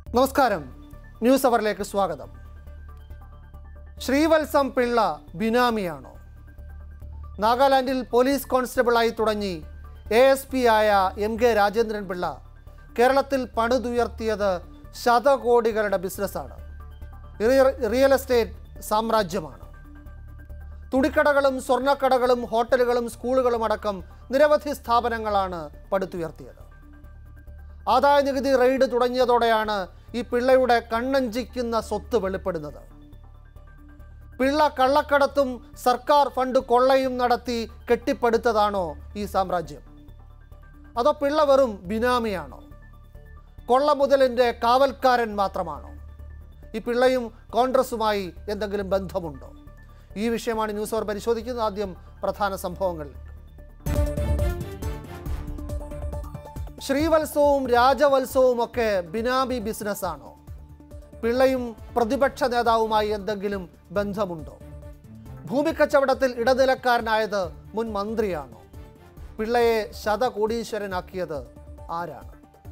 നമസ്കാരം ന്യൂസ് അവറിലേക്ക് സ്വാഗതം ശ്രീവത്സം പിള്ള ബിനാമിയാണോ നാഗാലാൻഡിൽ പോലീസ് കോൺസ്റ്റബിളായി തുടങ്ങി എ എസ് പി ആയ എം കെ രാജേന്ദ്രൻ പിള്ള കേരളത്തിൽ പണിതുയർത്തിയത് ശതകോടികളുടെ ബിസിനസ്സാണ് റിയ- റിയൽ എസ്റ്റേറ്റ് സാമ്രാജ്യമാണ് തുണിക്കടകളും സ്വർണ്ണക്കടകളും ഹോട്ടലുകളും സ്കൂളുകളും അടക്കം നിരവധി സ്ഥാപനങ്ങളാണ് പടുത്തുയർത്തിയത് ആദായ നികുതി റെയ്ഡ് തുടങ്ങിയതോടെയാണ് ഈ പിള്ളയുടെ കണ്ണഞ്ചിക്കുന്ന സ്വത്ത് വെളിപ്പെടുന്നത് പിള്ള കള്ളക്കടത്തും സർക്കാർ ഫണ്ട് കൊള്ളയും നടത്തി കെട്ടിപ്പടുത്തതാണോ ഈ സാമ്രാജ്യം അതോ പിള്ള വെറും ബിനാമിയാണോ കൊള്ള മുതലിൻ്റെ കാവൽക്കാരൻ മാത്രമാണോ ഈ പിള്ളയും കോൺഗ്രസുമായി എന്തെങ്കിലും ബന്ധമുണ്ടോ ഈ വിഷയമാണ് ന്യൂസ് അവർ പരിശോധിക്കുന്നത് ആദ്യം പ്രധാന സംഭവങ്ങളിൽ ശ്രീവത്സവും രാജവത്സവും ഒക്കെ ബിനാമി ബിസിനസ്സാണോ പിള്ളയും പ്രതിപക്ഷ നേതാവുമായി എന്തെങ്കിലും ബന്ധമുണ്ടോ ഭൂമിക്കച്ചവടത്തിൽ ഇടനിലക്കാരനായത് മുൻ മന്ത്രിയാണോ പിള്ളയെ ശതകോടീശ്വരനാക്കിയത് ആരാണ്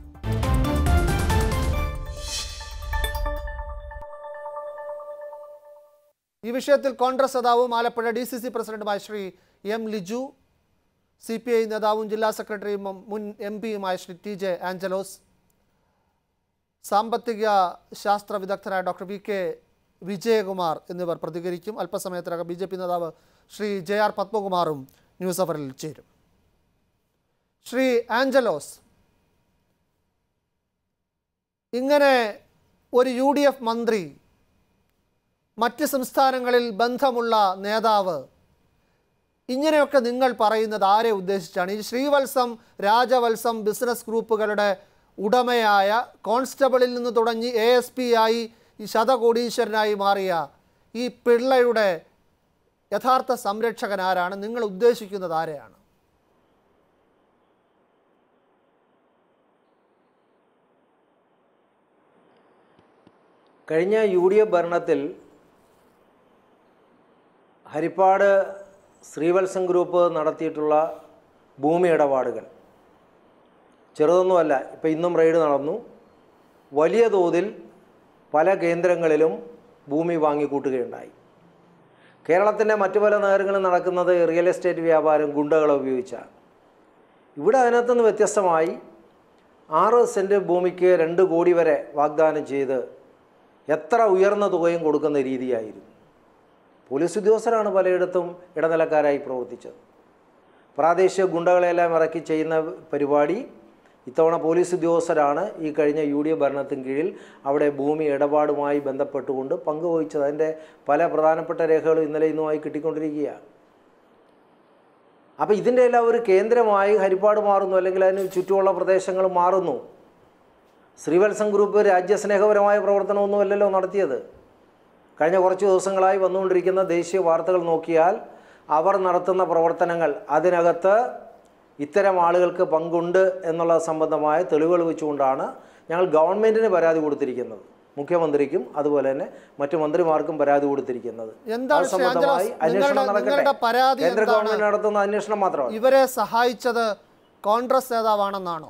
ഈ വിഷയത്തിൽ കോൺഗ്രസ് നേതാവും ആലപ്പുഴ ഡി സി സി പ്രസിഡന്റുമായ Shri M Liju C P I നേതാവും ജില്ലാ സെക്രട്ടറിയും മുൻ എം പിയുമായ ശ്രീ ടി ജെ ആഞ്ചലോസ് സാമ്പത്തിക ശാസ്ത്ര വിദഗ്ധരായ ഡോക്ടർ വി കെ വിജയകുമാർ എന്നിവർ പ്രതികരിക്കും അല്പസമയത്തിനകം ബി ജെ പി നേതാവ് ശ്രീ ജെ ആർ പത്മകുമാറും ന്യൂസ് അവറിൽ ചേരും ശ്രീ ആഞ്ചലോസ് ഇങ്ങനെ ഒരു യു ഡി എഫ് മന്ത്രി മറ്റ് സംസ്ഥാനങ്ങളിൽ ബന്ധമുള്ള നേതാവ് ഇങ്ങനെയൊക്കെ നിങ്ങൾ പറയുന്നത് ആരെ ഉദ്ദേശിച്ചാണ് ഈ ശ്രീവത്സം രാജവത്സം ബിസിനസ് ഗ്രൂപ്പുകളുടെ ഉടമയായ കോൺസ്റ്റബിളിൽ നിന്ന് തുടങ്ങി എ എസ് പി ആയി ഈ ശതകോടീശ്വരനായി മാറിയ ഈ പിള്ളയുടെ യഥാർത്ഥ സംരക്ഷകൻ ആരാണ് നിങ്ങൾ ഉദ്ദേശിക്കുന്നത് ആരെയാണ് കഴിഞ്ഞ യു ഡി എഫ് ഭരണത്തിൽ ഹരിപ്പാട് ശ്രീവത്സം ഗ്രൂപ്പ് നടത്തിയിട്ടുള്ള ഭൂമി ഇടപാടുകൾ ചെറുതൊന്നുമല്ല ഇപ്പം ഇന്നും റെയ്ഡ് നടന്നു വലിയ തോതിൽ പല കേന്ദ്രങ്ങളിലും ഭൂമി വാങ്ങിക്കൂട്ടുകയുണ്ടായി കേരളത്തിൻ്റെ മറ്റു പല നഗരങ്ങളിൽ നടക്കുന്നത് റിയൽ എസ്റ്റേറ്റ് വ്യാപാരം ഗുണ്ടകളെ ഉപയോഗിച്ചാണ് ഇവിടെ അതിനകത്തുനിന്ന് വ്യത്യസ്തമായി ആറ് സെൻറ്റ് ഭൂമിക്ക് രണ്ട് കോടി വരെ വാഗ്ദാനം ചെയ്ത് എത്ര ഉയർന്ന തുകയും കൊടുക്കുന്ന രീതിയായിരുന്നു പോലീസ് ഉദ്യോഗസ്ഥരാണ് പലയിടത്തും ഇടനിലക്കാരായി പ്രവർത്തിച്ചത് പ്രാദേശിക ഗുണ്ടകളെല്ലാം ഇറക്കി ചെയ്യുന്ന പരിപാടി ഇത്തവണ പോലീസ് ഉദ്യോഗസ്ഥരാണ് ഈ കഴിഞ്ഞ യു ഡി എഫ് ഭരണത്തിന് കീഴിൽ അവിടെ ഭൂമി ഇടപാടുമായി ബന്ധപ്പെട്ടുകൊണ്ട് പങ്കുവഹിച്ചത് അതിൻ്റെ പല പ്രധാനപ്പെട്ട രേഖകളും ഇന്നലെ ഇന്നുമായി കിട്ടിക്കൊണ്ടിരിക്കുകയാണ് അപ്പോൾ ഇതിൻ്റെ എല്ലാം ഒരു കേന്ദ്രമായി ഹരിപ്പാട് മാറുന്നു അല്ലെങ്കിൽ അതിന് ചുറ്റുമുള്ള പ്രദേശങ്ങൾ മാറുന്നു ശ്രീവത്സം ഗ്രൂപ്പ് രാജ്യസ്നേഹപരമായ പ്രവർത്തനമൊന്നുമല്ലല്ലോ നടത്തിയത് കഴിഞ്ഞ കുറച്ച് ദിവസങ്ങളായി വന്നുകൊണ്ടിരിക്കുന്ന ദേശീയ വാർത്തകൾ നോക്കിയാൽ അവർ നടത്തുന്ന പ്രവർത്തനങ്ങൾ അതിനകത്ത് ഇത്തരം ആളുകൾക്ക് പങ്കുണ്ട് എന്നുള്ള സംബന്ധമായ തെളിവുകൾ വെച്ചുകൊണ്ടാണ് ഞങ്ങൾ ഗവൺമെൻറ്റിന് പരാതി കൊടുത്തിരിക്കുന്നത് മുഖ്യമന്ത്രിക്കും അതുപോലെ തന്നെ മറ്റു മന്ത്രിമാർക്കും പരാതി കൊടുത്തിരിക്കുന്നത് എന്താണ് അത് ശ്രീ സംബന്ധമായി ആഞ്ചലോസ് അന്വേഷണം നിങ്ങളുടെ നടക്കട്ടെ നിങ്ങളുടെ പരാതി കേന്ദ്ര എന്താണ് ഗവൺമെൻറ് നടത്തുന്ന അന്വേഷണം മാത്രമാണ് ഇവരെ സഹായിച്ചത് കോൺഗ്രസ് നേതാവാണെന്നാണോ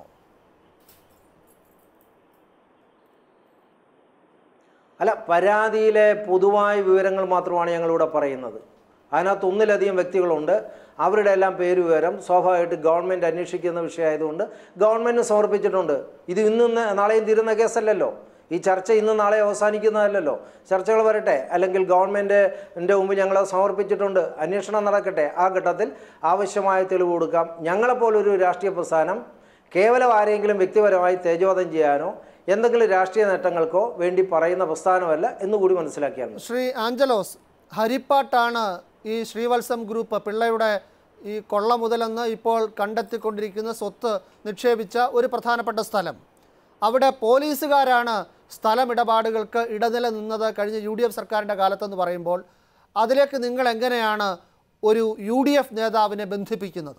അല്ല പരാതിയിലെ പൊതുവായ വിവരങ്ങൾ മാത്രമാണ് ഞങ്ങളിവിടെ പറയുന്നത് അതിനകത്ത് ഒന്നിലധികം വ്യക്തികളുണ്ട് അവരുടെ എല്ലാം പേര് വിവരം സ്വാഭാവികമായിട്ട് ഗവൺമെൻറ് അന്വേഷിക്കുന്ന വിഷയമായതുകൊണ്ട് ഗവൺമെൻറ് സമർപ്പിച്ചിട്ടുണ്ട് ഇത് ഇന്നും നാളെയും തീരുന്ന കേസല്ലല്ലോ ഈ ചർച്ച ഇന്ന് നാളെ അവസാനിക്കുന്നതല്ലല്ലോ ചർച്ചകൾ വരട്ടെ അല്ലെങ്കിൽ ഗവൺമെൻറ്റിൻ്റെ മുമ്പ് ഞങ്ങൾ സമർപ്പിച്ചിട്ടുണ്ട് അന്വേഷണം നടക്കട്ടെ ആ ഘട്ടത്തിൽ ആവശ്യമായ തെളിവ് കൊടുക്കാം ഞങ്ങളെപ്പോലൊരു രാഷ്ട്രീയ പ്രസ്ഥാനം കേവലം ആരെങ്കിലും വ്യക്തിപരമായി തേജോധം ചെയ്യാനോ എന്തെങ്കിലും രാഷ്ട്രീയ നേട്ടങ്ങൾക്കോ വേണ്ടി പറയുന്ന പ്രസ്ഥാനമല്ല എന്നുകൂടി മനസ്സിലാക്കിയാൽ മതി. ശ്രീ ആഞ്ചലോസ് ഹരിപ്പാട്ടാണ് ഈ ശ്രീവത്സം ഗ്രൂപ്പ് പിള്ളയുടെ ഈ കൊള്ള മുതലെന്ന് ഇപ്പോൾ കണ്ടെത്തിക്കൊണ്ടിരിക്കുന്ന സ്വത്ത് നിക്ഷേപിച്ച ഒരു പ്രധാനപ്പെട്ട സ്ഥലം അവിടെ പോലീസുകാരാണ് സ്ഥലമിടപാടുകൾക്ക് ഇടനില നിന്നത് കഴിഞ്ഞ യു ഡി എഫ് സർക്കാരിൻ്റെ കാലത്തെന്ന് പറയുമ്പോൾ അതിലേക്ക് നിങ്ങൾ എങ്ങനെയാണ് ഒരു യു ഡി എഫ് നേതാവിനെ ബന്ധിപ്പിക്കുന്നത്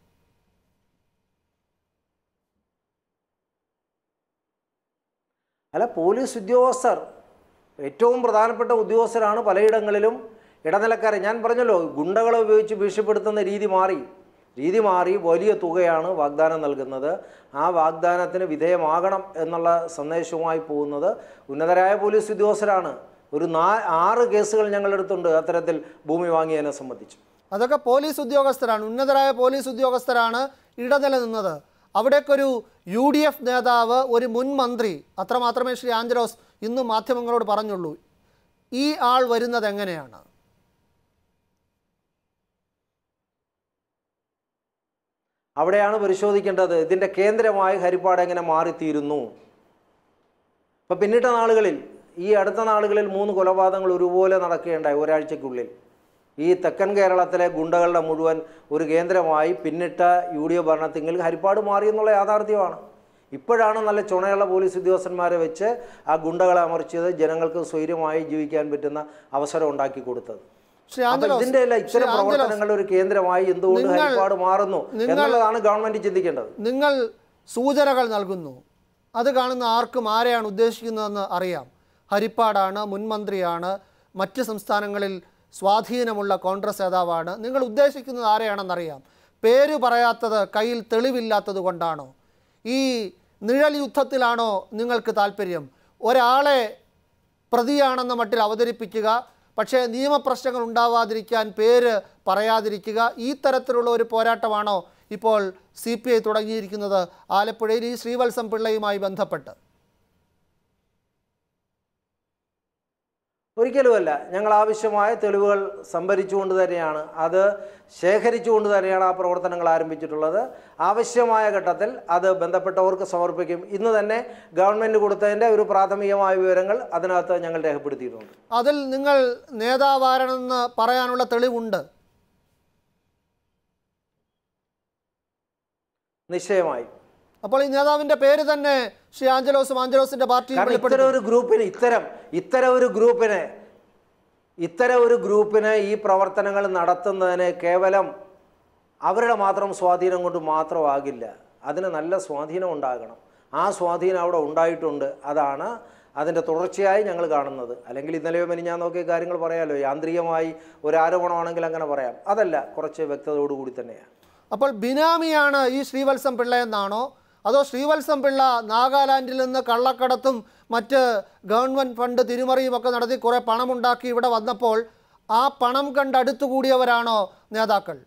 അല്ല പോലീസ് ഉദ്യോഗസ്ഥർ ഏറ്റവും പ്രധാനപ്പെട്ട ഉദ്യോഗസ്ഥരാണ് പലയിടങ്ങളിലും ഇടനിലക്കാരെ ഞാൻ പറഞ്ഞല്ലോ ഗുണ്ടകളെ ഉപയോഗിച്ച് ഭീഷണിപ്പെടുത്തുന്ന രീതി മാറി രീതി മാറി വലിയ തുകയാണ് വാഗ്ദാനം നൽകുന്നത് ആ വാഗ്ദാനത്തിന് വിധേയമാകണം എന്നുള്ള സന്ദേശവുമായി പോകുന്നത് ഉന്നതരായ പോലീസ് ഉദ്യോഗസ്ഥരാണ് ഒരു നാ ആറ് കേസുകൾ ഞങ്ങളെടുത്തുണ്ട് അത്തരത്തിൽ ഭൂമി വാങ്ങിയതിനെ സംബന്ധിച്ച് അതൊക്കെ പോലീസ് ഉദ്യോഗസ്ഥരാണ് ഉന്നതരായ പോലീസ് ഉദ്യോഗസ്ഥരാണ് ഇടനില നിന്നത് അവിടേക്കൊരു യു ഡി എഫ് നേതാവ് ഒരു മുൻ മന്ത്രി അത്രമാത്രമേ ശ്രീ ആഞ്ചലോസ് ഇന്ന് മാധ്യമങ്ങളോട് പറഞ്ഞുള്ളൂ ഈ ആൾ വരുന്നത് എങ്ങനെയാണ് അവിടെയാണ് പരിശോധിക്കേണ്ടത് ഇതിൻ്റെ കേന്ദ്രമായി ഹരിപ്പാട് എങ്ങനെ മാറിത്തീരുന്നു ഇപ്പം പിന്നിട്ട നാളുകളിൽ ഈ അടുത്ത നാളുകളിൽ മൂന്ന് കൊലപാതകങ്ങൾ ഒരുപോലെ നടക്കുകയുണ്ടായി ഒരാഴ്ചയ്ക്കുള്ളിൽ ഈ തെക്കൻ കേരളത്തിലെ ഗുണ്ടകളുടെ മുഴുവൻ ഒരു കേന്ദ്രമായി പിന്നിട്ട യു ഡി എഫ് ഭരണത്തിങ്കിൽ ഹരിപ്പാട് മാറി എന്നുള്ള യാഥാർത്ഥ്യമാണ് ഇപ്പോഴാണ് നല്ല ചുണയുള്ള പോലീസ് ഉദ്യോഗസ്ഥന്മാരെ വെച്ച് ആ ഗുണ്ടകളെ അമർച്ചത് ജനങ്ങൾക്ക് സ്വൈര്യമായി ജീവിക്കാൻ പറ്റുന്ന അവസരം ഉണ്ടാക്കി കൊടുത്തത് ശ്രീ അപ്പൊ ആഞ്ചലോസ് ഇതിന്റെ എല്ലാം ശ്രീ ഇത്തരം ആഞ്ചലോസ് പ്രവർത്തനങ്ങളുടെ ഒരു കേന്ദ്രമായി എന്തുകൊണ്ട് നിങ്ങൾ- ഹരിപ്പാട് മാറുന്നു നിങ്ങൾ- എന്നുള്ളതാണ് ഗവൺമെന്റ് ചിന്തിക്കേണ്ടത് നിങ്ങൾ സൂചനകൾ നൽകുന്നു അത് കാണുന്ന ആർക്കും ആരെയാണ് ഉദ്ദേശിക്കുന്നതെന്ന് അറിയാം ഹരിപ്പാടാണ് മുൻമന്ത്രിയാണ് മറ്റ് സംസ്ഥാനങ്ങളിൽ സ്വാധീനമുള്ള കോൺഗ്രസ് നേതാവാണ് നിങ്ങൾ ഉദ്ദേശിക്കുന്നത് ആരെയാണെന്നറിയാം പേര് പറയാത്തത് കയ്യിൽ തെളിവില്ലാത്തത് കൊണ്ടാണോ ഈ നിഴൽ യുദ്ധത്തിലാണോ നിങ്ങൾക്ക് താല്പര്യം ഒരാളെ പ്രതിയാണെന്ന മട്ടിൽ അവതരിപ്പിക്കുക പക്ഷേ നിയമപ്രശ്നങ്ങൾ ഉണ്ടാവാതിരിക്കാൻ പേര് പറയാതിരിക്കുക ഈ തരത്തിലുള്ള ഒരു പോരാട്ടമാണോ ഇപ്പോൾ സി പി ഐ തുടങ്ങിയിരിക്കുന്നത് ആലപ്പുഴയിൽ ഈ ശ്രീവത്സം പിള്ളയുമായി ബന്ധപ്പെട്ട് ഒരിക്കലുമല്ല ഞങ്ങൾ ആവശ്യമായ തെളിവുകൾ സംഭരിച്ചുകൊണ്ട് തന്നെയാണ് അത് ശേഖരിച്ചുകൊണ്ട് തന്നെയാണ് ആ പ്രവർത്തനങ്ങൾ ആരംഭിച്ചിട്ടുള്ളത് ആവശ്യമായ ഘട്ടത്തിൽ അത് ബന്ധപ്പെട്ടവർക്ക് സമർപ്പിക്കും ഇന്ന് തന്നെ ഗവൺമെൻറ് കൊടുത്തതിൻ്റെ ഒരു പ്രാഥമികമായ വിവരങ്ങൾ അതിനകത്ത് ഞങ്ങൾ രേഖപ്പെടുത്തിയിട്ടുണ്ട് അതിൽ നിങ്ങൾ നേതാവാരണമെന്ന് പറയാനുള്ള തെളിവുണ്ട് നിശ്ചയമായി അപ്പോൾ ഈ നേതാവിൻ്റെ പേര് തന്നെ ശ്രീ ആഞ്ചലോസും ആഞ്ചലോസിൻ്റെ പാർട്ടിയും കാരണം ഇത്തരം വെളിപ്പെടുത്തും ഒരു ഗ്രൂപ്പിന് ഇത്തരം ഇത്തരം ഒരു ഗ്രൂപ്പിന് ഇത്തരം ഒരു ഗ്രൂപ്പിന് ഈ പ്രവർത്തനങ്ങൾ നടത്തുന്നതിന് കേവലം അവരുടെ മാത്രം സ്വാധീനം കൊണ്ട് മാത്രമാകില്ല അതിന് നല്ല സ്വാധീനം ഉണ്ടാകണം ആ സ്വാധീനം അവിടെ ഉണ്ടായിട്ടുണ്ട് അതാണ് അതിൻ്റെ തുടർച്ചയായി ഞങ്ങൾ കാണുന്നത് അല്ലെങ്കിൽ ഇന്നലെയോ മെനിഞ്ഞാൻ നോക്കിയ കാര്യങ്ങൾ പറയാമല്ലോ യാന്ത്രികമായി ഒരു ആരോപണമാണെങ്കിൽ അങ്ങനെ പറയാം അതല്ല കുറച്ച് വ്യക്തതയോടുകൂടി തന്നെയാണ് അപ്പോൾ ബിനാമിയാണ് ഈ ശ്രീവത്സം പിള്ള എന്നാണോ അതോ ശ്രീവത്സം പിള്ള നാഗാലാൻഡിൽ നിന്ന് കള്ളക്കടത്തും മറ്റ് ഗവൺമെൻറ് ഫണ്ട് തിരിമറിയും ഒക്കെ നടത്തി കുറേ പണമുണ്ടാക്കി ഇവിടെ വന്നപ്പോൾ ആ പണം കണ്ട് അടുത്തുകൂടിയവരാണോ നേതാക്കൾ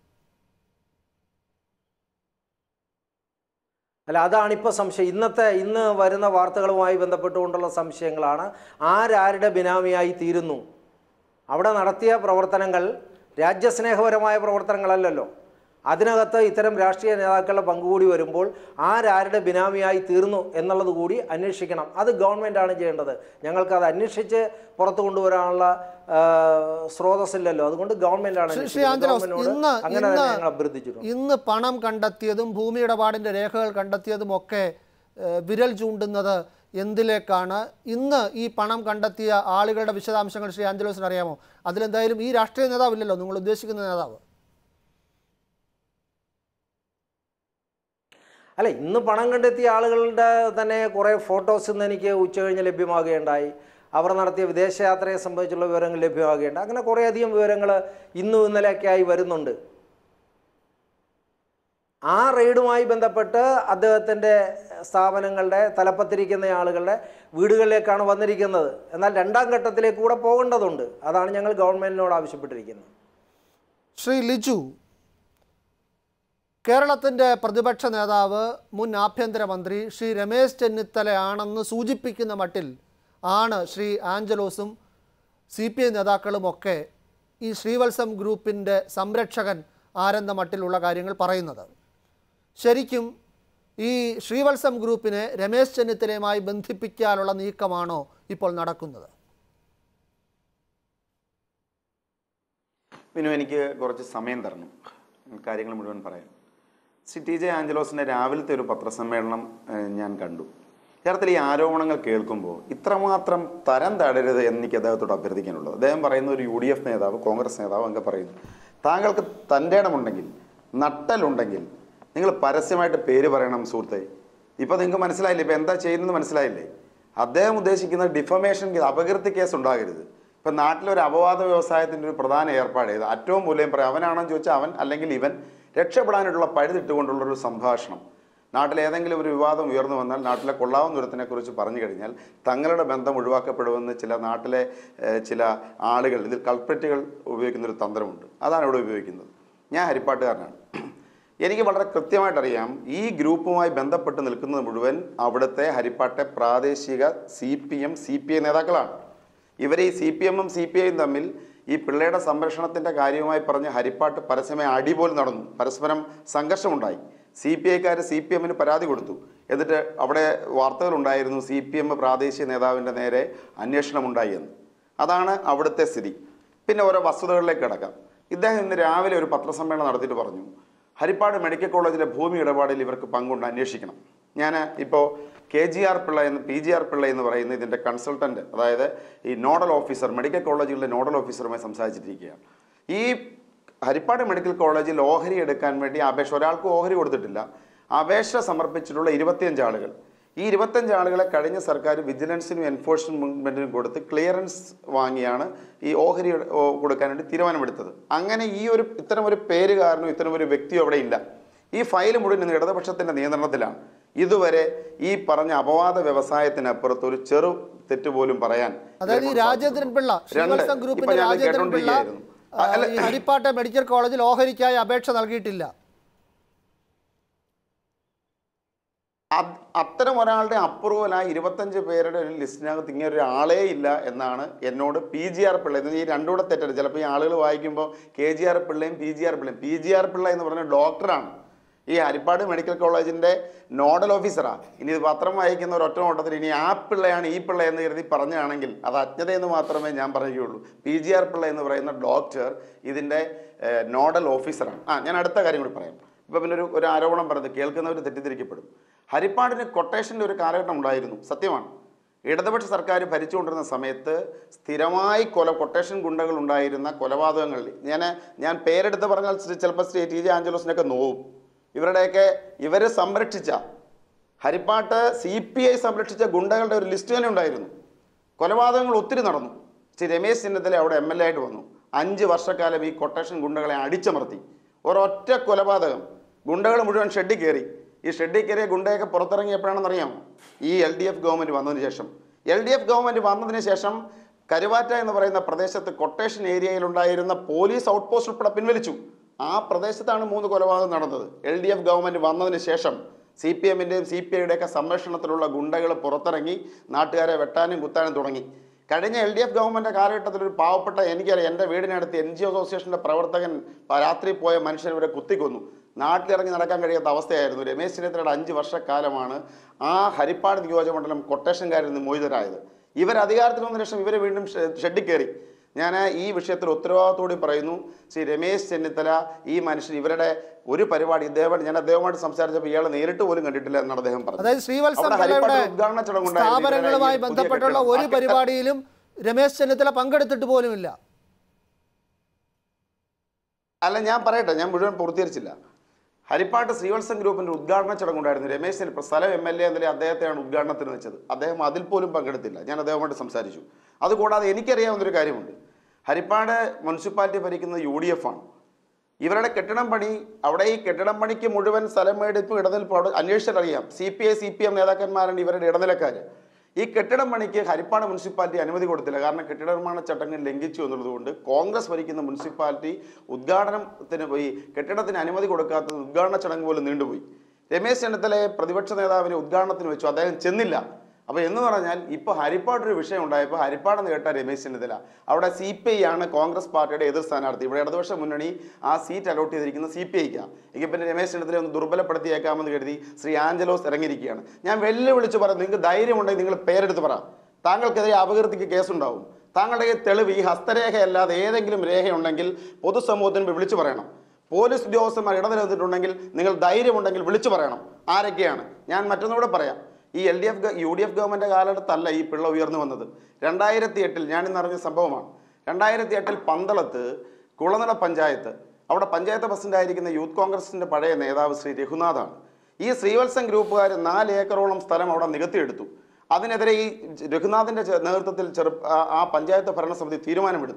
അല്ല അതാണിപ്പോൾ സംശയം ഇന്നത്തെ ഇന്ന് വരുന്ന വാർത്തകളുമായി ബന്ധപ്പെട്ടുകൊണ്ടുള്ള സംശയങ്ങളാണ് ആരാരുടെ ബിനാമിയായി തീരുന്നു അവിടെ നടത്തിയ പ്രവർത്തനങ്ങൾ രാജ്യസ്നേഹപരമായ പ്രവർത്തനങ്ങളല്ലല്ലോ അതിനകത്ത് ഇത്തരം രാഷ്ട്രീയ നേതാക്കളുടെ പങ്കുകൂടി വരുമ്പോൾ ആരാരുടെ ബിനാമിയായി തീർന്നു എന്നുള്ളത് കൂടി അന്വേഷിക്കണം അത് ഗവൺമെൻറ്റാണ് ചെയ്യേണ്ടത് ഞങ്ങൾക്കത് അന്വേഷിച്ച് പുറത്തു കൊണ്ടുവരാനുള്ള ആ, സ്രോതസ്സില്ലല്ലോ അതുകൊണ്ട് ഗവൺമെൻറ്റാണ് ശ്രീ- ശ്രീ ആഞ്ചലോസ് ഇന്ന് അങ്ങനെ ഇന്ന് തന്നെ ഞങ്ങൾ അഭ്യർത്ഥിച്ചിട്ടുണ്ട് ഇന്ന് പണം കണ്ടെത്തിയതും ഭൂമി ഇടപാടിൻ്റെ രേഖകൾ കണ്ടെത്തിയതും ഒക്കെ ഏഹ്, വിരൽ ചൂണ്ടുന്നത് എന്തിലേക്കാണ് ഇന്ന് ഈ പണം കണ്ടെത്തിയ ആളുകളുടെ വിശദാംശങ്ങൾ ശ്രീ ആഞ്ചലോസിന് അറിയാമോ അതിലെന്തായാലും ഈ രാഷ്ട്രീയ നേതാവില്ലല്ലോ നിങ്ങൾ ഉദ്ദേശിക്കുന്ന നേതാവ് അല്ല ഇന്ന് പണം കണ്ടെത്തിയ ആളുകളുടെ തന്നെ കുറേ ഫോട്ടോസ് ഇന്ന് എനിക്ക് ഉച്ചകഴിഞ്ഞ് ലഭ്യമാകുകയുണ്ടായി അവർ നടത്തിയ വിദേശയാത്രയെ സംബന്ധിച്ചുള്ള വിവരങ്ങൾ ലഭ്യമാകുകയുണ്ട് അങ്ങനെ കുറേയധികം വിവരങ്ങൾ ഇന്നും ഇന്നലെയൊക്കെയായി വരുന്നുണ്ട് ആ റെയ്ഡുമായി ബന്ധപ്പെട്ട് അദ്ദേഹത്തിൻ്റെ സ്ഥാപനങ്ങളുടെ തലപ്പത്തിരിക്കുന്ന ആളുകളുടെ വീടുകളിലേക്കാണ് വന്നിരിക്കുന്നത് എന്നാൽ രണ്ടാം ഘട്ടത്തിലേക്ക് കൂടെ പോകേണ്ടതുണ്ട് അതാണ് ഞങ്ങൾ ഗവൺമെൻറ്റിനോട് ആവശ്യപ്പെട്ടിരിക്കുന്നത് ശ്രീ ലിജു കേരളത്തിൻ്റെ പ്രതിപക്ഷ നേതാവ് മുൻ ആഭ്യന്തരമന്ത്രി ശ്രീ രമേശ് ചെന്നിത്തലയാണെന്ന് സൂചിപ്പിക്കുന്ന മട്ടിൽ ആണ് ശ്രീ ആഞ്ചലോസും സി പി ഐ നേതാക്കളുമൊക്കെ ഈ ശ്രീവത്സം ഗ്രൂപ്പിൻ്റെ സംരക്ഷകൻ ആരെന്ന മട്ടിലുള്ള കാര്യങ്ങൾ പറയുന്നത് ശരിക്കും ഈ ശ്രീവത്സം ഗ്രൂപ്പിനെ രമേശ് ചെന്നിത്തലയുമായി ബന്ധിപ്പിക്കാനുള്ള നീക്കമാണോ ഇപ്പോൾ നടക്കുന്നത് വിനു എനിക്ക് കുറച്ച് സമയം തരണം കാര്യങ്ങൾ മുഴുവൻ പറയാൻ ശ്രീ ടി ജെ ആഞ്ചലോസിൻ്റെ രാവിലത്തെ ഒരു പത്രസമ്മേളനം ഏഹ്, ഞാൻ കണ്ടു യഥാർത്ഥത്തിൽ ഈ ആരോപണങ്ങൾ കേൾക്കുമ്പോൾ ഇത്രമാത്രം തരം തടരുത് എന്ന് എനിക്ക് അദ്ദേഹത്തോട് അഭ്യർത്ഥിക്കാനുള്ളത് അദ്ദേഹം പറയുന്ന ഒരു യു ഡി എഫ് നേതാവ് കോൺഗ്രസ് നേതാവ് അങ്ങ് പറയുന്നു താങ്കൾക്ക് തൻ്റെ ഇടമുണ്ടെങ്കിൽ നട്ടലുണ്ടെങ്കിൽ നിങ്ങൾ പരസ്യമായിട്ട് പേര് പറയണം സുഹൃത്തെ ഇപ്പം നിങ്ങൾക്ക് മനസ്സിലായില്ലേ ഇപ്പം എന്താ ചെയ്യുന്നത് മനസ്സിലായില്ലേ അദ്ദേഹം ഉദ്ദേശിക്കുന്ന ഡിഫമേഷൻ അപകീർത്തി കേസ് ഉണ്ടാകരുത് ഇപ്പം നാട്ടിലൊരു അപവാദ വ്യവസായത്തിൻ്റെ ഒരു പ്രധാന ഏർപ്പാട് ചെയ്ത് ഏറ്റവും മൂല്യം പറയാം അവനാണെന്ന് ചോദിച്ചാൽ അവൻ അല്ലെങ്കിൽ ഇവൻ രക്ഷപ്പെടാനായിട്ടുള്ള പഴുതിട്ടുകൊണ്ടുള്ളൊരു സംഭാഷണം നാട്ടിൽ ഏതെങ്കിലും ഒരു വിവാദം ഉയർന്നു വന്നാൽ നാട്ടിലെ കൊള്ളാവുന്ന ഒരുത്തിനെ കുറിച്ച് പറഞ്ഞു കഴിഞ്ഞാൽ തങ്ങളുടെ ബന്ധം ഒഴിവാക്കപ്പെടുമെന്ന് ചില നാട്ടിലെ ഏഹ്, ചില ആളുകൾ ഇതിൽ കൾപ്രിറ്റുകൾ ഉപയോഗിക്കുന്ന ഒരു തന്ത്രമുണ്ട് അതാണ് ഇവിടെ ഉപയോഗിക്കുന്നത് ഞാൻ ഹരിപ്പാട്ടുകാരനാണ് എനിക്ക് വളരെ കൃത്യമായിട്ടറിയാം ഈ ഗ്രൂപ്പുമായി ബന്ധപ്പെട്ട് നിൽക്കുന്നത് മുഴുവൻ അവിടുത്തെ ഹരിപ്പാട്ടെ പ്രാദേശിക C P M C P I നേതാക്കളാണ് ഇവർ ഈ സി പി എമ്മും സി പി ഐയും തമ്മിൽ ഈ പിള്ളയുടെ സംരക്ഷണത്തിൻ്റെ കാര്യവുമായി പറഞ്ഞ് ഹരിപ്പാട്ട് പരസ്യമായി അടിപോലും നടന്നു പരസ്പരം സംഘർഷമുണ്ടായി സി പി ഐക്കാർ സി പി എമ്മിന് പരാതി കൊടുത്തു എന്നിട്ട് അവിടെ വാർത്തകളുണ്ടായിരുന്നു സി പി എം പ്രാദേശിക നേതാവിൻ്റെ നേരെ അന്വേഷണം ഉണ്ടായി എന്ന് അതാണ് അവിടുത്തെ സ്ഥിതി പിന്നെ ഓരോ വസ്തുതകളിലേക്ക് കിടക്കാം ഇദ്ദേഹം ഇന്ന് രാവിലെ ഒരു പത്രസമ്മേളനം നടത്തിയിട്ട് പറഞ്ഞു ഹരിപ്പാട് മെഡിക്കൽ കോളേജിലെ ഭൂമി ഇടപാടിൽ ഇവർക്ക് പങ്കുണ്ട് അന്വേഷിക്കണം ഞാൻ ഇപ്പോൾ കെ ജി ആർ പിള്ള എന്ന് പി ജി ആർ പിള്ള എന്ന് പറയുന്ന ഇതിൻ്റെ കൺസൾട്ടൻറ്റ് അതായത് ഈ നോഡൽ ഓഫീസർ മെഡിക്കൽ കോളേജുകളിലെ നോഡൽ ഓഫീസറുമായി സംസാരിച്ചിരിക്കുകയാണ് ഈ ഹരിപ്പാട് മെഡിക്കൽ കോളേജിൽ ഓഹരി എടുക്കാൻ വേണ്ടി അപേക്ഷ ഒരാൾക്ക് ഓഹരി കൊടുത്തിട്ടില്ല അപേക്ഷ സമർപ്പിച്ചിട്ടുള്ള ഇരുപത്തിയഞ്ച് ആളുകൾ ഈ ഇരുപത്തഞ്ച് ആളുകളെ കഴിഞ്ഞ സർക്കാർ വിജിലൻസിനും എൻഫോഴ്സ്മെന്റിനും കൊടുത്ത് ക്ലിയറൻസ് വാങ്ങിയാണ് ഈ ഓഹരി ഓ, കൊടുക്കാൻ വേണ്ടി തീരുമാനമെടുത്തത് അങ്ങനെ ഈ ഒരു ഇത്തരം ഒരു പേര് കാരണം ഇത്തരം ഒരു വ്യക്തിയും അവിടെ ഇല്ല ഈ ഫയൽ മുഴുവൻ ഇന്ന് ഇടതുപക്ഷത്തിന്റെ നിയന്ത്രണത്തിലാണ് ഇതുവരെ ഈ പറഞ്ഞ അപവാദ വ്യവസായത്തിനപ്പുറത്ത് ഒരു ചെറു തെറ്റ് പോലും പറയാൻ അതായത് ഈ ഇവരെ കൊണ്ട് രാജേന്ദ്രൻ പിള്ള രണ്ട്. ശ്രീവത്സം ഇപ്പൊ ഗ്രൂപ്പിന്റെ ഞാൻ രാജേന്ദ്രൻ പിള്ള കേട്ടോണ്ടിരിക്കുകയായിരുന്നു. ആ, അല്ല, ഈ ഹരിപ്പാട്ടെ മെഡിക്കൽ കോളേജിൽ ഓഹരിക്കായി അപേക്ഷ നൽകിയിട്ടില്ല അത് അത്തരം ഒരാളുടെ അപ്രൂവലായി ഇരുപത്തഞ്ച് പേരുടെ ഒരു ലിസ്റ്റിനകത്ത് ഇങ്ങനെ ഒരാളേ ഇല്ല എന്നാണ് എന്നോട് പി ജി ആർ പിള്ള ഇത് ഈ രണ്ടും കൂടെ തെറ്റരുത് ചിലപ്പോൾ ഈ ആളുകൾ വായിക്കുമ്പോൾ കെ ജി ആർ പിള്ളയും പി ജി ആർ പിള്ളയും പി ജി ആർ പിള്ള എന്ന് പറഞ്ഞ ഡോക്ടറാണ് ഈ ഹരിപ്പാട് മെഡിക്കൽ കോളേജിന്റെ നോഡൽ ഓഫീസറാണ് ഇനി ഇത് പത്രം വായിക്കുന്ന ഒരു ഒറ്റ ഓട്ടത്തിൽ ഇനി ആ പിള്ളയാണ് ഈ പിള്ള എന്ന് കരുതി പറഞ്ഞാണെങ്കിൽ അത് അജ്ഞതയെന്ന് മാത്രമേ ഞാൻ പറയുകയുള്ളൂ പി ജി ആർ പിള്ള എന്ന് പറയുന്ന ഡോക്ടർ ഇതിന്റെ ഏഹ്, നോഡൽ ഓഫീസറാണ് ആ ഞാൻ അടുത്ത കാര്യം കൂടി പറയാം ഇപ്പൊ പിന്നെ ഒരു ഒരു ആരോപണം പറയുന്നത് കേൾക്കുന്നവർ തെറ്റിദ്ധരിക്കപ്പെടും ഹരിപ്പാടിന് കൊട്ടേഷൻ്റെ ഒരു കാലഘട്ടം ഉണ്ടായിരുന്നു സത്യമാണ് ഇടതുപക്ഷ സർക്കാർ ഭരിച്ചുകൊണ്ടിരുന്ന സമയത്ത് സ്ഥിരമായി കൊല കൊട്ടേഷൻ ഗുണ്ടകൾ ഉണ്ടായിരുന്ന കൊലപാതകങ്ങളിൽ ഞാൻ ഞാൻ പേരെടുത്ത് പറഞ്ഞാൽ ശ്രീ- ചിലപ്പോൾ ശ്രീ ടി ജെ ആഞ്ചലോസിനൊക്കെ നോവും ഇവരുടെയൊക്കെ ഇവരെ സംരക്ഷിച്ച ഹരിപ്പാട്ട് സി പി ഐ സംരക്ഷിച്ച ഗുണ്ടകളുടെ ഒരു ലിസ്റ്റ് തന്നെ ഉണ്ടായിരുന്നു കൊലപാതകങ്ങൾ ഒത്തിരി നടന്നു ശ്രീ രമേശ് ചെന്നിത്തല അവിടെ എം എൽ എ ആയിട്ട് വന്നു അഞ്ച് വർഷക്കാലം ഈ കൊട്ടേഷൻ ഗുണ്ടകളെ അടിച്ചമർത്തി ഒരൊറ്റ കൊലപാതകം ഗുണ്ടകൾ മുഴുവൻ ഷെഡിൽ കയറി ഈ ഷെഡിൽ കയറിയ ഗുണ്ടയൊക്കെ പുറത്തിറങ്ങിയപ്പോഴാണെന്ന് അറിയാമോ ഈ എൽ ഡി എഫ് ഗവൺമെൻറ് വന്നതിന് ശേഷം എൽ ഡി എഫ് ഗവൺമെൻറ് വന്നതിന് ശേഷം കരുവാറ്റ എന്ന് പറയുന്ന പ്രദേശത്ത് കൊട്ടേഷൻ ഏരിയയിലുണ്ടായിരുന്ന പോലീസ് ഔട്ട് പോസ്റ്റ് ഉൾപ്പെടെ പിൻവലിച്ചു ആ പ്രദേശത്താണ് മൂന്ന് കൊലപാതകം നടന്നത് എൽ ഡി എഫ് ഗവൺമെൻറ് വന്നതിന് ശേഷം സി പി എമ്മിൻ്റെയും സി പി ഐയുടെയൊക്കെ സംരക്ഷണത്തിലുള്ള ഗുണ്ടകൾ പുറത്തിറങ്ങി നാട്ടുകാരെ വെട്ടാനും കുത്താനും തുടങ്ങി കഴിഞ്ഞ എൽ ഡി എഫ് ഗവൺമെൻറ് കാലഘട്ടത്തിൽ ഒരു പാവപ്പെട്ട എനിക്കറിയാം എൻ്റെ വീടിനടുത്ത് എൻ ജി ഒ അസോസിയേഷൻ്റെ പ്രവർത്തകൻ പ- രാത്രി പോയ മനുഷ്യൻ ഇവരെ കുത്തിക്കൊന്നു നാട്ടിലിറങ്ങി നടക്കാൻ കഴിയാത്ത അവസ്ഥയായിരുന്നു രമേശ് ചെന്നിത്തലയുടെ അഞ്ച് വർഷക്കാലമാണ് ആ ഹരിപ്പാട് നിയോജകമണ്ഡലം കൊട്ടേഷൻകാരിൽ നിന്ന് മോചിതരായത് ഇവർ അധികാരത്തിൽ വന്ന ശേഷം ഇവർ വീണ്ടും ഷെ- ഷെഡിൽ കയറി ഞാൻ ഈ വിഷയത്തിൽ ഉത്തരവാദിത്തോടെ പറയുന്നു ശ്രീ രമേശ് ചെന്നിത്തല ഈ മനുഷ്യൻ ഇവരുടെ ഒരു പരിപാടി ഇദ്ദേഹം ഞാൻ അദ്ദേഹവുമായിട്ട് സംസാരിച്ചപ്പോൾ ഇയാൾ നേരിട്ട് പോലും കണ്ടിട്ടില്ല എന്നാണ് അദ്ദേഹം പറഞ്ഞത് അതായത് ശ്രീവത്സം അവിടെ പിള്ളയുടെ ഹരിപ്പാട് ഉദ്ഘാടന ചടങ്ങുണ്ടായിരുന്നു. ഇവരുടെ സ്ഥാപനങ്ങളുമായി ഈ പുതിയ ബന്ധപ്പെട്ടുള്ള കെട്ടിടം. ഒരു ആ കെട്ടിടം- പരിപാടിയിലും രമേശ് ചെന്നിത്തല പങ്കെടുത്തിട്ട് പോലുമില്ല അല്ല ഞാൻ പറയട്ടെ ഞാൻ മുഴുവൻ പൂർത്തീകരിച്ചില്ല ഹരിപ്പാട്ട് ശ്രീവത്സം ഗ്രൂപ്പിന്റെ ഉദ്ഘാടന ചടങ്ങുണ്ടായിരുന്നു രമേശ് ചെന്നിത്തല സ്ഥലം എം എൽ എ എന്നതിൽ അദ്ദേഹത്തെയാണ് ഉദ്ഘാടനത്തിന് വെച്ചത് അദ്ദേഹം അതിൽ പോലും പങ്കെടുത്തില്ല ഞാൻ അദ്ദേഹവുമായിട്ട് സംസാരിച്ചു അതുകൂടാതെ എനിക്കറിയാവുന്നൊരു കാര്യമുണ്ട് ഹരിപ്പാട് മുനിസിപ്പാലിറ്റി ഭരിക്കുന്നത് യു ഡി എഫ് ആണ് ഇവരുടെ കെട്ടിടം പണി അവിടെ ഈ കെട്ടിടം പണിക്ക് മുഴുവൻ സ്ഥലം മേടിപ്പും ഇടനിൽപ്പും അവിടെ അന്വേഷിച്ചറിയാം C P I C P M നേതാക്കന്മാരാണ് ഇവരുടെ ഇടനിലക്കാർ ഈ കെട്ടിടം പണിക്ക് ഹരിപ്പാട് മുനിസിപ്പാലിറ്റി അനുമതി കൊടുത്തില്ല കാരണം കെട്ടിട നിർമ്മാണ ചട്ടങ്ങൾ ലംഘിച്ചു എന്നുള്ളതുകൊണ്ട് കോൺഗ്രസ് ഭരിക്കുന്ന മുനിസിപ്പാലിറ്റി ഉദ്ഘാടനത്തിന് പോയി കെട്ടിടത്തിന് അനുമതി കൊടുക്കാത്തത് ഉദ്ഘാടന ചടങ്ങ് പോലും നീണ്ടുപോയി രമേശ് ചെന്നിത്തലയെ പ്രതിപക്ഷ നേതാവിനെ ഉദ്ഘാടനത്തിന് വെച്ചു അദ്ദേഹം ചെന്നില്ല അപ്പോൾ എന്ന് പറഞ്ഞാൽ ഇപ്പോൾ ഹരിപ്പാട് ഒരു വിഷയം ഉണ്ടായപ്പോൾ ഹരിപ്പാടെന്ന് കേട്ട രമേശ് ചെന്നിത്തല അവിടെ സി പി ഐ ആണ് കോൺഗ്രസ് പാർട്ടിയുടെ എതിർ സ്ഥാനാർത്ഥി ഇവിടെ ഇടതുപക്ഷ മുന്നണി ആ സീറ്റ് അലോട്ട് ചെയ്തിരിക്കുന്ന സി പി ഐക്കാണ് എങ്കിൽ പിന്നെ രമേശ് ചെന്നിത്തല ഒന്ന് ദുർബലപ്പെടുത്തിയേക്കാമെന്ന് കരുതി ശ്രീ ആഞ്ചലോസ് ഇറങ്ങിയിരിക്കുകയാണ് ഞാൻ വെല്ലുവിളിച്ച് പറയാം നിങ്ങൾക്ക് ധൈര്യമുണ്ടെങ്കിൽ നിങ്ങൾ പേരെടുത്ത് പറ താങ്കൾക്കെതിരെ അപകീർത്തിക്ക് കേസുണ്ടാവും താങ്കളുടെ ഈ തെളിവ് ഈ ഹസ്തരേഖയല്ലാതെ ഏതെങ്കിലും രേഖയുണ്ടെങ്കിൽ പൊതുസമൂഹത്തിന് വിളിച്ചു പറയണം പോലീസ് ഉദ്യോഗസ്ഥന്മാർ ഇടനിലനിന്നിട്ടുണ്ടെങ്കിൽ നിങ്ങൾ ധൈര്യമുണ്ടെങ്കിൽ വിളിച്ചു പറയണം ആരൊക്കെയാണ് ഞാൻ മറ്റൊന്നുകൂടെ പറയാം ഈ L D F U D F government കാലഘട്ടത്തല്ല ഈ പിള്ള ഉയർന്നു വന്നത് രണ്ടായിരത്തി എട്ടിൽ ഞാൻ ഇന്ന് അറിഞ്ഞ സംഭവമാണ് രണ്ടായിരത്തി എട്ടിൽ പന്തളത്ത് കുളനട പഞ്ചായത്ത് അവിടെ പഞ്ചായത്ത് പ്രസിഡന്റായിരിക്കുന്ന യൂത്ത് കോൺഗ്രസിന്റെ പഴയ നേതാവ് ശ്രീ രഘുനാഥാണ് ഈ ശ്രീവത്സം ഗ്രൂപ്പുകാർ നാല് ഏക്കറോളം സ്ഥലം അവിടെ നികത്തിയെടുത്തു അതിനെതിരെ ഈ രഘുനാഥിന്റെ ചെ- നേതൃത്വത്തിൽ ചെറു ആ- ആ പഞ്ചായത്ത് ഭരണസമിതി തീരുമാനമെടുത്തു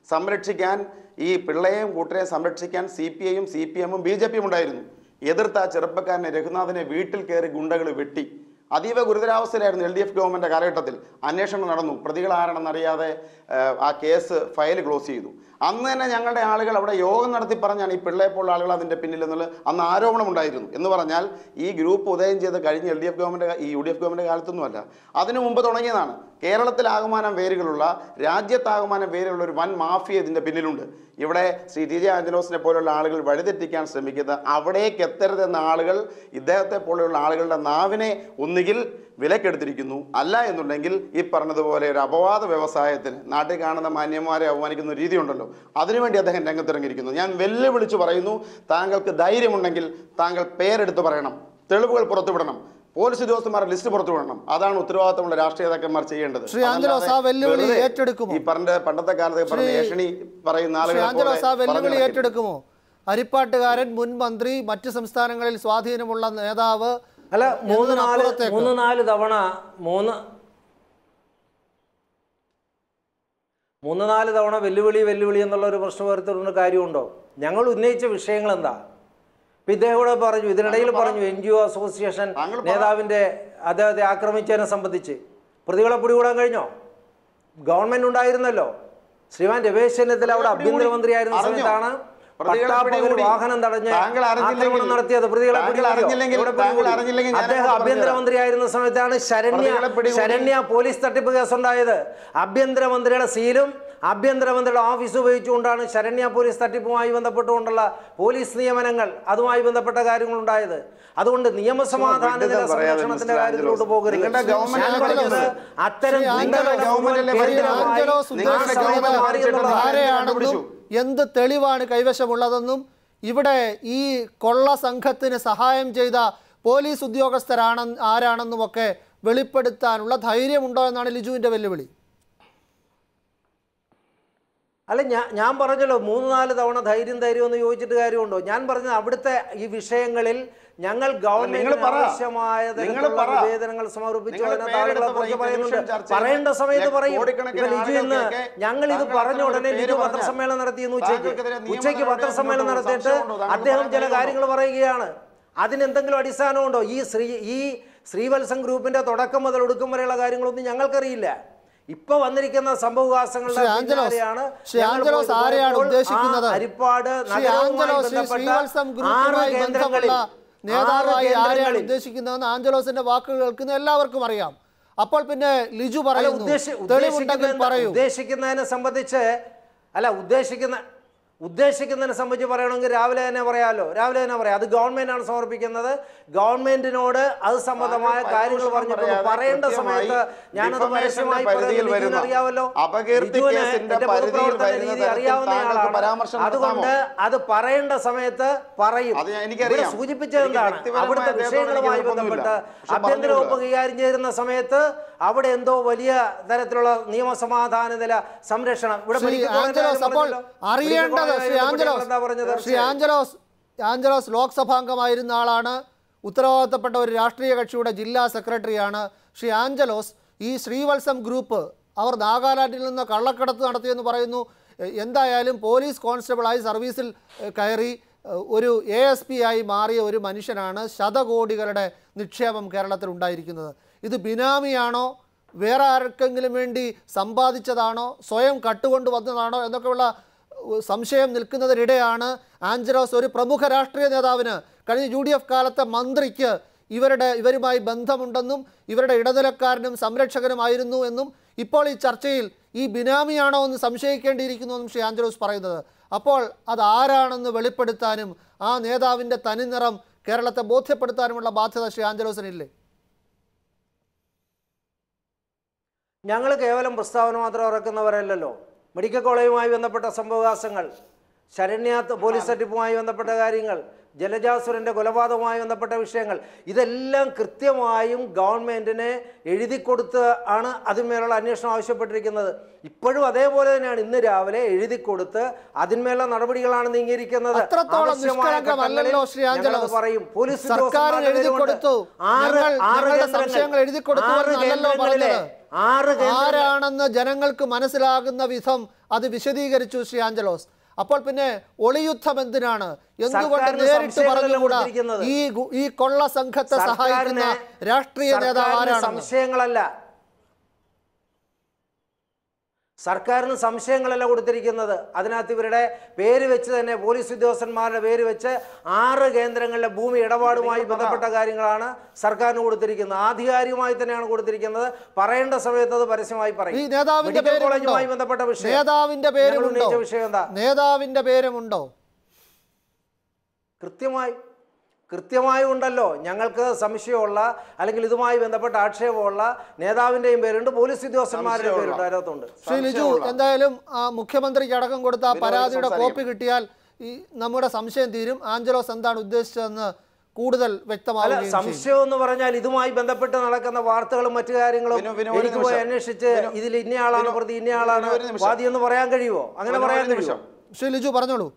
സംരക്ഷിക്കാൻ ഈ പിള്ളയെയും കൂട്ടരെയും സംരക്ഷിക്കാൻ സി പി ഐയും സി പി എമ്മും ബി ജെ പിയും ഉണ്ടായിരുന്നു എതിർത്ത ആ ചെറുപ്പക്കാരനെ രഘുനാഥിനെ വീട്ടിൽ കയറി ഗുണ്ടകൾ വെട്ടി അതീവ ഗുരുതരാവസ്ഥയിലായിരുന്നു എൽ ഡി എഫ് ഗവൺമെൻറ് കാലഘട്ടത്തിൽ അന്വേഷണം നടന്നു പ്രതികൾ ആരാണെന്നറിയാതെ ഏഹ്, ആ കേസ് ഫയൽ ക്ലോസ് ചെയ്തു അന്ന് തന്നെ ഞങ്ങളുടെ ആളുകൾ അവിടെ യോഗം നടത്തി പറഞ്ഞാണ് ഈ പിള്ളയെപ്പോലുള്ള ആളുകൾ അതിൻ്റെ പിന്നിൽ എന്നുള്ളത് അന്ന് ആരോപണം ഉണ്ടായിരുന്നു എന്ന് പറഞ്ഞാൽ ഈ ഗ്രൂപ്പ് ഉദയം ചെയ്ത് കഴിഞ്ഞ എൽ ഡി എഫ് ഗവൺമെൻറ് ഈ യു ഡി എഫ് ഗവൺമെൻറ് കാലത്തൊന്നുമല്ല അതിനു മുമ്പ് തുടങ്ങിയതാണ് കേരളത്തിലാകമാനം വേരുകളുള്ള രാജ്യത്താകമാനം വേരുകളുള്ള ഒരു വൻ മാഫിയ ഇതിൻ്റെ പിന്നിലുണ്ട് ഇവിടെ ശ്രീ ടി ജെ ആഞ്ചലോസിനെ പോലുള്ള ആളുകൾ വഴിതെറ്റിക്കാൻ ശ്രമിക്കുന്നത് അവിടേക്ക് എത്തരുതെന്ന ആളുകൾ ഇദ്ദേഹത്തെ പോലെയുള്ള ആളുകളുടെ നാവിനെ ഒന്നുകിൽ വിലക്കെടുത്തിരിക്കുന്നു അല്ല എന്നുണ്ടെങ്കിൽ ഈ പറഞ്ഞതുപോലെ ഒരു അപവാദ വ്യവസായത്തിന് നാട്ടിൽ കാണുന്ന മാന്യന്മാരെ അവമാനിക്കുന്ന ഒരു രീതിയുണ്ടല്ലോ അതിനുവേണ്ടി അദ്ദേഹം രംഗത്തിറങ്ങിയിരിക്കുന്നു ഞാൻ വെല്ലുവിളിച്ചു പറയുന്നു താങ്കൾക്ക് ധൈര്യമുണ്ടെങ്കിൽ താങ്കൾ പേരെടുത്ത് പറയണം തെളിവുകൾ പുറത്തുവിടണം പോലീസ് ഉദ്യോഗസ്ഥന്മാരുടെ ലിസ്റ്റ് പുറത്തുവിടണം അതാണ് ഉത്തരവാദിത്തമുള്ള രാഷ്ട്രീയ നേതാക്കന്മാർ ചെയ്യേണ്ടത് ശ്രീ ആഞ്ചലോസ്, ആ അതല്ലാതെ വെല്ലുവിളി വെറുതെ ഏറ്റെടുക്കുമോ? ഈ പറഞ്ഞ പണ്ടത്തെ കാലത്ത് പറഞ്ഞ ശ്രീ- ഏഷണി പറയുന്ന ശ്രീ ആളുകളെ പോലെ ആഞ്ചലോസ് ആ പറഞ്ഞു വെല്ലുവിളി നടക്കരുത്. ഏറ്റെടുക്കുമോ അരിപ്പാട്ടുകാരൻ മുൻ മന്ത്രി മറ്റ് സംസ്ഥാനങ്ങളിൽ സ്വാധീനമുള്ള നേതാവ് അല്ല മൂന്ന് നാല് എന്നതിനപ്പുറത്തേക്ക്. മൂന്ന് നാല് തവണ മൂന്ന് മൂന്ന് നാല് തവണ വെല്ലുവിളി വെല്ലുവിളി എന്നുള്ള ഒരു പ്രശ്നം വരുത്തുന്ന കാര്യമുണ്ടോ ഞങ്ങൾ ഉന്നയിച്ച വിഷയങ്ങൾ എന്താ ഇപ്പം ഇദ്ദേഹം ഇവിടെ പറഞ്ഞു ഇതിനിടയിൽ പറഞ്ഞു എൻ ജി ഒ അസോസിയേഷൻ താങ്കൾ പറ. നേതാവിൻ്റെ അദ്ദേഹത്തെ ആക്രമിച്ചതിനെ സംബന്ധിച്ച് പ്രതികളെ പിടികൂടാൻ കഴിഞ്ഞോ ഗവൺമെന്റ് ഉണ്ടായിരുന്നല്ലോ ശ്രീമാൻ രമേശ് ചെന്നിത്തല അവിടെ പ്രതികളെ ആഭ്യന്തരമന്ത്രിയായിരുന്ന അറിഞ്ഞോ? സമയത്താണ് പ്രതികളെ പട്ടാപ്പകൽ പിടികൂടി. വാഹനം തടഞ്ഞ് താങ്കൾ അറിഞ്ഞില്ലെങ്കിൽ- ആക്രമണം നടത്തിയത് പ്രതികളെ താങ്കൾ പിടികൂടിയോ? അറിഞ്ഞില്ലെങ്കിൽ- എവിടെ താങ്കൾ പിടികൂടി? അറിഞ്ഞില്ലെങ്കിൽ ഞാൻ അദ്ദേഹം അങ്ങോട്ട് പറഞ്ഞുതരാം. ആഭ്യന്തരമന്ത്രിയായിരുന്ന സമയത്താണ് ശരണ്യ പ്രതികളെ പിടികൂടി. ശരണ്യ പോലീസ് തട്ടിപ്പ് കേസുണ്ടായത് ആഭ്യന്തരമന്ത്രിയുടെ സീലും ആഭ്യന്തരമന്ത്രിയുടെ ഓഫീസ് ഉപയോഗിച്ചുകൊണ്ടാണ് ശരണ്യ പോലീസ് തട്ടിപ്പുമായി ബന്ധപ്പെട്ടുകൊണ്ടുള്ള പോലീസ് നിയമനങ്ങൾ അതുമായി ബന്ധപ്പെട്ട കാര്യങ്ങൾ ഉണ്ടായത് അതുകൊണ്ട് നിയമസമാധാന നില വിഡ്ഢിത്തം പറയാതെ സംരക്ഷണത്തിന്റെ മിസ്റ്റർ കാര്യത്തിലോട്ട് ആഞ്ചലോസ്. പോകരുത് നിങ്ങളുടെ ഗവൺമെന്റ് ഞാൻ ആഞ്ചലോസ്. പറഞ്ഞത് അത്തരം ശ്രീ ഗുണ്ടകളുടെ ആഞ്ചലോസ് ഗവൺമെന്റ് ശ്രീ കേന്ദ്രമായി ആഞ്ചലോസ് ആ ഉദ്ദേശിക്കുന്നത് സമയത്ത് മാറി എന്നുള്ളതാണ്. ആരെയാണെന്നും എന്ത് തെളിവാണ് കൈവശമുള്ളതെന്നും ഇവിടെ ഈ കൊള്ള സംഘത്തിന് സഹായം ചെയ്ത പോലീസ് ഉദ്യോഗസ്ഥരാണ് ആരാണെന്നുമൊക്കെ വെളിപ്പെടുത്താനുള്ള ധൈര്യമുണ്ടോ എന്നാണ് ലിജുവിന്റെ വെല്ലുവിളി അല്ല ഞാൻ ഞാൻ പറഞ്ഞല്ലോ മൂന്ന് നാല് തവണ ധൈര്യം ധൈര്യം എന്ന് ചോദിച്ചിട്ട് കാര്യമുണ്ടോ ഞാൻ പറഞ്ഞത് അവിടുത്തെ ഈ വിഷയങ്ങളിൽ ഞങ്ങൾ ഗവൺമെന്റിന് പറ. ആവശ്യമായ നിങ്ങൾ തരത്തിലുള്ള പറ. നിവേദനങ്ങൾ സമർപ്പിച്ചു നിങ്ങൾ അതിനകത്ത് പേരെടുത്ത് ആളുകളെ കുറിച്ച് പറയും. പറയുന്നുണ്ട് ടെലിവിഷൻ ചർച്ചയിൽ പറയേണ്ട സമയത്ത് പറയും കോടിക്കണക്കിന് ഇപ്പൊ ലിജു ഇന്ന് ആളുകൾക്കൊക്കെ ഞങ്ങൾ ഇത് താങ്കൾ പറഞ്ഞ അത്തരം ഉടനെ ഒരു ലിജു പേര് പത്രസമ്മേളനം നടത്തിയെന്ന് ഉച്ചയ്ക്ക് താങ്കൾക്കെതിരെ നിയമ ഉച്ചയ്ക്ക് നടപടി പത്രസമ്മേളനം മുന്നോട്ട് നടത്തിയിട്ട് സംശയമുണ്ടോ? താങ്കൾ അദ്ദേഹം ചില പറയാൻ കാര്യങ്ങൾ പറയുകയാണ് അതിനെന്തെങ്കിലും അടിസ്ഥാനമുണ്ടോ ഈ ശ്രീ ഈ ശ്രീവത്സം ഗ്രൂപ്പിന്റെ തുടക്കം മുതൽ ഒടുക്കം വരെയുള്ള കാര്യങ്ങളൊന്നും ഞങ്ങൾക്കറിയില്ല ഇപ്പൊ വന്നിരിക്കുന്ന സംഭവവികാസങ്ങളുടെ ശ്രീ ആഞ്ചലോസ്, പിന്നാലെയാണ് ശ്രീ ഞങ്ങൾ ആഞ്ചലോസ് പോയത്. ആരെയാണ് പോയപ്പോൾ ഉദ്ദേശിക്കുന്നത്? ആ അരിപ്പാട് ശ്രീ നഗരവുമായി ആഞ്ചലോസ് ഈ ബന്ധപ്പെട്ട ശ്രീവത്സം ആറ് ഗ്രൂപ്പുമായി കേന്ദ്രങ്ങളിൽ ബന്ധമുള്ള നേതാവായി ആറ് ആരെയാണ് കേന്ദ്രങ്ങളിൽ ഉദ്ദേശിക്കുന്നതെന്ന് ആഞ്ചലോസിന്റെ വാക്കുകൾ കേൾക്കുന്ന എല്ലാവർക്കും അറിയാം അപ്പോൾ പിന്നെ ലിജു അല്ല പറയുന്നു ഉദ്ദേശി- തെളിവുണ്ടെങ്കിൽ ഉദ്ദേശിക്കുന്ന പറയൂ ഉദ്ദേശിക്കുന്നതിനെ സംബന്ധിച്ച് അല്ല ഉദ്ദേശിക്കുന്ന ഉദ്ദേശിക്കുന്നതിനെ സംബന്ധിച്ച് പറയണമെങ്കിൽ രാവിലെ തന്നെ പറയാമല്ലോ രാവിലെ തന്നെ പറയാം അത് ഗവൺമെന്റാണ് സമർപ്പിക്കുന്നത് ഗവൺമെന്റിനോട് അത് സംബന്ധമായ താങ്കൾ കാര്യങ്ങൾ പരദൂഷണം പറഞ്ഞിട്ടുണ്ട് പറയാതെ പറയേണ്ട കൃത്യമായി സമയത്ത് ഞാനത് defamation പരസ്യമായി ന്റെ പരിധിയിൽ പറയുന്നത് ലിജുവിന് വരുന്ന അറിയാമല്ലോ അപകീർത്തി ലിജുവിന് കേസിന്റെ എന്റെ പരിധിയിൽ പൊതുപ്രവർത്തന വരുന്ന രീതി തരത്തിൽ അറിയാവുന്ന താങ്കൾക്ക് ആളാണ് പരാമർശം അതുകൊണ്ട് നടത്താമോ? അത് പറയേണ്ട സമയത്ത് പറയും അത് ഞാൻ- എനിക്കറിയാം. ഇവിടെ സൂചിപ്പിച്ചത് എനിക്ക് എന്താണ് വ്യക്തിപരമായ അവിടുത്തെ അദ്ദേഹത്തോട് വിഷയങ്ങളുമായി എനിക്ക് ബന്ധപ്പെട്ട് എതിർപ്പൊന്നുമില്ല. പക്ഷെ ആഭ്യന്തര പറഞ്ഞു വകുപ്പ് കൈകാര്യം ചെയ്യുന്ന സമയത്ത് അവിടെ എന്തോ വലിയ തരത്തിലുള്ള നിയമസമാധാന നില സംരക്ഷണം ഇവിടെ ശ്രീ മെഡിക്കൽ കോളേജിന്റെ ആഞ്ചലോസ് കാര്യം അപ്പോൾ പറഞ്ഞല്ലോ. അറിയേണ്ടത് മെഡിക്കൽ ശ്രീ കോളേജുമായി ആഞ്ചലോസ് ബന്ധപ്പെട്ട് എന്താ പറഞ്ഞത് ശ്രീ ആഞ്ചലോസ് ആഞ്ചലോസ് ലോക്സഭാംഗമായിരുന്ന ആളാണ് ഉത്തരവാദിത്തപ്പെട്ട ഒരു രാഷ്ട്രീയ കക്ഷിയുടെ ജില്ലാ സെക്രട്ടറിയാണ് ശ്രീ ആഞ്ചലോസ് ഈ ശ്രീവത്സം ഗ്രൂപ്പ് അവർ നാഗാലാൻഡിൽ നിന്ന് കള്ളക്കടത്ത് നടത്തിയെന്ന് പറയുന്നു എ- എന്തായാലും പോലീസ് കോൺസ്റ്റബിളായി സർവീസിൽ എ, കയറി എ, ഒരു എ എസ് പി ആയി മാറിയ ഒരു മനുഷ്യനാണ് ശതകോടികളുടെ നിക്ഷേപം കേരളത്തിൽ ഉണ്ടായിരിക്കുന്നത് ഇത് ബിനാമിയാണോ വേറെ ആർക്കെങ്കിലും വേണ്ടി സമ്പാദിച്ചതാണോ സ്വയം കട്ടുകൊണ്ട് വന്നതാണോ എന്നൊക്കെയുള്ള ഉ- സംശയം നിൽക്കുന്നതിനിടെയാണ് ആഞ്ചലോസ് ഒരു പ്രമുഖ രാഷ്ട്രീയ നേതാവിന് കഴിഞ്ഞ യു ഡി എഫ് കാലത്തെ മന്ത്രിക്ക് ഇവരുടെ ഇവരുമായി ബന്ധമുണ്ടെന്നും ഇവരുടെ ഇടനിലക്കാരനും സംരക്ഷകനുമായിരുന്നു എന്നും ഇപ്പോൾ ഈ ചർച്ചയിൽ ഈ ബിനാമിയാണോ എന്ന് സംശയിക്കേണ്ടിയിരിക്കുന്നു എന്നും ശ്രീ ആഞ്ചലോസ് പറയുന്നത് അപ്പോൾ അത് ആരാണെന്ന് വെളിപ്പെടുത്താനും ആ നേതാവിൻ്റെ തനിനിറം കേരളത്തെ ബോധ്യപ്പെടുത്താനുമുള്ള ബാധ്യത ശ്രീ ആഞ്ചലോസിനില്ലേ ഞങ്ങൾ കേവലം പ്രസ്താവന മാത്രം ഇറക്കുന്നവരല്ലല്ലോ മെഡിക്കൽ കോളേജുമായി ബന്ധപ്പെട്ട സംഭവവികാസങ്ങൾ ശരണ്യാത്ത് പോലീസ് തട്ടിപ്പുമായി ബന്ധപ്പെട്ട കാര്യങ്ങൾ ജലജാസുരൻ്റെ കൊലപാതകവുമായി ബന്ധപ്പെട്ട വിഷയങ്ങൾ ഇതെല്ലാം കൃത്യമായും ഗവൺമെൻറ്റിന് എഴുതി കൊടുത്ത് ആണ് അതിന്മേലുള്ള അന്വേഷണം ആവശ്യപ്പെട്ടിരിക്കുന്നത് ഇപ്പോഴും അതേപോലെ തന്നെയാണ് ഇന്ന് രാവിലെ എഴുതി കൊടുത്ത് അതിന്മേലുള്ള നടപടികളാണ് നീങ്ങിയിരിക്കുന്നത് അത്രത്തോളം ആവശ്യമായ നിഷ്കളങ്കമല്ലല്ലോ ശ്രീ ഘട്ടങ്ങളിൽ ആഞ്ചലോസ്. ഞങ്ങളത് പറയും പോലീസ് സർക്കാരിന് ഉദ്യോഗസ്ഥന്മാരുടെ എഴുതി പേരുണ്ട്. കൊടുത്തു. ആറ് ഞങ്ങൾ ആറ് ഞങ്ങളുടെ കേന്ദ്രങ്ങൾ. സംശയങ്ങൾ എഴുതി കൊടുത്തു ആറ് എന്നല്ലല്ലോ കേന്ദ്രങ്ങളിലെ പറഞ്ഞത്. ആറ് കേന്ദ്രങ്ങൾ ആരാണെന്ന് ജനങ്ങൾക്ക് മനസ്സിലാകുന്ന വിധം അത് വിശദീകരിച്ചു ശ്രീ ആഞ്ചലോസ് അപ്പോൾ പിന്നെ ഒളിയുദ്ധം എന്തിനാണ് എന്തുകൊണ്ട് സർക്കാരിന് നേരിട്ട് സംശയമല്ലല്ലോ പറഞ്ഞുകൂടാ കൊടുത്തിരിക്കുന്നത്. ഈ ഗു- ഈ കൊള്ള സംഘത്തെ സഹായിക്കുന്ന സർക്കാരിന് രാഷ്ട്രീയ നേതാവ് സർക്കാരിന് ആരാണ് സംശയങ്ങളല്ല സർക്കാരിന് സംശയങ്ങളല്ല കൊടുത്തിരിക്കുന്നത് അതിനകത്ത് ഇവരുടെ പേര് വെച്ച് തന്നെ പോലീസ് ഉദ്യോഗസ്ഥന്മാരുടെ പേര് വെച്ച് ആറ് കേന്ദ്രങ്ങളിലെ ഭൂമി ഇടപാടുമായി ബന്ധപ്പെട്ട കാര്യങ്ങളാണ് സർക്കാരിന് കൊടുത്തിരിക്കുന്നത് ആധികാരികമായി തന്നെയാണ് കൊടുത്തിരിക്കുന്നത് പറയേണ്ട സമയത്ത് അത് പരസ്യമായി ഈ പറയും നേതാവിന്റെ മെഡിക്കൽ പേരുമുണ്ടോ കോളേജുമായി ബന്ധപ്പെട്ട വിഷയം നേതാവിന്റെ ഞങ്ങൾ പേരുമുണ്ടോ ഉന്നയിച്ച വിഷയം എന്താ നേതാവിന്റെ പേരുമുണ്ടോ കൃത്യമായി കൃത്യമായി ഉണ്ടല്ലോ ഞങ്ങൾക്ക് സംശയമുള്ള അല്ലെങ്കിൽ ഇതുമായി ബന്ധപ്പെട്ട ആക്ഷേപമുള്ള നേതാവിന്റെയും പേരുണ്ട് പോലീസ് ഉദ്യോഗസ്ഥന്മാരുടെയും പേരുണ്ട് അതിനകത്തുണ്ട് ശ്രീ ലിജു സംശയമുള്ള. എന്തായാലും ആ മുഖ്യമന്ത്രിക്ക് അടക്കം കൊടുത്ത ആ വിനോദ് പരാതിയുടെ സംസാരിക്കും. കോപ്പി കിട്ടിയാൽ ഈ നമ്മുടെ സംശയം തീരും ആഞ്ചലോസ് എന്താണ് ഉദ്ദേശിച്ചതെന്ന് കൂടുതൽ അല്ല വ്യക്തമാവുകയും ചെയ്യും സംശയം എന്ന് പറഞ്ഞാൽ ഇതുമായി ബന്ധപ്പെട്ട് നടക്കുന്ന വാർത്തകളും മറ്റു കാര്യങ്ങളും വിനു, വിനു, ഒരു എനിക്ക് പോയി നിമിഷം. അന്വേഷിച്ച് വിനു, ഇതിൽ ഇന്നയാളാണ് വിനു, പ്രതി ഇന്നയാളാണ് വിനു, ഒരു നിമിഷം. വാദി എന്ന് പറയാൻ കഴിയുമോ അങ്ങനെ വിനു, പറയാൻ ഒരു കഴിയുമോ നിമിഷം. ശ്രീ ലിജു പറഞ്ഞോളൂ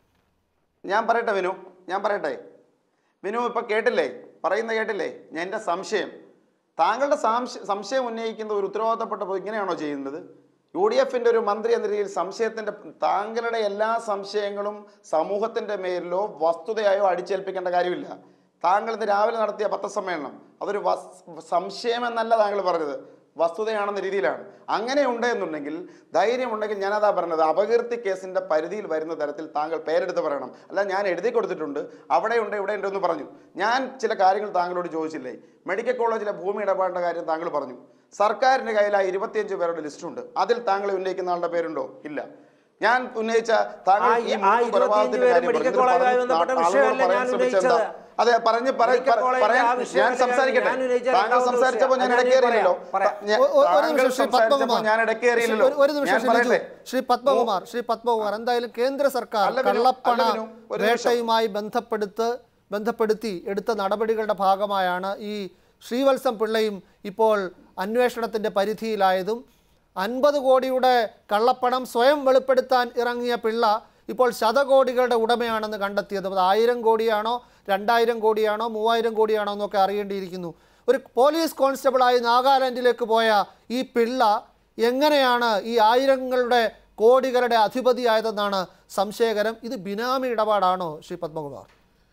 ഞാൻ പറയട്ടെ വിനു ഞാൻ പറയട്ടെ വിനു ഇപ്പൊ കേട്ടില്ലേ പറയുന്ന കേട്ടില്ലേ ഞാൻ എൻ്റെ സംശയം താങ്കളുടെ സംശ- സംശയം ഉന്നയിക്കുന്ന ഒരു ഉത്തരവാദിത്തപ്പെട്ട പൊ- ഇങ്ങനെയാണോ ചെയ്യുന്നത് യു ഡി എഫിന്റെ ഒരു മന്ത്രി എന്ന രീതിയിൽ സംശയത്തിന്റെ താങ്കളുടെ എല്ലാ സംശയങ്ങളും സമൂഹത്തിന്റെ മേലിലോ വസ്തുതയായോ അടിച്ചേൽപ്പിക്കേണ്ട കാര്യമില്ല താങ്കൾ ഇന്ന് രാവിലെ നടത്തിയ പത്രസമ്മേളനം അതൊരു വസ്- സംശയം എന്നല്ല താങ്കൾ പറഞ്ഞത് വസ്തുതയാണെന്ന രീതിയിലാണ് അങ്ങനെ ഉണ്ട് എന്നുണ്ടെങ്കിൽ ധൈര്യമുണ്ടെങ്കിൽ ഞാനതാ പറഞ്ഞത് അപകീർത്തി കേസിന്റെ പരിധിയിൽ വരുന്ന തരത്തിൽ താങ്കൾ പേരെടുത്ത് പറയണം അല്ല ഞാൻ എഴുതി കൊടുത്തിട്ടുണ്ട് അവിടെയുണ്ട് ഇവിടെ ഉണ്ട് എന്ന് പറഞ്ഞു ഞാൻ ചില കാര്യങ്ങൾ താങ്കളോട് ചോദിച്ചില്ലേ മെഡിക്കൽ കോളേജിലെ ഭൂമി ഇടപാടിന്റെ കാര്യം താങ്കൾ പറഞ്ഞു സർക്കാരിന്റെ കയ്യിൽ ആ ഇരുപത്തിയഞ്ച് പേരുടെ ലിസ്റ്റ് ഉണ്ട് അതിൽ താങ്കൾ ഉന്നയിക്കുന്ന ആളുടെ പേരുണ്ടോ ഇല്ല ഞാൻ ഉന്നയിച്ച താങ്കൾ ആ ഈ ഈ- മൂന്ന് ആ ഇരുപത്തിയഞ്ച് കൊലപാതകത്തിന്റെ പേര് കാര്യം മെഡിക്കൽ പറഞ്ഞു. ഇതിൽ കോളേജുമായി പറഞ്ഞു ബന്ധപ്പെട്ട ആളുകളോട് വിഷയമല്ല പറയാൻ ഞാൻ ശ്രമിച്ചത് എന്താ? ഉന്നയിച്ചത്. അതെ പറഞ്ഞ് പറ- മെഡിക്കൽ പറ- കോളേജിലെ പറയാൻ ആ ഞാൻ വിഷയമല്ല സംസാരിക്കട്ടെ ഞാൻ ഉന്നയിച്ച താങ്കൾ രണ്ടാമത്തെ സംസാരിച്ചപ്പോൾ ഞാൻ വിഷയം. ഇടയ്ക്ക് ഞാൻ കയറിയില്ലല്ലോ പറയാം. ഞാൻ- ഒ- ഒ- ഒരു താങ്കൾ നിമിഷം ശ്രീ സംസാരിച്ചപ്പോൾ പത്മകുമാർ ഞാൻ ഇടയ്ക്ക് കയറിയില്ലല്ലോ ഒരു- ഒരു നിമിഷം ഞാൻ ശ്രീ ലിജു. പറയട്ടെ ശ്രീ പത്മകുമാർ ശ്രീ പത്മകുമാർ എന്തായാലും കേന്ദ്ര സർക്കാർ അല്ല വിനു, കള്ളപ്പണ അല്ല വിനു, ഒരു നിമിഷം. വേട്ടയുമായി ബന്ധപ്പെടുത്ത് ബന്ധപ്പെടുത്തി എടുത്ത നടപടികളുടെ ഭാഗമായാണ് ഈ ശ്രീവത്സം പിള്ളയും ഇപ്പോൾ അന്വേഷണത്തിന്റെ പരിധിയിലായതും അൻപത് കോടിയുടെ കള്ളപ്പണം സ്വയം വെളിപ്പെടുത്താൻ ഇറങ്ങിയ പിള്ള ഇപ്പോൾ ശതകോടികളുടെ ഉടമയാണെന്ന് കണ്ടെത്തിയത് അത് ആയിരം കോടിയാണോ രണ്ടായിരം കോടിയാണോ മൂവായിരം കോടിയാണോ എന്നൊക്കെ അറിയേണ്ടിയിരിക്കുന്നു ഒരു പോലീസ് കോൺസ്റ്റബിളായി നാഗാലാൻഡിലേക്ക് പോയ ഈ പിള്ള എങ്ങനെയാണ് ഈ ആയിരങ്ങളുടെ കോടികളുടെ അധിപതിയായതെന്നാണ് സംശയകരം ഇത് ബിനാമി ഇടപാടാണോ ശ്രീ പത്മകുമാർ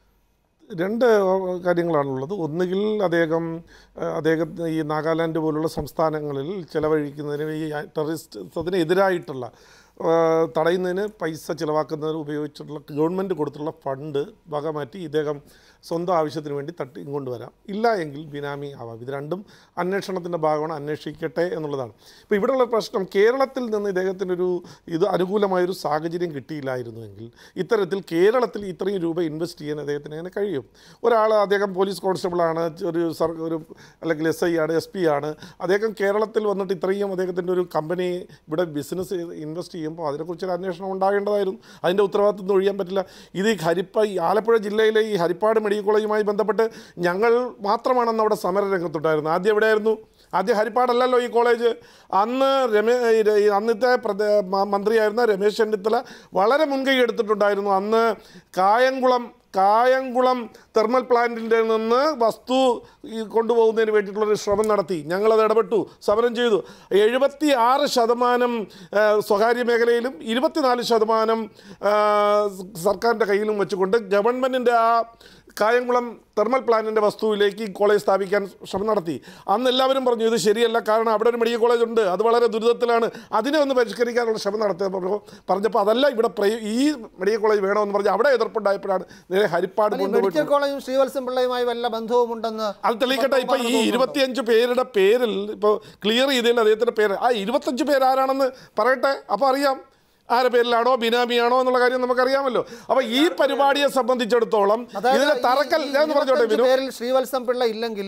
രണ്ട് കാര്യങ്ങളാണുള്ളത് ഒന്നുകിൽ അദ്ദേഹം ഏഹ്, അദ്ദേഹത്തിന് ഈ നാഗാലാൻഡ് പോലുള്ള സംസ്ഥാനങ്ങളിൽ ചെലവഴിക്കുന്നതിന് ഈ ടെററിസ്റ്റ് എതിരായിട്ടുള്ള ഏഹ്, തടയുന്നതിന് പൈസ ചിലവാക്കുന്നതിന് ഉപയോഗിച്ചിട്ടുള്ള ഗവൺമെൻറ് കൊടുത്തുള്ള ഫണ്ട് വകമാറ്റി ഇദ്ദേഹം സ്വന്തം ആവശ്യത്തിന് വേണ്ടി തട്ടി ഇങ്ങോട്ട് വരാം ഇല്ല എങ്കിൽ ബിനാമി ആവാം ഇത് രണ്ടും അന്വേഷണത്തിൻ്റെ ഭാഗമാണ് അന്വേഷിക്കട്ടെ എന്നുള്ളതാണ് ഇപ്പോൾ ഇവിടെയുള്ള പ്രശ്നം കേരളത്തിൽ നിന്ന് ഇദ്ദേഹത്തിനൊരു ഇത് അനുകൂലമായൊരു സാഹചര്യം കിട്ടിയില്ലായിരുന്നുവെങ്കിൽ ഇത്തരത്തിൽ കേരളത്തിൽ ഇത്രയും രൂപ ഇൻവെസ്റ്റ് ചെയ്യാൻ അദ്ദേഹത്തിന് എങ്ങനെ കഴിയും ഒരാൾ അദ്ദേഹം പോലീസ് കോൺസ്റ്റബിളാണ് ഒരു സർ ഒരു അല്ലെങ്കിൽ എസ് ഐ ആണ് എസ് പി ആണ് അദ്ദേഹം കേരളത്തിൽ വന്നിട്ട് ഇത്രയും അദ്ദേഹത്തിൻ്റെ ഒരു കമ്പനി ഇവിടെ ബിസിനസ് ഇൻവെസ്റ്റ് ചെയ്യുമ്പോൾ അതിനെക്കുറിച്ചൊരു അന്വേഷണം ഉണ്ടാകേണ്ടതായിരുന്നു അതിൻ്റെ ഉത്തരവാദിത്വം ഒന്നും ഒഴിയാൻ പറ്റില്ല ഇത് ഈ ഹരിപ്പ ഈ ആലപ്പുഴ ജില്ലയിലെ ഈ ഹരിപ്പാട് മെഡിക്കൽ കോളേജുമായി ബന്ധപ്പെട്ട് ഞങ്ങൾ മാത്രമാണെന്ന് അവിടെ സമര രംഗത്തുണ്ടായിരുന്നു ആദ്യം എവിടെയായിരുന്നു ആദ്യം ഹരിപ്പാടല്ലല്ലോ ഈ കോളേജ് അന്ന് രമേ ഈ അന്നത്തെ പ്രധ മ- മന്ത്രിയായിരുന്ന രമേശ് ചെന്നിത്തല വളരെ മുൻകൈ എടുത്തിട്ടുണ്ടായിരുന്നു അന്ന് കായംകുളം കായംകുളം തെർമൽ പ്ലാന്റിൻ്റെ നിന്ന് വസ്തു ഈ കൊണ്ടുപോകുന്നതിന് വേണ്ടിയിട്ടുള്ളൊരു ശ്രമം നടത്തി ഞങ്ങളത് ഇടപെട്ടു സമരം ചെയ്തു എഴുപത്തി ആറ് ശതമാനം ആ, സ്വകാര്യ മേഖലയിലും ഇരുപത്തിനാല് ശതമാനം ആ, സർക്കാരിൻ്റെ കയ്യിലും വെച്ചുകൊണ്ട് ഗവൺമെൻറ്റിൻ്റെ ആ കായംകുളം തെർമൽ പ്ലാന്റിൻ്റെ വസ്തുവിലേക്ക് ഈ കോളേജ് സ്ഥാപിക്കാൻ ശ്രമം നടത്തി അന്ന് എല്ലാവരും പറഞ്ഞു ഇത് ശരിയല്ല കാരണം അവിടെ ഒരു മെഡിക്കൽ കോളേജ് ഉണ്ട് അത് വളരെ ദുരിതത്തിലാണ് അതിനെ ഒന്ന് പരിഷ്കരിക്കാനുള്ള ശ്രമം നടത്തിയപ്പോൾ പറഞ്ഞപ്പോൾ അതല്ല ഇവിടെ പ്രയോ- ഈ മെഡിക്കൽ കോളേജ് വേണമെന്ന് പറഞ്ഞ് അവിടെ എതിർപ്പുണ്ടായപ്പോഴാണ് നേരെ ഹരിപ്പാട് ഈ കൊണ്ടുപോയി മെഡിക്കൽ കോളേജും ശ്രീവത്സം പിള്ളയുമായി വല്ല ബന്ധവുമുണ്ടെന്ന് അത് തെളിയിക്കട്ടെ ഇപ്പൊ ഈ ഇരുപത്തിയഞ്ച് പേരുടെ പേരിൽ ഇപ്പോൾ ക്ലിയർ ചെയ്തതിൽ അദ്ദേഹത്തിന്റെ പേര് ആ ഇരുപത്തഞ്ച് പേര് ആരാണെന്ന് പറയട്ടെ അപ്പോൾ അറിയാം ആരുടെ പേരിലാണോ ബിനാമിയാണോ എന്നുള്ള കാര്യം നമുക്കറിയാമല്ലോ അപ്പൊ ഈ പരിപാടിയെ സംബന്ധിച്ചിടത്തോളം അതായത് ഇതിന്റെ ഈ- തറക്കൽ ഈ ഞാൻ ഒന്ന് പറഞ്ഞോട്ടെ ഇരുപത്തഞ്ച് വിനു പേരിൽ ശ്രീവത്സം പിള്ള ഇല്ലെങ്കിലും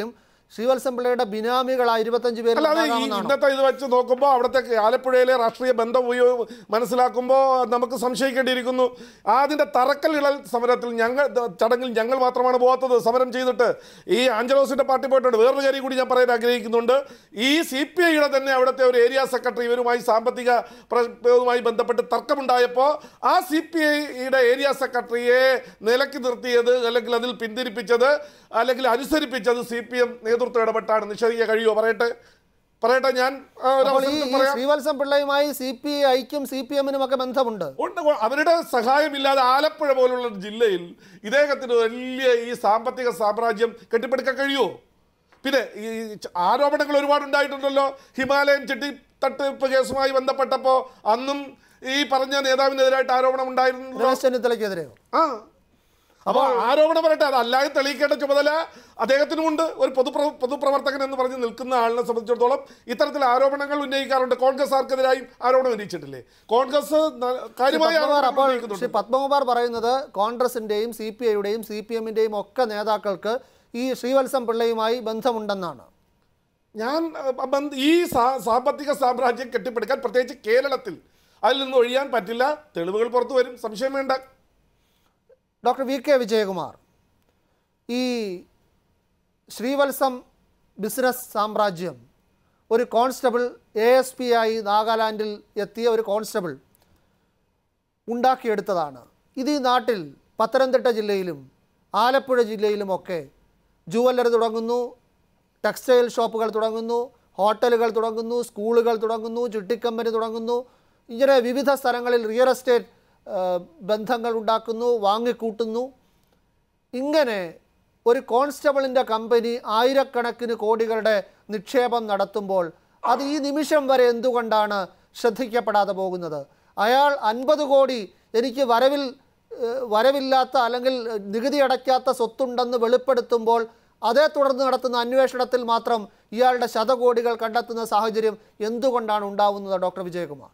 ശ്രീവത്സം പിള്ളയുടെ ബിനാമികളായ ഇരുപത്തഞ്ച് പേര് അല്ലാതെ ഈ ഉണ്ടാകാമെന്നാണോ ഇന്നത്തെ ഇത് വെച്ച് നോക്കുമ്പോൾ അവിടുത്തെ ആലപ്പുഴയിലെ രാഷ്ട്രീയ ബന്ധം ഉപയോഗ മനസ്സിലാക്കുമ്പോൾ നമുക്ക് സംശയിക്കേണ്ടിയിരിക്കുന്നു അതിൻ്റെ തറക്കല്ലിളൽ സമരത്തിൽ ഞങ്ങൾ ദ- ചടങ്ങിൽ ഞങ്ങൾ മാത്രമാണ് പോകാത്തത് സമരം ചെയ്തിട്ട് ഈ ആഞ്ചലോസിൻ്റെ പാർട്ടി പോയിട്ടുണ്ട് വേറൊരു കാര്യം കൂടി ഞാൻ പറയാൻ ആഗ്രഹിക്കുന്നുണ്ട് ഈ സി പി ഐയുടെ തന്നെ അവിടുത്തെ ഒരു ഏരിയ സെക്രട്ടറി ഇവരുമായി സാമ്പത്തിക പ്രശ്നവുമായി ബന്ധപ്പെട്ട് തർക്കമുണ്ടായപ്പോൾ ആ സി പി ഐയുടെ ഏരിയ സെക്രട്ടറിയെ നിലക്കി നിർത്തിയത് അല്ലെങ്കിൽ അതിൽ പിന്തിരിപ്പിച്ചത് അല്ലെങ്കിൽ അനുസരിപ്പിച്ചത് സി പി എം നേതൃത്വം ഇടപെട്ടാണ് നിഷേധിക്കാൻ കഴിയുമോ പറയട്ടെ പറയട്ടെ ഞാൻ ആ, ഒരു അപ്പോൾ ഈ അവസരത്തിൽ ഈ പറയാം ശ്രീവത്സം പിള്ളയുമായി സി പി ഐക്കും സി പി എമ്മിനും ഒക്കെ ബന്ധമുണ്ട് ഉണ്ട് അവരുടെ സഹായമില്ലാതെ ആലപ്പുഴ പോലുള്ള ഒരു ജില്ലയിൽ ഇദ്ദേഹത്തിന് വലിയ ഈ സാമ്പത്തിക സാമ്രാജ്യം കെട്ടിപ്പടുക്കാൻ കഴിയുമോ പിന്നെ ഈ ച- ആരോപണങ്ങൾ ഒരുപാട് ഉണ്ടായിട്ടുണ്ടല്ലോ ഹിമാലയൻ ചെട്ടി തട്ടിപ്പ് കേസുമായി ബന്ധപ്പെട്ടപ്പോൾ അന്നും ഈ പറഞ്ഞ നേതാവിനെതിരായിട്ട് ആരോപണം ഉണ്ടായിരുന്നു രമേശ് ചെന്നിത്തലയ്ക്കെതിരെയോ ആ അപ്പോൾ ആരോപണം പറയട്ടെ അതല്ലാതെ തെളിയിക്കേണ്ട ചുമതല അദ്ദേഹത്തിനുമുണ്ട് ഒരു പൊതുപ്ര പൊതുപ്രവർത്തകൻ എന്ന് പറഞ്ഞ് നിൽക്കുന്ന ആളിനെ സംബന്ധിച്ചിടത്തോളം ഇത്തരത്തിൽ ആരോപണങ്ങൾ ഉന്നയിക്കാറുണ്ട് കോൺഗ്രസ്സുകാർക്കെതിരായും ആരോപണം ഉന്നയിച്ചിട്ടില്ലേ കോൺഗ്രസ് ന- കാര്യമായ പത്മകുമാർ ആരോപണം അപ്പോൾ ഉന്നയിക്കുന്നുണ്ട് ശ്രീ പത്മകുമാർ പറയുന്നത് കോൺഗ്രസിന്റെയും സി പി ഐയുടെയും സി പി എമ്മിന്റെയും ഒക്കെ നേതാക്കൾക്ക് ഈ ശ്രീവത്സം പിള്ളയുമായി ബന്ധമുണ്ടെന്നാണ് ഞാൻ അഹ്, ബന്ധ- ഈ സാ- സാമ്പത്തിക സാമ്രാജ്യം കെട്ടിപ്പടുക്കാൻ പ്രത്യേകിച്ച് കേരളത്തിൽ അതിൽ നിന്ന് ഒഴിയാൻ പറ്റില്ല തെളിവുകൾ പുറത്തു വരും സംശയം വേണ്ട ഡോക്ടർ വി കെ വിജയകുമാർ ഈ ശ്രീവത്സം ബിസിനസ് സാമ്രാജ്യം ഒരു കോൺസ്റ്റബിൾ എ എസ് പി ആയി നാഗാലാൻഡിൽ എത്തിയ ഒരു കോൺസ്റ്റബിൾ ഉണ്ടാക്കിയെടുത്തതാണ് ഇത് ഈ നാട്ടിൽ പത്തനംതിട്ട ജില്ലയിലും ആലപ്പുഴ ജില്ലയിലുമൊക്കെ ജുവല്ലറി തുടങ്ങുന്നു ടെക്സ്റ്റൈൽ ഷോപ്പുകൾ തുടങ്ങുന്നു ഹോട്ടലുകൾ തുടങ്ങുന്നു സ്കൂളുകൾ തുടങ്ങുന്നു ചിട്ടിക്കമ്പനി തുടങ്ങുന്നു ഇങ്ങനെ വിവിധ സ്ഥലങ്ങളിൽ റിയൽ എസ്റ്റേറ്റ് ആ, ബന്ധങ്ങൾ ഉണ്ടാക്കുന്നു വാങ്ങിക്കൂട്ടുന്നു ഇങ്ങനെ ഒരു കോൺസ്റ്റബിളിൻ്റെ കമ്പനി ആയിരക്കണക്കിന് കോടികളുടെ നിക്ഷേപം നടത്തുമ്പോൾ അത് ഈ നിമിഷം വരെ എന്തുകൊണ്ടാണ് ശ്രദ്ധിക്കപ്പെടാതെ പോകുന്നത് അയാൾ അൻപത് കോടി എനിക്ക് വരവിൽ ഏഹ്, വരവില്ലാത്ത അല്ലെങ്കിൽ നികുതി അടയ്ക്കാത്ത സ്വത്തുണ്ടെന്ന് വെളിപ്പെടുത്തുമ്പോൾ അതേ തുടർന്ന് നടത്തുന്ന അന്വേഷണത്തിൽ മാത്രം ഇയാളുടെ ശതകോടികൾ കണ്ടെത്തുന്ന സാഹചര്യം എന്തുകൊണ്ടാണ് ഉണ്ടാവുന്നത് ഡോക്ടർ വിജയകുമാർ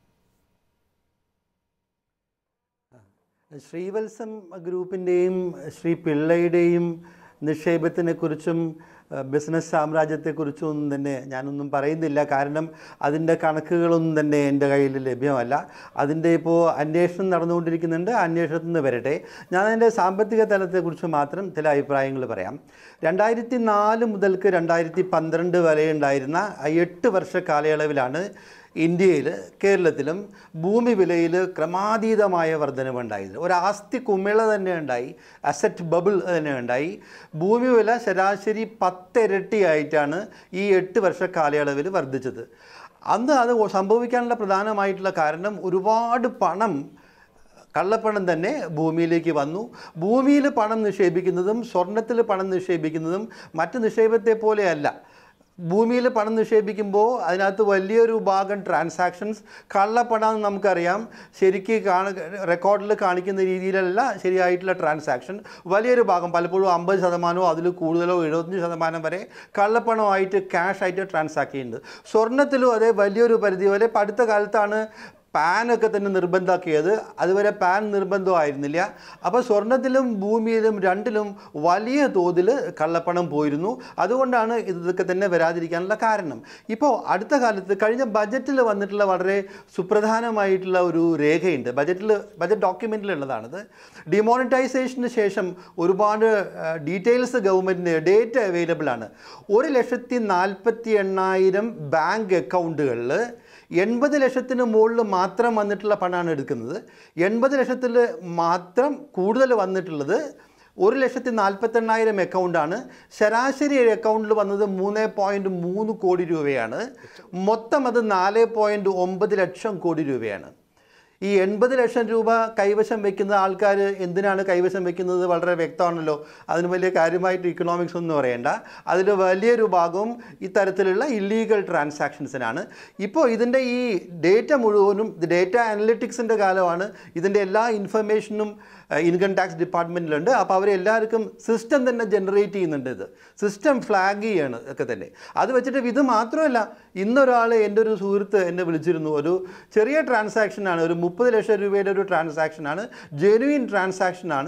ശ്രീവത്സം ഗ്രൂപ്പിൻ്റെയും ശ്രീ പിള്ളയുടെയും നിക്ഷേപത്തിനെക്കുറിച്ചും അഹ്, ബിസിനസ് സാമ്രാജ്യത്തെക്കുറിച്ചും ഒന്നും തന്നെ ഞാനൊന്നും പറയുന്നില്ല കാരണം അതിൻ്റെ കണക്കുകളൊന്നും തന്നെ എൻ്റെ കയ്യിൽ ലഭ്യമല്ല അതിൻ്റെ ഇപ്പോൾ അന്വേഷണം നടന്നുകൊണ്ടിരിക്കുന്നുണ്ട് അന്വേഷണത്തിൽ നിന്ന് വരട്ടെ ഞാൻ അതിൻ്റെ സാമ്പത്തിക തലത്തെക്കുറിച്ച് മാത്രം ചില അഭിപ്രായങ്ങൾ പറയാം രണ്ടായിരത്തി നാല് മുതൽക്ക് രണ്ടായിരത്തി പന്ത്രണ്ട് വരെ ഉണ്ടായിരുന്ന ആ എട്ട് വർഷ കാലയളവിലാണ് ഇന്ത്യയിൽ കേരളത്തിലും ഭൂമി വിലയിൽ ക്രമാതീതമായ വർധനവുണ്ടായത് ഒരു ആസ്തി കുമിള തന്നെ ഉണ്ടായി അസറ്റ് ബബിൾ തന്നെ ഉണ്ടായി ഭൂമി വില ശരാശരി പത്തിരട്ടിയായിട്ടാണ് ഈ എട്ട് വർഷ കാലയളവിൽ വർദ്ധിച്ചത് അന്ന് അത് സംഭവിക്കാനുള്ള പ്രധാനമായിട്ടുള്ള കാരണം ഒരുപാട് പണം കള്ളപ്പണം തന്നെ ഭൂമിയിലേക്ക് വന്നു ഭൂമിയിൽ പണം നിക്ഷേപിക്കുന്നതും സ്വർണത്തിൽ പണം നിക്ഷേപിക്കുന്നതും മറ്റ് നിക്ഷേപത്തെ പോലെയല്ല ഭൂമിയിൽ പണം നിക്ഷേപിക്കുമ്പോൾ അതിനകത്ത് വലിയൊരു ഭാഗം ട്രാൻസാക്ഷൻസ് കള്ളപ്പണം എന്ന് നമുക്കറിയാം ശരിക്ക് കാണ റെക്കോർഡിൽ കാണിക്കുന്ന രീതിയിലല്ല ശരിയായിട്ടുള്ള ട്രാൻസാക്ഷൻ വലിയൊരു ഭാഗം പലപ്പോഴും അമ്പത് ശതമാനമോ അതിൽ കൂടുതലോ എഴുപത്തഞ്ച് ശതമാനം വരെ കള്ളപ്പണമായിട്ട് ക്യാഷ് ആയിട്ട് ട്രാൻസാക്ട് ചെയ്യുന്നുണ്ട് സ്വർണ്ണത്തിലും അതേ വലിയൊരു പരിധി വരെ ഇപ്പം അടുത്ത കാലത്താണ് പാനൊക്കെ തന്നെ നിർബന്ധമാക്കിയത് അതുവരെ പാൻ നിർബന്ധമായിരുന്നില്ല അപ്പോൾ സ്വർണത്തിലും ഭൂമിയിലും രണ്ടിലും വലിയ തോതിൽ കള്ളപ്പണം പോയിരുന്നു അതുകൊണ്ടാണ് ഇതൊക്കെ തന്നെ വരാതിരിക്കാനുള്ള കാരണം ഇപ്പോൾ അടുത്ത കാലത്ത് കഴിഞ്ഞ ബജറ്റിൽ വന്നിട്ടുള്ള വളരെ സുപ്രധാനമായിട്ടുള്ള ഒരു രേഖയുണ്ട് ബജറ്റിൽ ബജറ്റ് ഡോക്യുമെൻറ്റിലുള്ളതാണിത് ഡിമോണിറ്റൈസേഷന് ശേഷം ഒരുപാട് ഡീറ്റെയിൽസ് ഗവൺമെൻറ്റിന് ഡേറ്റ അവൈലബിൾ ആണ് ഒരു ലക്ഷത്തി നാൽപ്പത്തി എണ്ണായിരം ബാങ്ക് അക്കൗണ്ടുകളിൽ എൺപത് ലക്ഷത്തിന് മുകളിൽ മാത്രം വന്നിട്ടുള്ള പണമാണ് എടുക്കുന്നത് എൺപത് ലക്ഷത്തിൽ മാത്രം കൂടുതൽ വന്നിട്ടുള്ളത് ഒരു ലക്ഷത്തി നാൽപ്പത്തെണ്ണായിരം അക്കൗണ്ടാണ് ശരാശരി ഒരു അക്കൗണ്ടിൽ വന്നത് മൂന്ന് പോയിൻറ്റ് മൂന്ന് കോടി രൂപയാണ് മൊത്തം അത് നാല് പോയിൻറ്റ് ഒമ്പത് ലക്ഷം കോടി രൂപയാണ് ഈ എൺപത് ലക്ഷം രൂപ കൈവശം വെക്കുന്ന ആൾക്കാർ എന്തിനാണ് കൈവശം വെക്കുന്നത് വളരെ വ്യക്തമാണല്ലോ അതിന് വലിയ കാര്യമായിട്ട് ഇക്കണോമിക്സ് ഒന്നും പറയേണ്ട അതിൽ വലിയൊരു ഭാഗവും ഇത്തരത്തിലുള്ള ഇല്ലീഗൽ ട്രാൻസാക്ഷൻസിനാണ് ഇപ്പോൾ ഇതിൻ്റെ ഈ ഡേറ്റ മുഴുവനും ഡേറ്റ അനലിറ്റിക്സിൻ്റെ കാലമാണ് ഇതിൻ്റെ എല്ലാ ഇൻഫർമേഷനും ഇൻകം ടാക്സ് ഡിപ്പാർട്ട്മെൻറ്റിലുണ്ട് അപ്പോൾ അവരെല്ലാവർക്കും സിസ്റ്റം തന്നെ ജനറേറ്റ് ചെയ്യുന്നുണ്ട് ഇത് സിസ്റ്റം ഫ്ലാഗ് ചെയ്യാണ് ഒക്കെ തന്നെ അത് വെച്ചിട്ട് ഇത് മാത്രമല്ല ഇന്നൊരാൾ എൻ്റെ ഒരു സുഹൃത്ത് എന്നെ വിളിച്ചിരുന്നു ഒരു ചെറിയ ട്രാൻസാക്ഷനാണ് ഒരു മുപ്പത് ലക്ഷം രൂപയുടെ ഒരു ട്രാൻസാക്ഷനാണ് ജെനുവിൻ ട്രാൻസാക്ഷനാണ്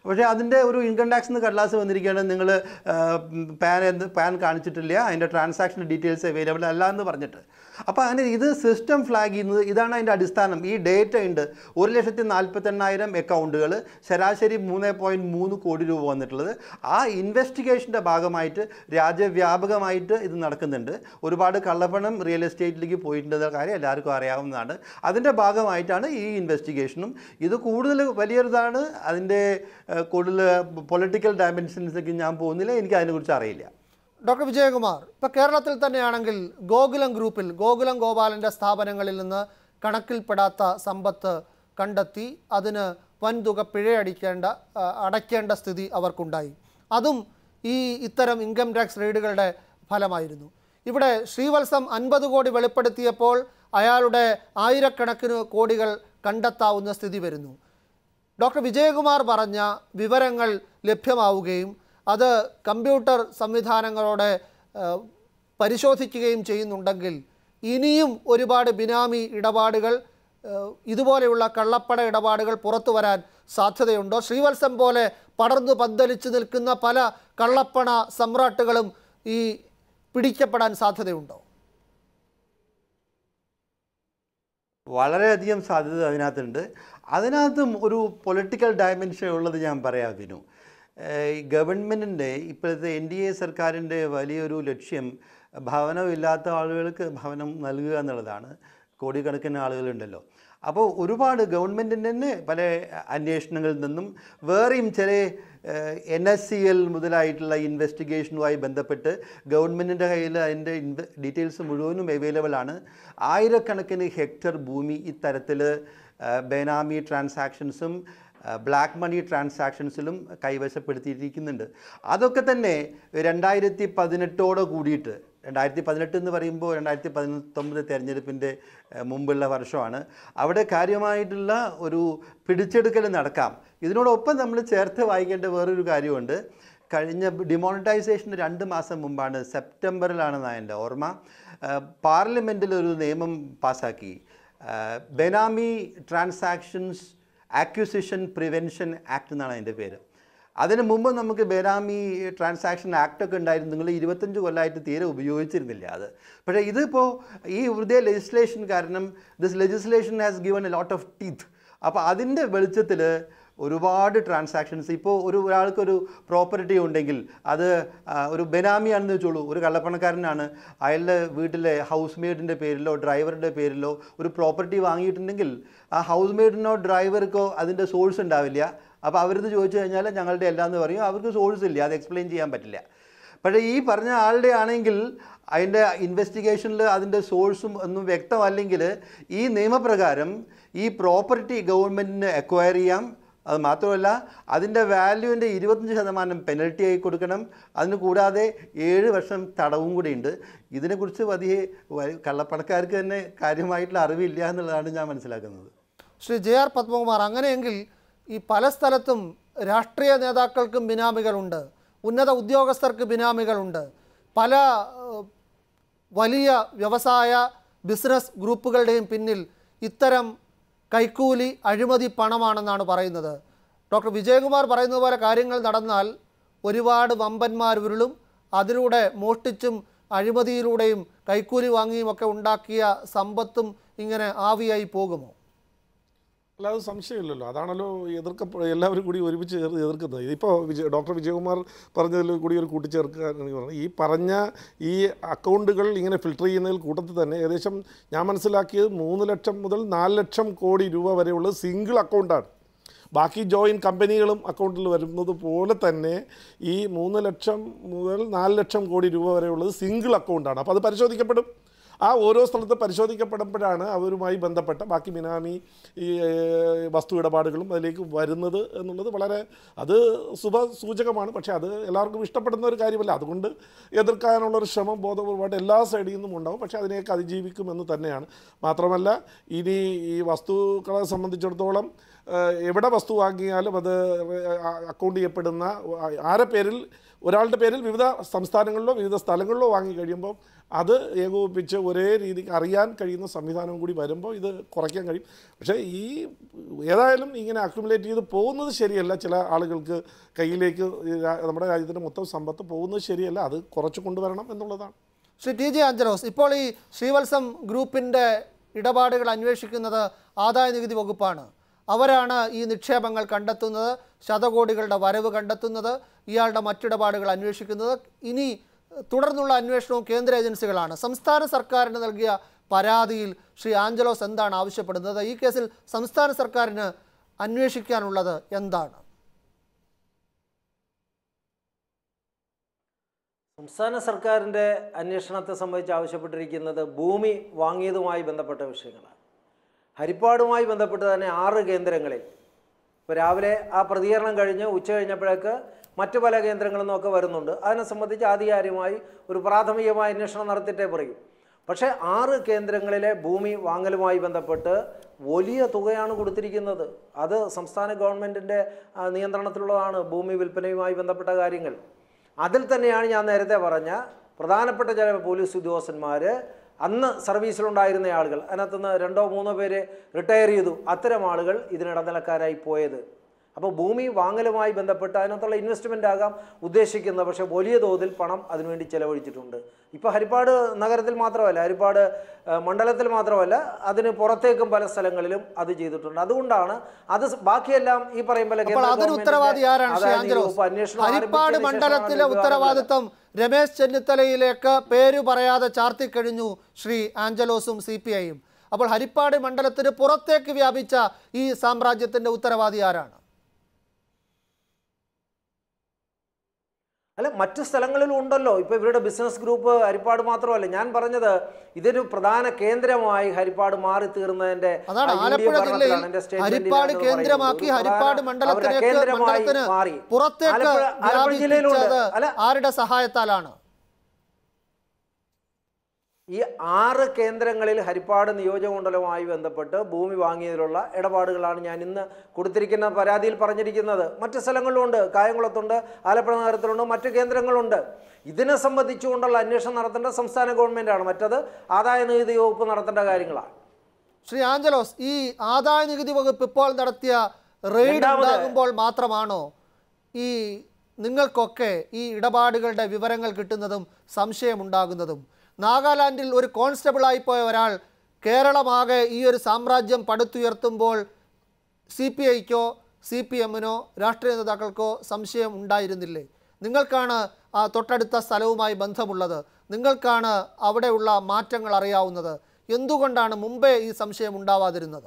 പക്ഷേ അതിൻ്റെ ഒരു ഇൻകം ടാക്സ് കടലാസ് വന്നിരിക്കുകയാണ് നിങ്ങൾ പാൻ എന്ത് പാൻ കാണിച്ചിട്ടില്ല അതിൻ്റെ ട്രാൻസാക്ഷൻ ഡീറ്റെയിൽസ് അവൈലബിൾ അല്ല എന്ന് പറഞ്ഞിട്ട് അപ്പോൾ അങ്ങനെ ഇത് സിസ്റ്റം ഫ്ലാഗ് ചെയ്യുന്നത് ഇതാണ് അതിൻ്റെ അടിസ്ഥാനം ഈ ഡേറ്റ ഉണ്ട് ഒരു ലക്ഷത്തി നാൽപ്പത്തെണ്ണായിരം അക്കൗണ്ടുകൾ ശരാശരി മൂന്ന് പോയിൻറ്റ് മൂന്ന് കോടി രൂപ വന്നിട്ടുള്ളത് ആ ഇൻവെസ്റ്റിഗേഷൻ്റെ ഭാഗമായിട്ട് രാജ്യവ്യാപകമായിട്ട് ഇത് നടക്കുന്നുണ്ട് ഒരുപാട് കള്ളപ്പണം റിയൽ എസ്റ്റേറ്റിലേക്ക് പോയിട്ടുണ്ടെന്ന കാര്യം എല്ലാവർക്കും അറിയാവുന്നതാണ് അതിൻ്റെ ഭാഗമായിട്ടാണ് ഈ ഇൻവെസ്റ്റിഗേഷനും ഇത് കൂടുതൽ വലിയൊരിതാണ് അതിൻ്റെ ഏഹ്, കൂടുതൽ പൊളിറ്റിക്കൽ ഡയമെൻഷൻസിലേക്ക് ഞാൻ പോകുന്നില്ല എനിക്ക് അതിനെക്കുറിച്ച് അറിയില്ല ഡോക്ടർ വിജയകുമാർ ഇപ്പോൾ കേരളത്തിൽ തന്നെയാണെങ്കിൽ ഗോകുലം ഗ്രൂപ്പിൽ ഗോകുലം ഗോപാലൻ്റെ സ്ഥാപനങ്ങളിൽ നിന്ന് കണക്കിൽപ്പെടാത്ത സമ്പത്ത് കണ്ടെത്തി അതിന് വൻതുക പിഴയടിക്കേണ്ട ആ, അടയ്ക്കേണ്ട സ്ഥിതി അവർക്കുണ്ടായി അതും ഈ ഇത്തരം ഇൻകം ടാക്സ് റെയ്ഡുകളുടെ ഫലമായിരുന്നു ഇവിടെ ശ്രീവത്സം അൻപത് കോടി വെളിപ്പെടുത്തിയപ്പോൾ അയാളുടെ ആയിരക്കണക്കിന് കോടികൾ കണ്ടെത്താവുന്ന സ്ഥിതി വരുന്നു ഡോക്ടർ വിജയകുമാർ പറഞ്ഞ വിവരങ്ങൾ ലഭ്യമാവുകയും അത് കമ്പ്യൂട്ടർ സംവിധാനങ്ങളോടെ ഏഹ്, പരിശോധിക്കുകയും ചെയ്യുന്നുണ്ടെങ്കിൽ ഇനിയും ഒരുപാട് ബിനാമി ഇടപാടുകൾ ഏഹ്, ഇതുപോലെയുള്ള കള്ളപ്പണ ഇടപാടുകൾ പുറത്തു വരാൻ സാധ്യതയുണ്ടോ ശ്രീവത്സം പോലെ പടർന്നു പന്തലിച്ചു നിൽക്കുന്ന പല കള്ളപ്പണ സമ്രാട്ടുകളും ഈ പിടിക്കപ്പെടാൻ സാധ്യതയുണ്ടോ വളരെയധികം സാധ്യത അതിനകത്തുണ്ട് അതിനകത്തും ഒരു പൊളിറ്റിക്കൽ ഡയമെൻഷൻ ഉള്ളത് ഞാൻ പറയാം വിനു ഏഹ് ഗവൺമെൻറ്റിൻ്റെ ഇപ്പോഴത്തെ എൻ ഡി എ സർക്കാരിൻ്റെ വലിയൊരു ലക്ഷ്യം ഭവനമില്ലാത്ത ആളുകൾക്ക് ഭവനം നൽകുക എന്നുള്ളതാണ് കോടിക്കണക്കിന് ആളുകളുണ്ടല്ലോ അപ്പോൾ ഒരുപാട് ഗവൺമെൻറ്റിൻ്റെ തന്നെ പല അന്വേഷണങ്ങളിൽ നിന്നും വേറെയും ചില എൻ എസ് സി എൽ മുതലായിട്ടുള്ള ഇൻവെസ്റ്റിഗേഷനുമായി ബന്ധപ്പെട്ട് ഗവൺമെൻറ്റിൻ്റെ കയ്യിൽ അതിൻ്റെ ഇൻവെ ഡീറ്റെയിൽസ് മുഴുവനും അവൈലബിൾ ആണ് ആയിരക്കണക്കിന് ഹെക്ടർ ഭൂമി ഇത്തരത്തിൽ ബെനാമി ട്രാൻസാക്ഷൻസും ബ്ലാക്ക് മണി ട്രാൻസാക്ഷൻസിലും കൈവശപ്പെടുത്തിയിരിക്കുന്നുണ്ട് അതൊക്കെ തന്നെ രണ്ടായിരത്തി പതിനെട്ടോട് കൂടിയിട്ട് രണ്ടായിരത്തി പതിനെട്ട് എന്ന് പറയുമ്പോൾ രണ്ടായിരത്തി പതിനൊമ്പത് തെരഞ്ഞെടുപ്പിൻ്റെ ഏഹ്, മുമ്പുള്ള വർഷമാണ് അവിടെ കാര്യമായിട്ടുള്ള ഒരു പിടിച്ചെടുക്കൽ നടക്കാം ഇതിനോടൊപ്പം നമ്മൾ ചേർത്ത് വായിക്കേണ്ട വേറൊരു കാര്യമുണ്ട് കഴിഞ്ഞ ഡിമോണിറ്റൈസേഷന് രണ്ട് മാസം മുമ്പാണ് സെപ്റ്റംബറിലാണെന്നാണ് എൻ്റെ ഓർമ്മ പാർലമെൻറ്റിൽ ഒരു നിയമം പാസ്സാക്കി Benami transactions acquisition prevention act എന്നാണ് അതിൻ്റെ പേര് അതിന് മുമ്പ് നമുക്ക് ബെനാമി ട്രാൻസാക്ഷൻ ആക്ടൊക്കെ ഉണ്ടായിരുന്നു നിങ്ങൾ ഇരുപത്തഞ്ച് കൊല്ലമായിട്ട് തീരെ ഉപയോഗിച്ചിരുന്നില്ല അത് പക്ഷേ ഇതിപ്പോൾ ഈ പുതിയ ലെജിസ്ലേഷൻ കാരണം this legislation has given a lot of teeth അപ്പോൾ അതിൻ്റെ വെളിച്ചത്തിൽ ഒരുപാട് ട്രാൻസാക്ഷൻസ് ഇപ്പോൾ ഒരു ഒരാൾക്കൊരു പ്രോപ്പർട്ടി ഉണ്ടെങ്കിൽ അത് ആ, ഒരു ബെനാമിയാണെന്ന് വെച്ചോളൂ ഒരു കള്ളപ്പണക്കാരനാണ് അയാളുടെ വീട്ടിലെ ഹൗസ് മെയ്ഡിൻ്റെ പേരിലോ ഡ്രൈവറുടെ പേരിലോ ഒരു പ്രോപ്പർട്ടി വാങ്ങിയിട്ടുണ്ടെങ്കിൽ ആ ഹൗസ് മെയ്ഡിനോ ഡ്രൈവർക്കോ അതിൻ്റെ സോഴ്സ് ഉണ്ടാവില്ല അപ്പോൾ അവരിത് ചോദിച്ചു കഴിഞ്ഞാൽ ഞങ്ങളുടെ എല്ലാം എന്ന് പറയും അവർക്ക് സോഴ്സ് ഇല്ല അത് എക്സ്പ്ലെയിൻ ചെയ്യാൻ പറ്റില്ല പക്ഷേ ഈ പറഞ്ഞ ആളുടെ ആണെങ്കിൽ അതിൻ്റെ ഇൻവെസ്റ്റിഗേഷനിൽ അതിൻ്റെ സോഴ്സും ഒന്നും വ്യക്തമല്ലെങ്കിൽ ഈ നിയമപ്രകാരം ഈ പ്രോപ്പർട്ടി ഗവൺമെൻറ്റിന് അക്വയർ ചെയ്യാം അത് മാത്രമല്ല അതിൻ്റെ വാല്യൂവിൻ്റെ ഇരുപത്തഞ്ച് ശതമാനം പെനൽറ്റി ആയി കൊടുക്കണം അതിന് കൂടാതെ ഏഴ് വർഷം തടവും കൂടിയുണ്ട് ഇതിനെക്കുറിച്ച് വലിയ വ- കള്ളപ്പണക്കാർക്ക് തന്നെ കാര്യമായിട്ടുള്ള അറിവില്ല എന്നുള്ളതാണ് ഞാൻ മനസ്സിലാക്കുന്നത് ശ്രീ ജെ ആർ പത്മകുമാർ അങ്ങനെയെങ്കിൽ ഈ പല സ്ഥലത്തും രാഷ്ട്രീയ നേതാക്കൾക്കും ബിനാമികളുണ്ട് ഉന്നത ഉദ്യോഗസ്ഥർക്ക് ബിനാമികളുണ്ട് പല ഏഹ്, വലിയ വ്യവസായ ബിസിനസ് ഗ്രൂപ്പുകളുടെയും പിന്നിൽ ഇത്തരം കൈക്കൂലി അഴിമതി പണമാണെന്നാണ് പറയുന്നത് ഡോക്ടർ വിജയകുമാർ പറയുന്നത് പോലെ കാര്യങ്ങൾ നടന്നാൽ ഒരുപാട് വമ്പന്മാർ ഉരുളും അതിലൂടെ മോഷ്ടിച്ചും അഴിമതിയിലൂടെയും കൈക്കൂലി വാങ്ങിയും ഒക്കെ ഉണ്ടാക്കിയ സമ്പത്തും ഇങ്ങനെ ആവിയായി പോകുമോ അല്ല അത് സംശയമില്ലല്ലോ അതാണല്ലോ എതിർക്ക എല്ലാവരും കൂടി ഒരുമിച്ച് ചേർന്ന് എതിർക്കുന്നത് ഇതിപ്പോൾ വിജയ ഡോക്ടർ വിജയകുമാർ പറഞ്ഞതിൽ കൂടി ഒരു കൂട്ടിച്ചേർക്കാൻ എനിക്ക് പറഞ്ഞു ഈ പറഞ്ഞ ഈ അക്കൗണ്ടുകൾ ഇങ്ങനെ ഫിൽട്ടർ ചെയ്യുന്നതിൽ കൂട്ടത്തിൽ തന്നെ ഏകദേശം ഞാൻ മനസ്സിലാക്കിയത് മൂന്ന് ലക്ഷം മുതൽ നാല് ലക്ഷം കോടി രൂപ വരെയുള്ളത് സിംഗിൾ അക്കൗണ്ടാണ് ബാക്കി ജോയിൻ കമ്പനികളും അക്കൗണ്ടിൽ വരുന്നത് പോലെ തന്നെ ഈ മൂന്ന് ലക്ഷം മുതൽ നാല് ലക്ഷം കോടി രൂപ വരെയുള്ളത് സിംഗിൾ അക്കൗണ്ടാണ് അപ്പോൾ അത് പരിശോധിക്കപ്പെടും ആ ഓരോ സ്ഥലത്ത് പരിശോധിക്കപ്പെടുമ്പോഴാണ് അവരുമായി ബന്ധപ്പെട്ട ബാക്കി മിനാമി ഈ ഏഹ്, വസ്തു ഇടപാടുകളും അതിലേക്ക് വരുന്നത് എന്നുള്ളത് വളരെ അത് ശുഭ സൂചകമാണ് പക്ഷേ അത് എല്ലാവർക്കും ഇഷ്ടപ്പെടുന്ന ഒരു കാര്യമല്ല അതുകൊണ്ട് എതിർക്കാനുള്ളൊരു ശ്രമം ബോധപൂർവമായിട്ട് എല്ലാ സൈഡിൽ നിന്നും ഉണ്ടാവും പക്ഷേ അതിനെയൊക്കെ അതിജീവിക്കുമെന്ന് തന്നെയാണ് മാത്രമല്ല ഇനി ഈ വസ്തുക്കളെ സംബന്ധിച്ചിടത്തോളം ഏഹ്, എവിടെ വസ്തു വാങ്ങിയാലും അത് അക്കൗണ്ട് ചെയ്യപ്പെടുന്ന ആരെ പേരിൽ ഒരാളുടെ പേരിൽ വിവിധ സംസ്ഥാനങ്ങളിലോ വിവിധ സ്ഥലങ്ങളിലോ വാങ്ങി കഴിയുമ്പോൾ അത് ഏകോപിപ്പിച്ച് ഒരേ രീതിക്ക് അറിയാൻ കഴിയുന്ന സംവിധാനം കൂടി വരുമ്പോൾ ഇത് കുറയ്ക്കാൻ കഴിയും പക്ഷേ ഈ ഏതായാലും ഇങ്ങനെ അക്യുമുലേറ്റ് ചെയ്ത് പോകുന്നത് ശരിയല്ല ചില ആളുകൾക്ക് കയ്യിലേക്ക് ഈ രാ- നമ്മുടെ രാജ്യത്തിൻ്റെ മൊത്തം സമ്പത്ത് പോകുന്നത് ശരിയല്ല അത് കുറച്ച് കൊണ്ടുവരണം എന്നുള്ളതാണ് ശ്രീ ടി ജെ ആഞ്ചലോസ് ഇപ്പോൾ ഈ ശ്രീവത്സം ഗ്രൂപ്പിൻ്റെ ഇടപാടുകൾ അന്വേഷിക്കുന്നത് ആദായ നികുതി വകുപ്പാണ് അവരാണ് ഈ നിക്ഷേപങ്ങൾ കണ്ടെത്തുന്നത് ശതകോടികളുടെ വരവ് കണ്ടെത്തുന്നത് ഇയാളുടെ മറ്റിടപാടുകൾ അന്വേഷിക്കുന്നത് ഇനി തുടർന്നുള്ള അന്വേഷണവും കേന്ദ്ര ഏജൻസികളാണ് സംസ്ഥാന സർക്കാരിന് നൽകിയ പരാതിയിൽ ശ്രീ ആഞ്ചലോസ് എന്താണ് ആവശ്യപ്പെടുന്നത് ഈ കേസിൽ സംസ്ഥാന സർക്കാരിന് അന്വേഷിക്കാനുള്ളത് എന്താണ് സംസ്ഥാന സർക്കാരിൻ്റെ അന്വേഷണത്തെ സംബന്ധിച്ച് ആവശ്യപ്പെട്ടിരിക്കുന്നത് ഭൂമി വാങ്ങിയതുമായി ബന്ധപ്പെട്ട വിഷയങ്ങളാണ് ഹരിപ്പാടുമായി ബന്ധപ്പെട്ട് തന്നെ ആറ് കേന്ദ്രങ്ങളിൽ ഇപ്പോൾ രാവിലെ ആ പ്രതികരണം കഴിഞ്ഞ് ഉച്ച കഴിഞ്ഞപ്പോഴേക്ക് മറ്റു പല കേന്ദ്രങ്ങളിൽ നിന്നൊക്കെ വരുന്നുണ്ട് അതിനെ സംബന്ധിച്ച് ആധികാരികമായി ഒരു പ്രാഥമികമായ അന്വേഷണം നടത്തിയിട്ടേ പറയും പക്ഷേ ആറ് കേന്ദ്രങ്ങളിലെ ഭൂമി വാങ്ങലുമായി ബന്ധപ്പെട്ട് വലിയ തുകയാണ് കൊടുത്തിരിക്കുന്നത് അത് സംസ്ഥാന ഗവൺമെൻറ്റിൻ്റെ നിയന്ത്രണത്തിലുള്ളതാണ് ഭൂമി വിൽപ്പനയുമായി ബന്ധപ്പെട്ട കാര്യങ്ങൾ അതിൽ തന്നെയാണ് ഞാൻ നേരത്തെ പറഞ്ഞ പ്രധാനപ്പെട്ട ചില പോലീസ് ഉദ്യോഗസ്ഥന്മാർ അന്ന് സർവീസിലുണ്ടായിരുന്ന ആളുകൾ അതിനകത്തുനിന്ന് രണ്ടോ മൂന്നോ പേര് റിട്ടയർ ചെയ്തു അത്തരം ആളുകൾ ഇതിനിടനിലക്കാരായി പോയത് അപ്പോൾ ഭൂമി വാങ്ങലുമായി ബന്ധപ്പെട്ട് അതിനകത്തുള്ള ഇൻവെസ്റ്റ്മെൻ്റ് ആകാം ഉദ്ദേശിക്കുന്നത് പക്ഷേ വലിയ തോതിൽ പണം അതിനുവേണ്ടി ചെലവഴിച്ചിട്ടുണ്ട് ഇപ്പോൾ ഹരിപ്പാട് നഗരത്തിൽ മാത്രമല്ല ഹരിപ്പാട് ഏഹ്, മണ്ഡലത്തിൽ മാത്രമല്ല അതിന് പുറത്തേക്കും പല സ്ഥലങ്ങളിലും അത് ചെയ്തിട്ടുണ്ട് അതുകൊണ്ടാണ് അത് സ് ബാക്കിയെല്ലാം ഈ പറയും പോലെ അപ്പോൾ കേന്ദ്ര അതിന് ഗവൺമെന്റിന്റെ ഉത്തരവാദി ആരാണ് ശ്രീ ആദായ നികുതി ആഞ്ചലോസ് വകുപ്പ് അന്വേഷണം ഹരിപ്പാട് ആരംഭിച്ചതിന് മണ്ഡലത്തിലെ ശേഷമാണ് ഉത്തരവാദിത്തം രമേശ് ചെന്നിത്തലയിലേക്ക് പേരു പറയാതെ ചാർത്തിക്കഴിഞ്ഞു ശ്രീ ആഞ്ചലോസും സി പി ഐയും അപ്പോൾ ഹരിപ്പാട് മണ്ഡലത്തിന് പുറത്തേക്ക് വ്യാപിച്ച ഈ സാമ്രാജ്യത്തിന്റെ ഉത്തരവാദി ആരാണ് അല്ല മറ്റു സ്ഥലങ്ങളിലും ഉണ്ടല്ലോ ഇപ്പോൾ ഇവരുടെ ബിസിനസ് ഗ്രൂപ്പ് ഹരിപ്പാട് മാത്രമല്ല ഞാൻ പറഞ്ഞത് ഇതൊരു പ്രധാന കേന്ദ്രമായി ഹരിപ്പാട് മാറി തീർന്നതിന്റെ അതാണ് ആ യു ഡി എഫ് ആലപ്പുഴ ഭരണത്തിലാണ് ജില്ലയിൽ എൻ്റെ സ്റ്റേറ്റ്മെന്റിൽ ഹരിപ്പാട് ഞാനത് കേന്ദ്രമാക്കി പറയുന്നത്. ഒരു ഹരിപ്പാട് പ്രധാന- മണ്ഡലത്തിലേക്ക് അവരുടെ കേന്ദ്രമായി മണ്ഡലത്തിന് മാറി. പുറത്തേക്ക് ആലപ്പുഴ- ആലപ്പുഴ ജില്ലയിലുണ്ട് വ്യാപിപ്പിച്ചത് അല്ല ആരുടെ സഹായത്താലാണ് ഈ ആറ് കേന്ദ്രങ്ങളിൽ ഹരിപ്പാട് നിയോജകമണ്ഡലവുമായി ബന്ധപ്പെട്ട് ഭൂമി വാങ്ങിയതിലുള്ള ഇടപാടുകളാണ് ഞാൻ ഇന്ന് കൊടുത്തിരിക്കുന്ന പരാതിയിൽ പറഞ്ഞിരിക്കുന്നത് മറ്റ് സ്ഥലങ്ങളിലുണ്ട് കായംകുളത്തുണ്ട് ആലപ്പുഴ നഗരത്തിലുണ്ട് മറ്റ് കേന്ദ്രങ്ങളുണ്ട് ഇതിനെ സംബന്ധിച്ചുകൊണ്ടുള്ള അന്വേഷണം നടത്തേണ്ട സംസ്ഥാന ഗവൺമെൻറ്റാണ് മറ്റത് ആദായ നികുതി വകുപ്പ് നടത്തേണ്ട കാര്യങ്ങളാണ് ശ്രീ ആഞ്ചലോസ് ഈ ആദായ നികുതി വകുപ്പ് ഇപ്പോൾ നടത്തിയ റെയ്ഡ് രണ്ടാമത് ഉണ്ടാകുമ്പോൾ മാത്രമാണോ ഈ നിങ്ങൾക്കൊക്കെ ഈ ഇടപാടുകളുടെ വിവരങ്ങൾ കിട്ടുന്നതും സംശയമുണ്ടാകുന്നതും നാഗാലാൻഡിൽ ഒരു കോൺസ്റ്റബിളായി പോയ ഒരാൾ കേരളമാകെ ഈ ഒരു സാമ്രാജ്യം പടുത്തുയർത്തുമ്പോൾ സി പി ഐക്കോ സി പി എമ്മിനോ രാഷ്ട്രീയ നേതാക്കൾക്കോ സംശയം ഉണ്ടായിരുന്നില്ലേ നിങ്ങൾക്കാണ് ആ തൊട്ടടുത്ത സ്ഥലവുമായി ബന്ധമുള്ളത് നിങ്ങൾക്കാണ് അവിടെയുള്ള മാറ്റങ്ങൾ അറിയാവുന്നത് എന്തുകൊണ്ടാണ് മുമ്പേ ഈ സംശയം ഉണ്ടാവാതിരുന്നത്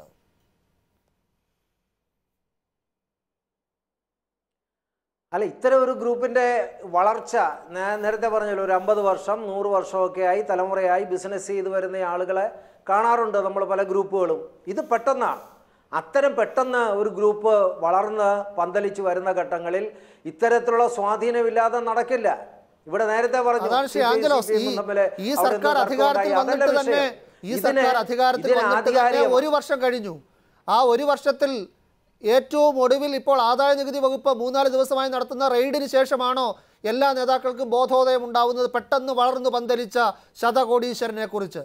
അല്ല ഇത്തരം ഒരു ഗ്രൂപ്പിൻ്റെ വളർച്ച ഞാൻ നേരത്തെ പറഞ്ഞല്ലോ ഒരു അമ്പത് വർഷം നൂറ് വർഷമൊക്കെ ആയി തലമുറയായി ബിസിനസ് ചെയ്ത് വരുന്ന ആളുകളെ കാണാറുണ്ട് നമ്മൾ പല ഗ്രൂപ്പുകളും ഇത് പെട്ടെന്നാണ് അത്തരം പെട്ടെന്ന് ഒരു ഗ്രൂപ്പ് വളർന്ന് പന്തലിച്ച് വരുന്ന ഘട്ടങ്ങളിൽ ഇത്തരത്തിലുള്ള സ്വാധീനമില്ലാതെ നടക്കില്ല ഇവിടെ നേരത്തെ പറഞ്ഞു അതാണ് ശ്രീ CPI, ആഞ്ചലോസ് ഈ CPM തമ്മില് ഈ അവിടെ സർക്കാർ എന്തോ അധികാരത്തിൽ തർക്കമുണ്ടായി. വന്നിട്ട് അതല്ല തന്നെ വിഷയം. ഈ ഇതിന് സർക്കാർ അധികാരത്തിൽ ഇതിന് വന്നിട്ട് തന്നെ ആധികാരികമാണ്. ഒരു വർഷം കഴിഞ്ഞു ആ ഒരു വർഷത്തിൽ ഏറ്റവും ഒടുവിൽ ഇപ്പോൾ ആദായ നികുതി വകുപ്പ് മൂന്നാല് ദിവസമായി നടത്തുന്ന റെയ്ഡിന് ശേഷമാണോ എല്ലാ നേതാക്കൾക്കും ബോധോദയം ഉണ്ടാവുന്നത് പെട്ടെന്ന് വളർന്നു പന്തലിച്ച ശതകോടീശ്വരനെ കുറിച്ച്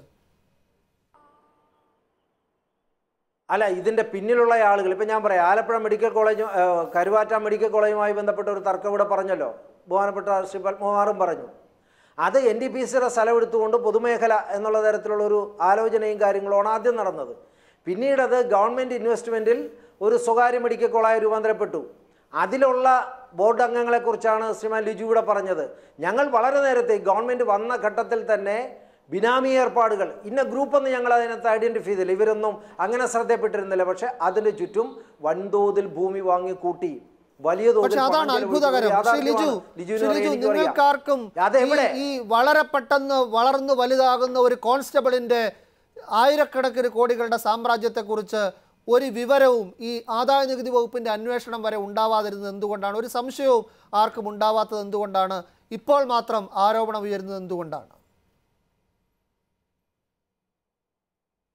അല്ല ഇതിൻ്റെ പിന്നിലുള്ള ആളുകൾ ഇപ്പം ഞാൻ പറയാം ആലപ്പുഴ മെഡിക്കൽ കോളേജും ഏഹ്, കരുവാറ്റ മെഡിക്കൽ കോളേജുമായി ബന്ധപ്പെട്ട ഒരു തർക്കം ഇവിടെ പറഞ്ഞല്ലോ ബഹുമാനപ്പെട്ട ശ്രീ പത്മകുമാറും പറഞ്ഞു അത് എൻ ഡി പി സിയുടെ സ്ഥലം എടുത്തുകൊണ്ട് പൊതുമേഖല എന്നുള്ള തരത്തിലുള്ള ഒരു ആലോചനയും കാര്യങ്ങളുമാണ് ആദ്യം നടന്നത് പിന്നീട് അത് ഗവൺമെൻറ് ഇൻവെസ്റ്റ്മെൻറ്റിൽ ഒരു സ്വകാര്യ മെഡിക്കൽ കോളേജ് രൂപാന്തരപ്പെട്ടു അതിലുള്ള ബോർഡ് അംഗങ്ങളെക്കുറിച്ചാണ് ശ്രീമാൻ ലിജു ഇവിടെ പറഞ്ഞത് ഞങ്ങൾ വളരെ നേരത്തെ ഗവൺമെൻറ് വന്ന ഘട്ടത്തിൽ തന്നെ ബിനാമി ഏർപ്പാടുകൾ ഇന്ന ഗ്രൂപ്പൊന്നും ഞങ്ങൾ അതിനകത്ത് ഐഡൻറ്റിഫൈ ചെയ്തില്ല ഇവരൊന്നും അങ്ങനെ ശ്രദ്ധപ്പെട്ടിരുന്നില്ല പക്ഷേ അതിന് ചുറ്റും വൻതോതിൽ ഭൂമി വാങ്ങി കൂട്ടി വലിയ തോതിൽ പക്ഷെ പണം അതാണ് ചെലവഴിച്ചത് അത്ഭുതകരം ശ്രീ ലിജു യാഥാർത്ഥ്യമാണ്. ലിജുവിന് ശ്രീ അറിയാം, ലിജു എനിക്കും അറിയാം. നിങ്ങൾക്കാർക്കും അതെവിടെ ഈ- ഈ വളരെ പെട്ടെന്ന് വളർന്നു വലുതാകുന്ന ഒരു കോൺസ്റ്റബിളിന്റെ ആയിരക്കണക്കിന് കോടികളുടെ സാമ്രാജ്യത്തെക്കുറിച്ച് ഒരു വിവരവും ഈ ആദായ നികുതി വകുപ്പിന്റെ അന്വേഷണം വരെ ഉണ്ടാവാതിരുന്നത് എന്തുകൊണ്ടാണ് ഒരു സംശയവും ആർക്കും ഉണ്ടാവാത്തത് എന്തുകൊണ്ടാണ് ഇപ്പോൾ മാത്രം ആരോപണം ഉയരുന്നത് എന്തുകൊണ്ടാണ്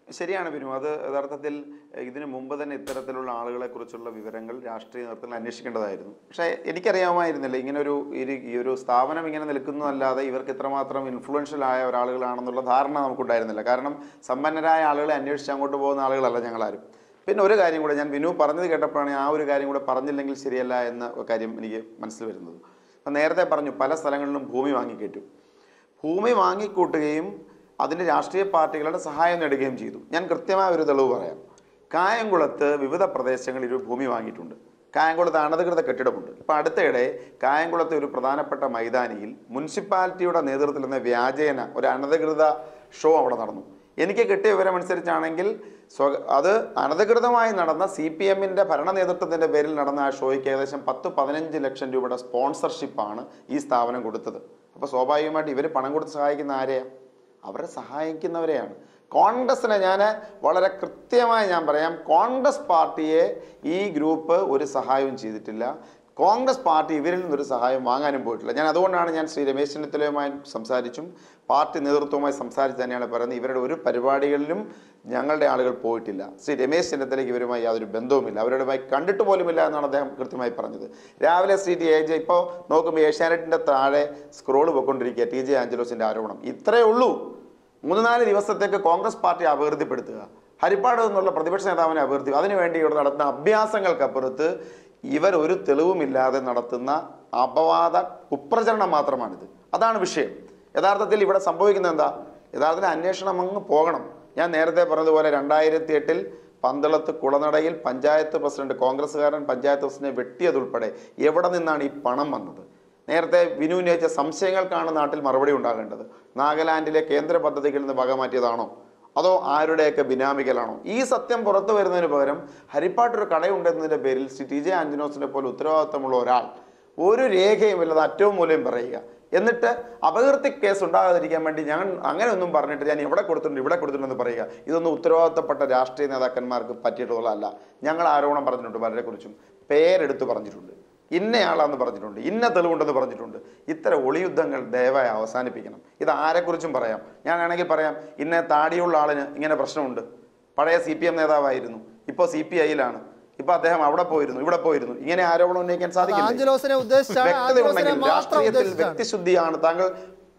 ശരിയാണ് ബിനു അത് യഥാർത്ഥത്തിൽ ഇതിനു മുമ്പ് തന്നെ ഇത്തരത്തിലുള്ള ആളുകളെ കുറിച്ചുള്ള വിവരങ്ങൾ രാഷ്ട്രീയ നേതൃത്വത്തിൽ അന്വേഷിക്കേണ്ടതായിരുന്നു പക്ഷേ എനിക്കറിയാമായിരുന്നില്ല ഇങ്ങനെ ഒരു ഒരു- ഈ ഒരു സ്ഥാപനം ഇങ്ങനെ നിൽക്കുന്നതല്ലാതെ ഇവർക്ക് ഇത്രമാത്രം ഇൻഫ്ലുവൻഷ്യൽ ആയ ഒരാളുകളാണെന്നുള്ള ധാരണ നമുക്കുണ്ടായിരുന്നില്ല കാരണം സമ്പന്നരായ ആളുകളെ അന്വേഷിച്ച് അങ്ങോട്ട് പോകുന്ന ആളുകളല്ല ഞങ്ങളാരും പിന്നെ ഒരു കാര്യം കൂടെ ഞാൻ വിനു പറഞ്ഞത് കേട്ടപ്പോഴാണ് ആ ഒരു കാര്യം കൂടെ പറഞ്ഞില്ലെങ്കിൽ ശരിയല്ല എന്ന കാര്യം എനിക്ക് മനസ്സിൽ വരുന്നത് അപ്പം നേരത്തെ പറഞ്ഞു പല സ്ഥലങ്ങളിലും ഭൂമി വാങ്ങിക്കേറ്റു ഭൂമി വാങ്ങിക്കൂട്ടുകയും അതിന് രാഷ്ട്രീയ പാർട്ടികളുടെ സഹായം നേടുകയും ചെയ്തു ഞാൻ കൃത്യമായ ഒരു തെളിവ് പറയാം കായംകുളത്ത് വിവിധ പ്രദേശങ്ങളിൽ ഒരു ഭൂമി വാങ്ങിയിട്ടുണ്ട് കായംകുളത്ത് അനധികൃത കെട്ടിടമുണ്ട് ഇപ്പം അടുത്തിടെ കായംകുളത്തെ ഒരു പ്രധാനപ്പെട്ട മൈതാനിയിൽ മുനിസിപ്പാലിറ്റിയുടെ നേതൃത്വത്തിൽ നിന്ന് വ്യാജേന ഒരു അനധികൃത ഷോ അവിടെ നടന്നു എനിക്ക് കിട്ടിയ വിവരമനുസരിച്ചാണെങ്കിൽ സ്വ അത് അനധികൃതമായി നടന്ന സി പി എമ്മിൻ്റെ ഭരണ നേതൃത്വത്തിൻ്റെ പേരിൽ നടന്ന ആ ഷോയ്ക്ക് ഏകദേശം പത്ത് പതിനഞ്ച് ലക്ഷം രൂപയുടെ സ്പോൺസർഷിപ്പാണ് ഈ സ്ഥാപനം കൊടുത്തത് അപ്പോൾ സ്വാഭാവികമായിട്ട് ഇവർ പണം കൊടുത്ത് സഹായിക്കുന്ന ആരെയാണ് അവരെ സഹായിക്കുന്നവരെയാണ് കോൺഗ്രസിനെ ഞാൻ വളരെ കൃത്യമായി ഞാൻ പറയാം കോൺഗ്രസ് പാർട്ടിയെ ഈ ഗ്രൂപ്പ് ഒരു സഹായവും ചെയ്തിട്ടില്ല കോൺഗ്രസ് പാർട്ടി ഇവരിൽ നിന്നൊരു സഹായം വാങ്ങാനും പോയിട്ടില്ല ഞാൻ അതുകൊണ്ടാണ് ഞാൻ ശ്രീ രമേശ് ചെന്നിത്തലയുമായി സംസാരിച്ചും പാർട്ടി നേതൃത്വവുമായി സംസാരിച്ച് തന്നെയാണ് പറയുന്നത് ഇവരുടെ ഒരു പരിപാടികളിലും ഞങ്ങളുടെ ആളുകൾ പോയിട്ടില്ല ശ്രീ രമേശ് ചെന്നിത്തലയ്ക്ക് ഇവരുമായി യാതൊരു ബന്ധവുമില്ല അവരുമായി കണ്ടിട്ട് പോലുമില്ല എന്നാണ് അദ്ദേഹം കൃത്യമായി പറഞ്ഞത് രാവിലെ ശ്രീ ടി എ ജെ ഇപ്പോൾ നോക്കുമ്പോൾ ഏഷ്യാനെറ്റിൻ്റെ താഴെ സ്ക്രോൾ പോയിക്കൊണ്ടിരിക്കുക ടി ജെ ആഞ്ചലോസിൻ്റെ ആരോപണം ഇത്രയേ ഉള്ളൂ മൂന്ന് നാല് ദിവസത്തേക്ക് കോൺഗ്രസ് പാർട്ടി അപകീർത്തിപ്പെടുത്തുക ഹരിപ്പാട് എന്നുള്ള പ്രതിപക്ഷ നേതാവിനെ അപകീർത്തി അതിനുവേണ്ടി ഇവിടെ നടത്തുന്ന അഭ്യാസങ്ങൾക്കപ്പുറത്ത് ഇവർ ഒരു തെളിവുമില്ലാതെ നടത്തുന്ന അപവാദ കുപ്രചരണം മാത്രമാണിത് അതാണ് വിഷയം യഥാർത്ഥത്തിൽ ഇവിടെ സംഭവിക്കുന്നത് എന്താ യഥാർത്ഥത്തിൽ അന്വേഷണം അങ്ങ് പോകണം ഞാൻ നേരത്തെ പറഞ്ഞതുപോലെ രണ്ടായിരത്തി എട്ടിൽ പന്തളത്ത് കുളനടയിൽ പഞ്ചായത്ത് പ്രസിഡന്റ് കോൺഗ്രസ്സുകാരൻ പഞ്ചായത്ത് പ്രസിഡന്റിനെ വെട്ടിയതുൾപ്പെടെ എവിടെ നിന്നാണ് ഈ പണം വന്നത് നേരത്തെ വിനു ഉന്നയിച്ച സംശയങ്ങൾക്കാണ് നാട്ടിൽ മറുപടി ഉണ്ടാകേണ്ടത് നാഗാലാൻഡിലെ കേന്ദ്ര പദ്ധതികളിൽ നിന്ന് വക മാറ്റിയതാണോ അതോ ആരുടെയൊക്കെ ബിനാമികളാണോ ഈ സത്യം പുറത്തു വരുന്നതിന് പകരം ഹരിപ്പാട്ടൊരു കടയുണ്ടെന്നതിൻ്റെ പേരിൽ ശ്രീ ടി ജെ ആഞ്ജനോസിനെ പോലെ ഉത്തരവാദിത്തമുള്ള ഒരാൾ ഒരു രേഖയും ഇല്ലാതെ അറ്റവും മൂലം പറയുക എന്നിട്ട് അപകീർത്തി കേസ് ഉണ്ടാകാതിരിക്കാൻ വേണ്ടി ഞാൻ അങ്ങനെ ഒന്നും പറഞ്ഞിട്ട് ഞാൻ ഇവിടെ കൊടുത്തിട്ടുണ്ട് ഇവിടെ കൊടുത്തിട്ടുണ്ടെന്ന് പറയുക ഇതൊന്നും ഉത്തരവാദിത്തപ്പെട്ട രാഷ്ട്രീയ നേതാക്കന്മാർക്ക് പറ്റിയിട്ടുള്ളതല്ല ഞങ്ങൾ ആരോപണം പറഞ്ഞിട്ടുണ്ട് പലരെക്കുറിച്ചും പേരെടുത്ത് പറഞ്ഞിട്ടുണ്ട് ഇന്നയാളാന്ന് പറഞ്ഞിട്ടുണ്ട് ഇന്ന തെളിവുണ്ടെന്ന് പറഞ്ഞിട്ടുണ്ട് ഇത്തരം ഒളിയുദ്ധങ്ങൾ ദയവായി അവസാനിപ്പിക്കണം ഇത് ആരെക്കുറിച്ചും പറയാം ഞാനാണെങ്കിൽ പറയാം ഇന്ന താടിയുള്ള ആളിന് ഇങ്ങനെ പ്രശ്നമുണ്ട് പഴയ സി പി എം നേതാവായിരുന്നു ഇപ്പോൾ സി പി ഐയിലാണ് ഇപ്പൊ അദ്ദേഹം അവിടെ പോയിരുന്നു ഇവിടെ പോയിരുന്നു ഇങ്ങനെ ആരോപണം ഉന്നയിക്കാൻ സാധിക്കില്ല ആഞ്ചലോസിനെ ഉദ്ദേശിച്ചാണ് വ്യക്തത ആഞ്ചലോസിനെ ഉണ്ടെങ്കിൽ മാത്രം രാഷ്ട്രീയത്തിൽ ഉദ്ദേശിച്ചാണ് വ്യക്തിശുദ്ധിയാണ് താങ്കൾ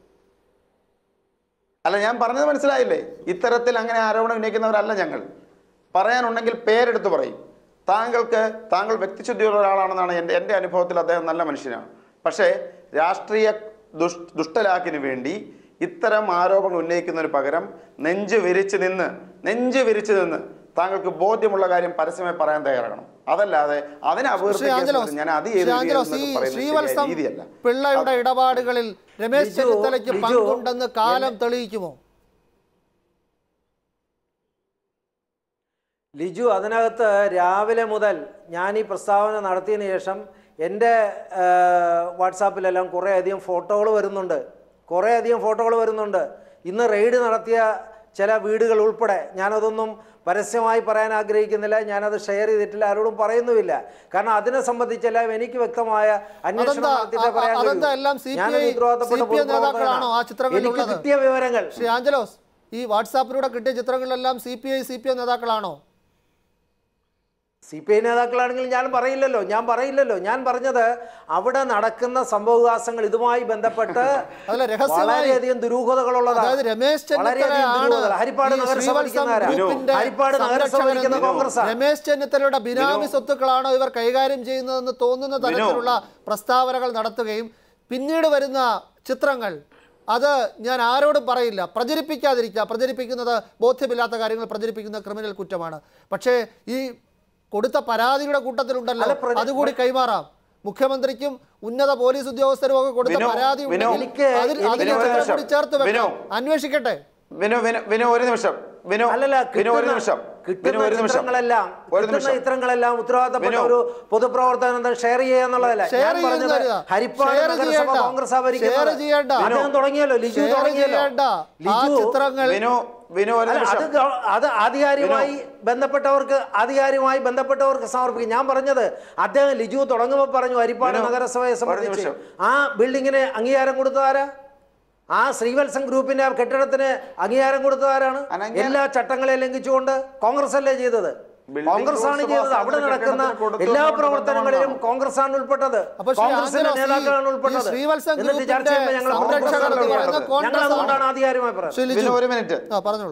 അല്ല ഞാൻ പറഞ്ഞത് മനസ്സിലായില്ലേ ഇത്തരത്തിൽ അങ്ങനെ ആരോപണം ഉന്നയിക്കുന്നവരല്ല ഞങ്ങൾ പറയാനുണ്ടെങ്കിൽ പേരെടുത്ത് പറയും താങ്കൾക്ക് താങ്കൾ വ്യക്തിശുദ്ധിയുള്ള ഒരാളാണെന്നാണ് എൻ്റെ എൻ്റെ അനുഭവത്തിൽ അദ്ദേഹം നല്ല മനുഷ്യനാണ് പക്ഷേ രാഷ്ട്രീയ ദുഷ് ദുഷ്ടലാക്കിന് വേണ്ടി ഇത്തരം ആരോപണങ്ങൾ ഉന്നയിക്കുന്നതിന് പകരം നെഞ്ച് വിരിച്ച് നിന്ന് നെഞ്ച് വിരിച്ച് നിന്ന് താങ്കൾക്ക് ബോധ്യമുള്ള കാര്യം പരസ്യമായി പറയാൻ തയ്യാറാകണം അതല്ലാതെ അതിനെ ശ്രീ ആഞ്ചലോസ് അപകീർത്തിക്കാൻ ഞാൻ അത് ശ്രീ ചെയ്തു ആഞ്ചലോസ് ഈ എന്നൊക്കെ പറയുന്നത് ശ്രീവത്സം ശരിയായ രീതിയല്ല പിള്ളയുടെ ഇടപാടുകളിൽ രമേശ് ലിജു, ചെന്നിത്തലയ്ക്ക് ലിജു, പങ്കുണ്ടെന്ന് കാലം തെളിയിക്കുമോ ലിജു അതിനകത്ത് രാവിലെ മുതൽ ഞാൻ ഈ പ്രസ്താവന നടത്തിയതിന് ശേഷം എൻ്റെ വാട്സാപ്പിലെല്ലാം കുറേയധികം ഫോട്ടോകൾ വരുന്നുണ്ട് കുറേയധികം ഫോട്ടോകൾ വരുന്നുണ്ട് ഇന്ന് റെയ്ഡ് നടത്തിയ ചില വീടുകൾ ഉൾപ്പെടെ ഞാനതൊന്നും പരസ്യമായി പറയാൻ ആഗ്രഹിക്കുന്നില്ല ഞാനത് ഷെയർ ചെയ്തിട്ടില്ല ആരോടും പറയുന്നുമില്ല കാരണം അതിനെ സംബന്ധിച്ചെല്ലാം എനിക്ക് വ്യക്തമായ അന്വേഷണം അതെന്താ? നടത്തിയിട്ടേ അ- പറയാൻ കഴിയൂ. അതെന്താ എല്ലാം CPI ഞാനൊരു ഉത്തരവാദിത്തപ്പെട്ട CPI നേതാക്കളാണോ ആ ചിത്രങ്ങളിൽ എനിക്ക് ഉള്ളത്? കിട്ടിയ വിവരങ്ങൾ ശ്രീ ആഞ്ചലോസ് ഈ വാട്സാപ്പിലൂടെ കിട്ടിയ ചിത്രങ്ങളിലെല്ലാം C P I C P I നേതാക്കളാണോ സി പി ഐ നേതാക്കളാണെങ്കിൽ ഞാൻ പറയില്ലല്ലോ ഞാൻ പറയില്ലല്ലോ ഞാൻ പറഞ്ഞത് അവിടെ നടക്കുന്ന സംഭവവികാസങ്ങൾ ഇതുമായി ബന്ധപ്പെട്ട് അതല്ല, രഹസ്യമായി- വളരെയധികം ദുരൂഹതകളുള്ളതാണ് അതായത് രമേശ് വളരെയധികം ചെന്നിത്തലയാണ് ദുരൂഹതകൾ. ഹരിപ്പാട് ഈ നഗരസഭ ശ്രീവത്സം ഭരിക്കുന്ന ആരാ? ഗ്രൂപ്പിന്റെ ഹരിപ്പാട് നഗരസഭ ഭരിക്കുന്ന സംരക്ഷകനെന്ന് കോൺഗ്രസ്സാണ് രമേശ് ചെന്നിത്തലയുടെ ബിനാമി സ്വത്തുക്കളാണോ ഇവർ കൈകാര്യം ചെയ്യുന്നതെന്ന് തോന്നുന്ന തരത്തിലുള്ള പ്രസ്താവനകൾ നടത്തുകയും പിന്നീട് വരുന്ന ചിത്രങ്ങൾ അത് ഞാൻ ആരോടും പറയില്ല പ്രചരിപ്പിക്കാതിരിക്കുക പ്രചരിപ്പിക്കുന്നത് ബോധ്യമില്ലാത്ത കാര്യങ്ങൾ പ്രചരിപ്പിക്കുന്ന ക്രിമിനൽ കുറ്റമാണ് പക്ഷേ ഈ കൊടുത്ത പരാതിയുടെ കൂട്ടത്തിലുണ്ടല്ലോ അല്ല, പ്രച- അതുകൂടി കൈമാറാം മുഖ്യമന്ത്രിക്കും ഉന്നത പോലീസ് ഉദ്യോഗസ്ഥരും ഒക്കെ കൊടുത്ത വിനോ, പരാതി വിനോ, ഉണ്ടെങ്കിൽ എനിക്ക് അതിൽ- എനിക്ക് അതിലെ ഒരു ചിത്രം നിമിഷം. കൂടി ചേർത്ത് വിനോ. വെക്കാം അന്വേഷിക്കട്ടെ വിനു വിനു വിനു ഒരു നിമിഷം വിനു അല്ലല്ല വിനു ഒരു കിട്ടുന്ന- നിമിഷം വിനു കിട്ടുന്ന ഒരു നിമിഷം ചിത്രങ്ങളെല്ലാം ഒരു കിട്ടുന്ന നിമിഷം ചിത്രങ്ങളെല്ലാം ഉത്തരവാദിത്തപ്പെട്ട വിനു. ഒരു പൊതുപ്രവർത്തനം ഷെയർ ചെയ്യുക എന്നുള്ളതല്ല ഷെയർ ഞാൻ പറഞ്ഞത് ചെയ്യുന്നതല്ല. ഹരിപ്പാട് ഷെയർ നഗരസഭ ചെയ്യണ്ട. കോൺഗ്രസ് ഷെയർ ഭരിക്കുന്നത് ചെയ്യണ്ട. അദ്ദേഹം തുടങ്ങിയല്ലോ ലിജു ഷെയർ തുടങ്ങിയല്ലോ ചെയ്യണ്ട. ആ ലിജു ചിത്രങ്ങൾ വിനു വിനു ഒരു അല്ല, അത് നിമിഷം ഗവ- അത് ആധികാരികമായി ബന്ധപ്പെട്ടവർക്ക് ആധികാരികമായി ബന്ധപ്പെട്ടവർക്ക് സമർപ്പിക്കും ഞാൻ പറഞ്ഞത് അദ്ദേഹം ലിജു തുടങ്ങുമ്പോൾ പറഞ്ഞു ഹരിപ്പാട് വിനു, നഗരസഭയെ ഒരു സംബന്ധിച്ച് നിമിഷം. ആ ബിൽഡിങ്ങിന് അംഗീകാരം കൊടുത്തതാരാ ആ ശ്രീവത്സം ഗ്രൂപ്പിന്റെ ആ കെട്ടിടത്തിന് അംഗീകാരം കൊടുത്തതാരാണ് അനങ്ങ- എല്ലാ ചട്ടങ്ങളെ ലംഘിച്ചുകൊണ്ട് കോൺഗ്രസ് അല്ലേ ചെയ്തത് ബിൽഡിംഗ് കോൺഗ്രസ് ആണ് റൂൾസ് ചെയ്തത് പാസ്സാക്കി അവിടെ നടക്കുന്ന കെട്ടിടത്തിന് കൊടുത്തു എല്ലാ എന്നോട് പ്രവർത്തനങ്ങളിലും ബന്ധമുണ്ടോ? കോൺഗ്രസ് ആണ് ഉൾപ്പെട്ടത് അപ്പോൾ ശ്രീ കോൺഗ്രസിന്റെ ആഞ്ചലോസ് ഈ- നേതാക്കളാണ് ഈ ഉൾപ്പെട്ടത് ശ്രീവത്സം എന്നിട്ട് ചർച്ച ഗ്രൂപ്പിന്റെ ചെയ്യുമ്പോൾ ഞങ്ങൾ സംരക്ഷകർ കോൺഗ്രസ് എന്ന് ആണ് പറയുന്നത് ഞങ്ങൾ കോൺഗ്രസ് അതുകൊണ്ടാണ് ആണ്. ആധികാരികമായി പറയുന്നത് ശ്രീ ലിജു. വിനു ഒരു മിനിറ്റ് ആ പറഞ്ഞോളൂ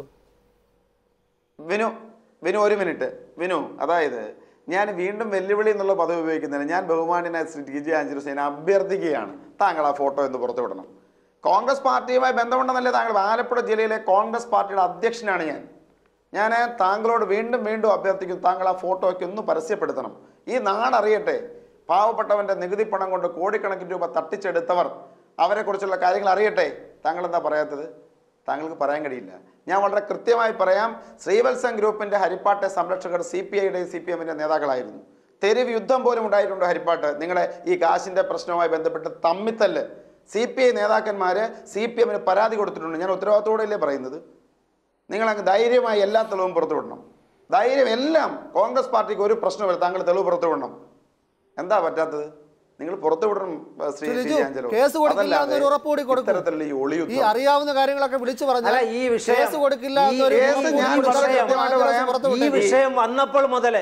വിനു വിനു ഒരു മിനിറ്റ് വിനു അതായത് ഞാൻ വീണ്ടും വെല്ലുവിളി എന്നുള്ള പദവി ഉപയോഗിക്കുന്നില്ല ഞാൻ ബഹുമാന്യനായ ശ്രീ ടി ജെ ആഞ്ചലുസേനെ അഭ്യർത്ഥിക്കുകയാണ് താങ്കൾ ആ ഫോട്ടോ എന്ന് പുറത്തുവിടണം കോൺഗ്രസ് പാർട്ടിയുമായി ബന്ധമുണ്ടെന്നല്ലേ താങ്കൾ ആലപ്പുഴ ജില്ലയിലെ കോൺഗ്രസ് പാർട്ടിയുടെ അധ്യക്ഷനാണ് ഞാൻ ഞാൻ താങ്കളോട് വീണ്ടും വീണ്ടും അഭ്യർത്ഥിക്കുന്നു താങ്കൾ ആ ഫോട്ടോയ്ക്ക് ഒന്ന് പരസ്യപ്പെടുത്തണം ഈ നാടറിയട്ടെ പാവപ്പെട്ടവന്റെ നികുതി പണം കൊണ്ട് കോടിക്കണക്കിന് രൂപ തട്ടിച്ചെടുത്തവർ അവരെക്കുറിച്ചുള്ള കാര്യങ്ങൾ അറിയട്ടെ താങ്കൾ എന്താ പറയാത്തത് താങ്കൾക്ക് പറയാൻ കഴിയില്ല ഞാൻ വളരെ കൃത്യമായി പറയാം ശ്രീവത്സം ഗ്രൂപ്പിന്റെ ഹരിപ്പാട്ടെ സംരക്ഷകർ സി പി ഐയുടെയും സി പി എമ്മിന്റെ നേതാക്കളായിരുന്നു തെരുവ് യുദ്ധം പോലും ഉണ്ടായിട്ടുണ്ട് ഹരിപ്പാട്ട് നിങ്ങളെ ഈ കാശിന്റെ പ്രശ്നവുമായി ബന്ധപ്പെട്ട് തമ്മിത്തല്ല് സി പി ഐ നേതാക്കന്മാര് സി പി എമ്മിന് പരാതി കൊടുത്തിട്ടുണ്ട് ഞാൻ ഉത്തരവാദിത്തോടെയല്ലേ പറയുന്നത് നിങ്ങൾ അങ്ങ് ധൈര്യമായി എല്ലാ തെളിവും പുറത്തുവിടണം ധൈര്യം എല്ലാം കോൺഗ്രസ് പാർട്ടിക്ക് ഒരു പ്രശ്നമില്ല താങ്കൾ തെളിവ് പുറത്തുവിടണം എന്താ പറ്റാത്തത് നിങ്ങൾ പുറത്തുവിടണം ഏഹ്, ശ്രീ ശ്രീ ശ്രീ ലിജു, ആഞ്ചലോ. കേസ് കൊടുക്കില്ല അതല്ലാതെ എന്നൊരു ഉറപ്പ് കൂടി കൊടുക്കൂ. ഇത്തരത്തിലുള്ള ഈ ഈ ഒളിയുദ്ധം അറിയാവുന്ന കാര്യങ്ങളൊക്കെ വിളിച്ചു പറഞ്ഞാൽ അല്ല, ഈ വിഷയം- കേസ് കൊടുക്കില്ല ഈ എന്നൊരു കേസ് ഉറപ്പ് ഞാൻ കൂടി വളരെ കൊടുക്കണം. കൃത്യമായിട്ട് ആഞ്ചലോസ് പറയാം. പുറത്ത് ഈ വിട്ടേ. വിഷയം വന്നപ്പോൾ മുതലേ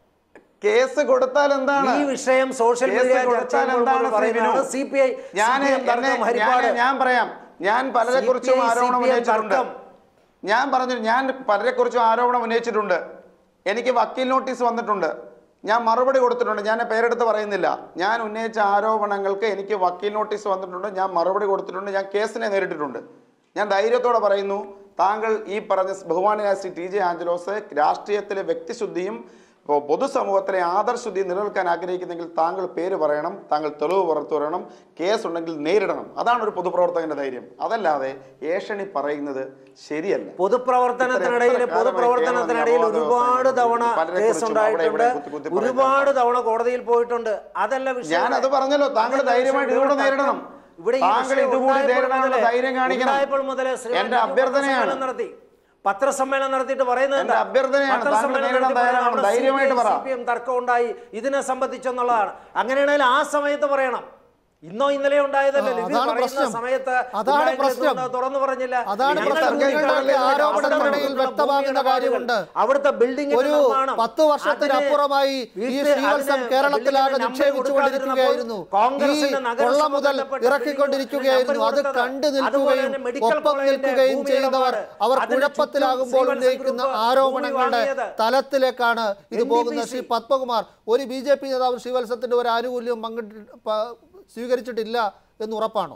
കേസ് കൊടുത്താൽ എന്താണ് ഈ വിഷയം സോഷ്യൽ കേസ് മീഡിയ കൊടുത്താൽ എന്താണ് പറയുന്നത് Shri C Vinu? P I ഞാൻ എന്നെ- ഞാൻ- ഞാൻ പറയാം ഞാൻ പലരെ കുറിച്ചും CPI, ആരോപണം ഉന്നയിച്ചിട്ടുണ്ട് തർക്കം. ഞാൻ പറഞ്ഞു ഞാൻ പലരെ കുറിച്ചും ആരോപണം ഉന്നയിച്ചിട്ടുണ്ട് എനിക്ക് വക്കീൽ നോട്ടീസ് വന്നിട്ടുണ്ട് ഞാൻ മറുപടി കൊടുത്തിട്ടുണ്ട് ഞാൻ പേരെടുത്ത് പറയുന്നില്ല ഞാൻ ഉന്നയിച്ച ആരോപണങ്ങൾക്ക് എനിക്ക് വക്കീൽ നോട്ടീസ് വന്നിട്ടുണ്ട് ഞാൻ മറുപടി കൊടുത്തിട്ടുണ്ട് ഞാൻ കേസിനെ നേരിട്ടിട്ടുണ്ട് ഞാൻ ധൈര്യത്തോടെ പറയുന്നു താങ്കൾ ഈ പറഞ്ഞ ബഹുമാനായ ശ്രീ ടി ജെ ആഞ്ചലോസ് രാഷ്ട്രീയത്തിലെ വ്യക്തിശുദ്ധിയും ഇപ്പോൾ പൊതുസമൂഹത്തിലെ ആദർശുദ്ധി നിലനിൽക്കാൻ ആഗ്രഹിക്കുന്നെങ്കിൽ താങ്കൾ പേര് പറയണം താങ്കൾ തെളിവ് പുറത്തു വരണം കേസ് ഉണ്ടെങ്കിൽ നേരിടണം അതാണ് ഒരു പൊതുപ്രവർത്തകന്റെ ധൈര്യം അതല്ലാതെ ഏഷണി പറയുന്നത് ശരിയല്ല പൊതുപ്രവർത്തനത്തിനിടയിൽ ഇത്ര കാലമായി പൊതുപ്രവർത്തനത്തിനിടയിൽ കേരളം ഒരുപാട് തവണ പലരെ കേസ് കുറിച്ചും അവിടെ ഇവിടെ ഉണ്ടായിട്ടുണ്ട് കുത്തി കുത്തി പറയുന്നത് ഒരുപാട് തവണ കോടതിയിൽ പോയിട്ടുണ്ട് അതല്ല വിഷയം ഞാൻ അത് പറഞ്ഞല്ലോ താങ്കൾ അതല്ല ധൈര്യമായിട്ട് വിഷയം. ഇതുകൂടെ നേരിടണം ഇവിടെ ഈ താങ്കൾ വിഷയം ഇതുകൂടി ഉണ്ടായപ്പോൾ നേരിടാനുള്ള മുതലേ- ധൈര്യം കാണിക്കണം ഉണ്ടായപ്പോൾ മുതലേ ശ്രീ എന്റെ ലിജു അഭ്യർത്ഥനയാണ് പത്രസമ്മേളനം നടത്തി പത്രസമ്മേളനം നടത്തിയിട്ട് പറയുന്നത് എന്റെ എന്താ? അഭ്യർത്ഥനയാണ്. താങ്കൾ പത്രസമ്മേളനം നേരിടാൻ നടത്തി പറയുന്നത് തയ്യാറാണ്. അവിടെ ധൈര്യമായിട്ട് പറ. CPM തർക്കം ഉണ്ടായി ഇതിനെ സംബന്ധിച്ചെന്നുള്ളതാണ് അങ്ങനെയാണെങ്കിൽ ആ സമയത്ത് പറയണം ഇന്നോ ഇന്നലെ ഉണ്ടായതല്ലേ ആ, ഇത് അതാണ് പറയുന്ന പ്രശ്നം. സമയത്ത് അതാണ് ഉണ്ടായെങ്കിൽ പ്രശ്നം. എന്തുകൊണ്ടാ തുറന്നു പറഞ്ഞില്ല അതാണ് ഞങ്ങൾ പ്രശ്നം. ഭൂമി നിങ്ങളുടെ കടലിൽ ആരോപണത്തിനിടയിൽ അവിടെ വ്യക്തമാകുന്ന ഭൂമിയുടെ കാര്യമുണ്ട്. അവിടുത്തെ ബിൽഡിംഗ് ഒരു പത്ത് വർഷത്തിനപ്പുറമായി ഈ ശ്രീവത്സം കേരളത്തിലാകെ നിക്ഷേപിച്ചു കൊണ്ടിരിക്കുകയായിരുന്നു ഈ കൊള്ള മുതൽ ഇറക്കിക്കൊണ്ടിരിക്കുകയായിരുന്നു അത് കണ്ടു നിൽക്കുകയും ഒപ്പം നിൽക്കുകയും ചെയ്യുന്നവർ അവർ കുഴപ്പത്തിലാകുമ്പോൾ ഉന്നയിക്കുന്ന ആരോപണങ്ങളുടെ തലത്തിലേക്കാണ് ഇത് പോകുന്നത് ശ്രീ പത്മകുമാർ ഒരു ബി ജെ പി നേതാവ് ശ്രീവത്സത്തിന്റെ ഒരു ആനുകൂല്യം പങ്കിട്ട് പ- സ്വീകരിച്ചിട്ടില്ല എന്ന് ഉറപ്പാണോ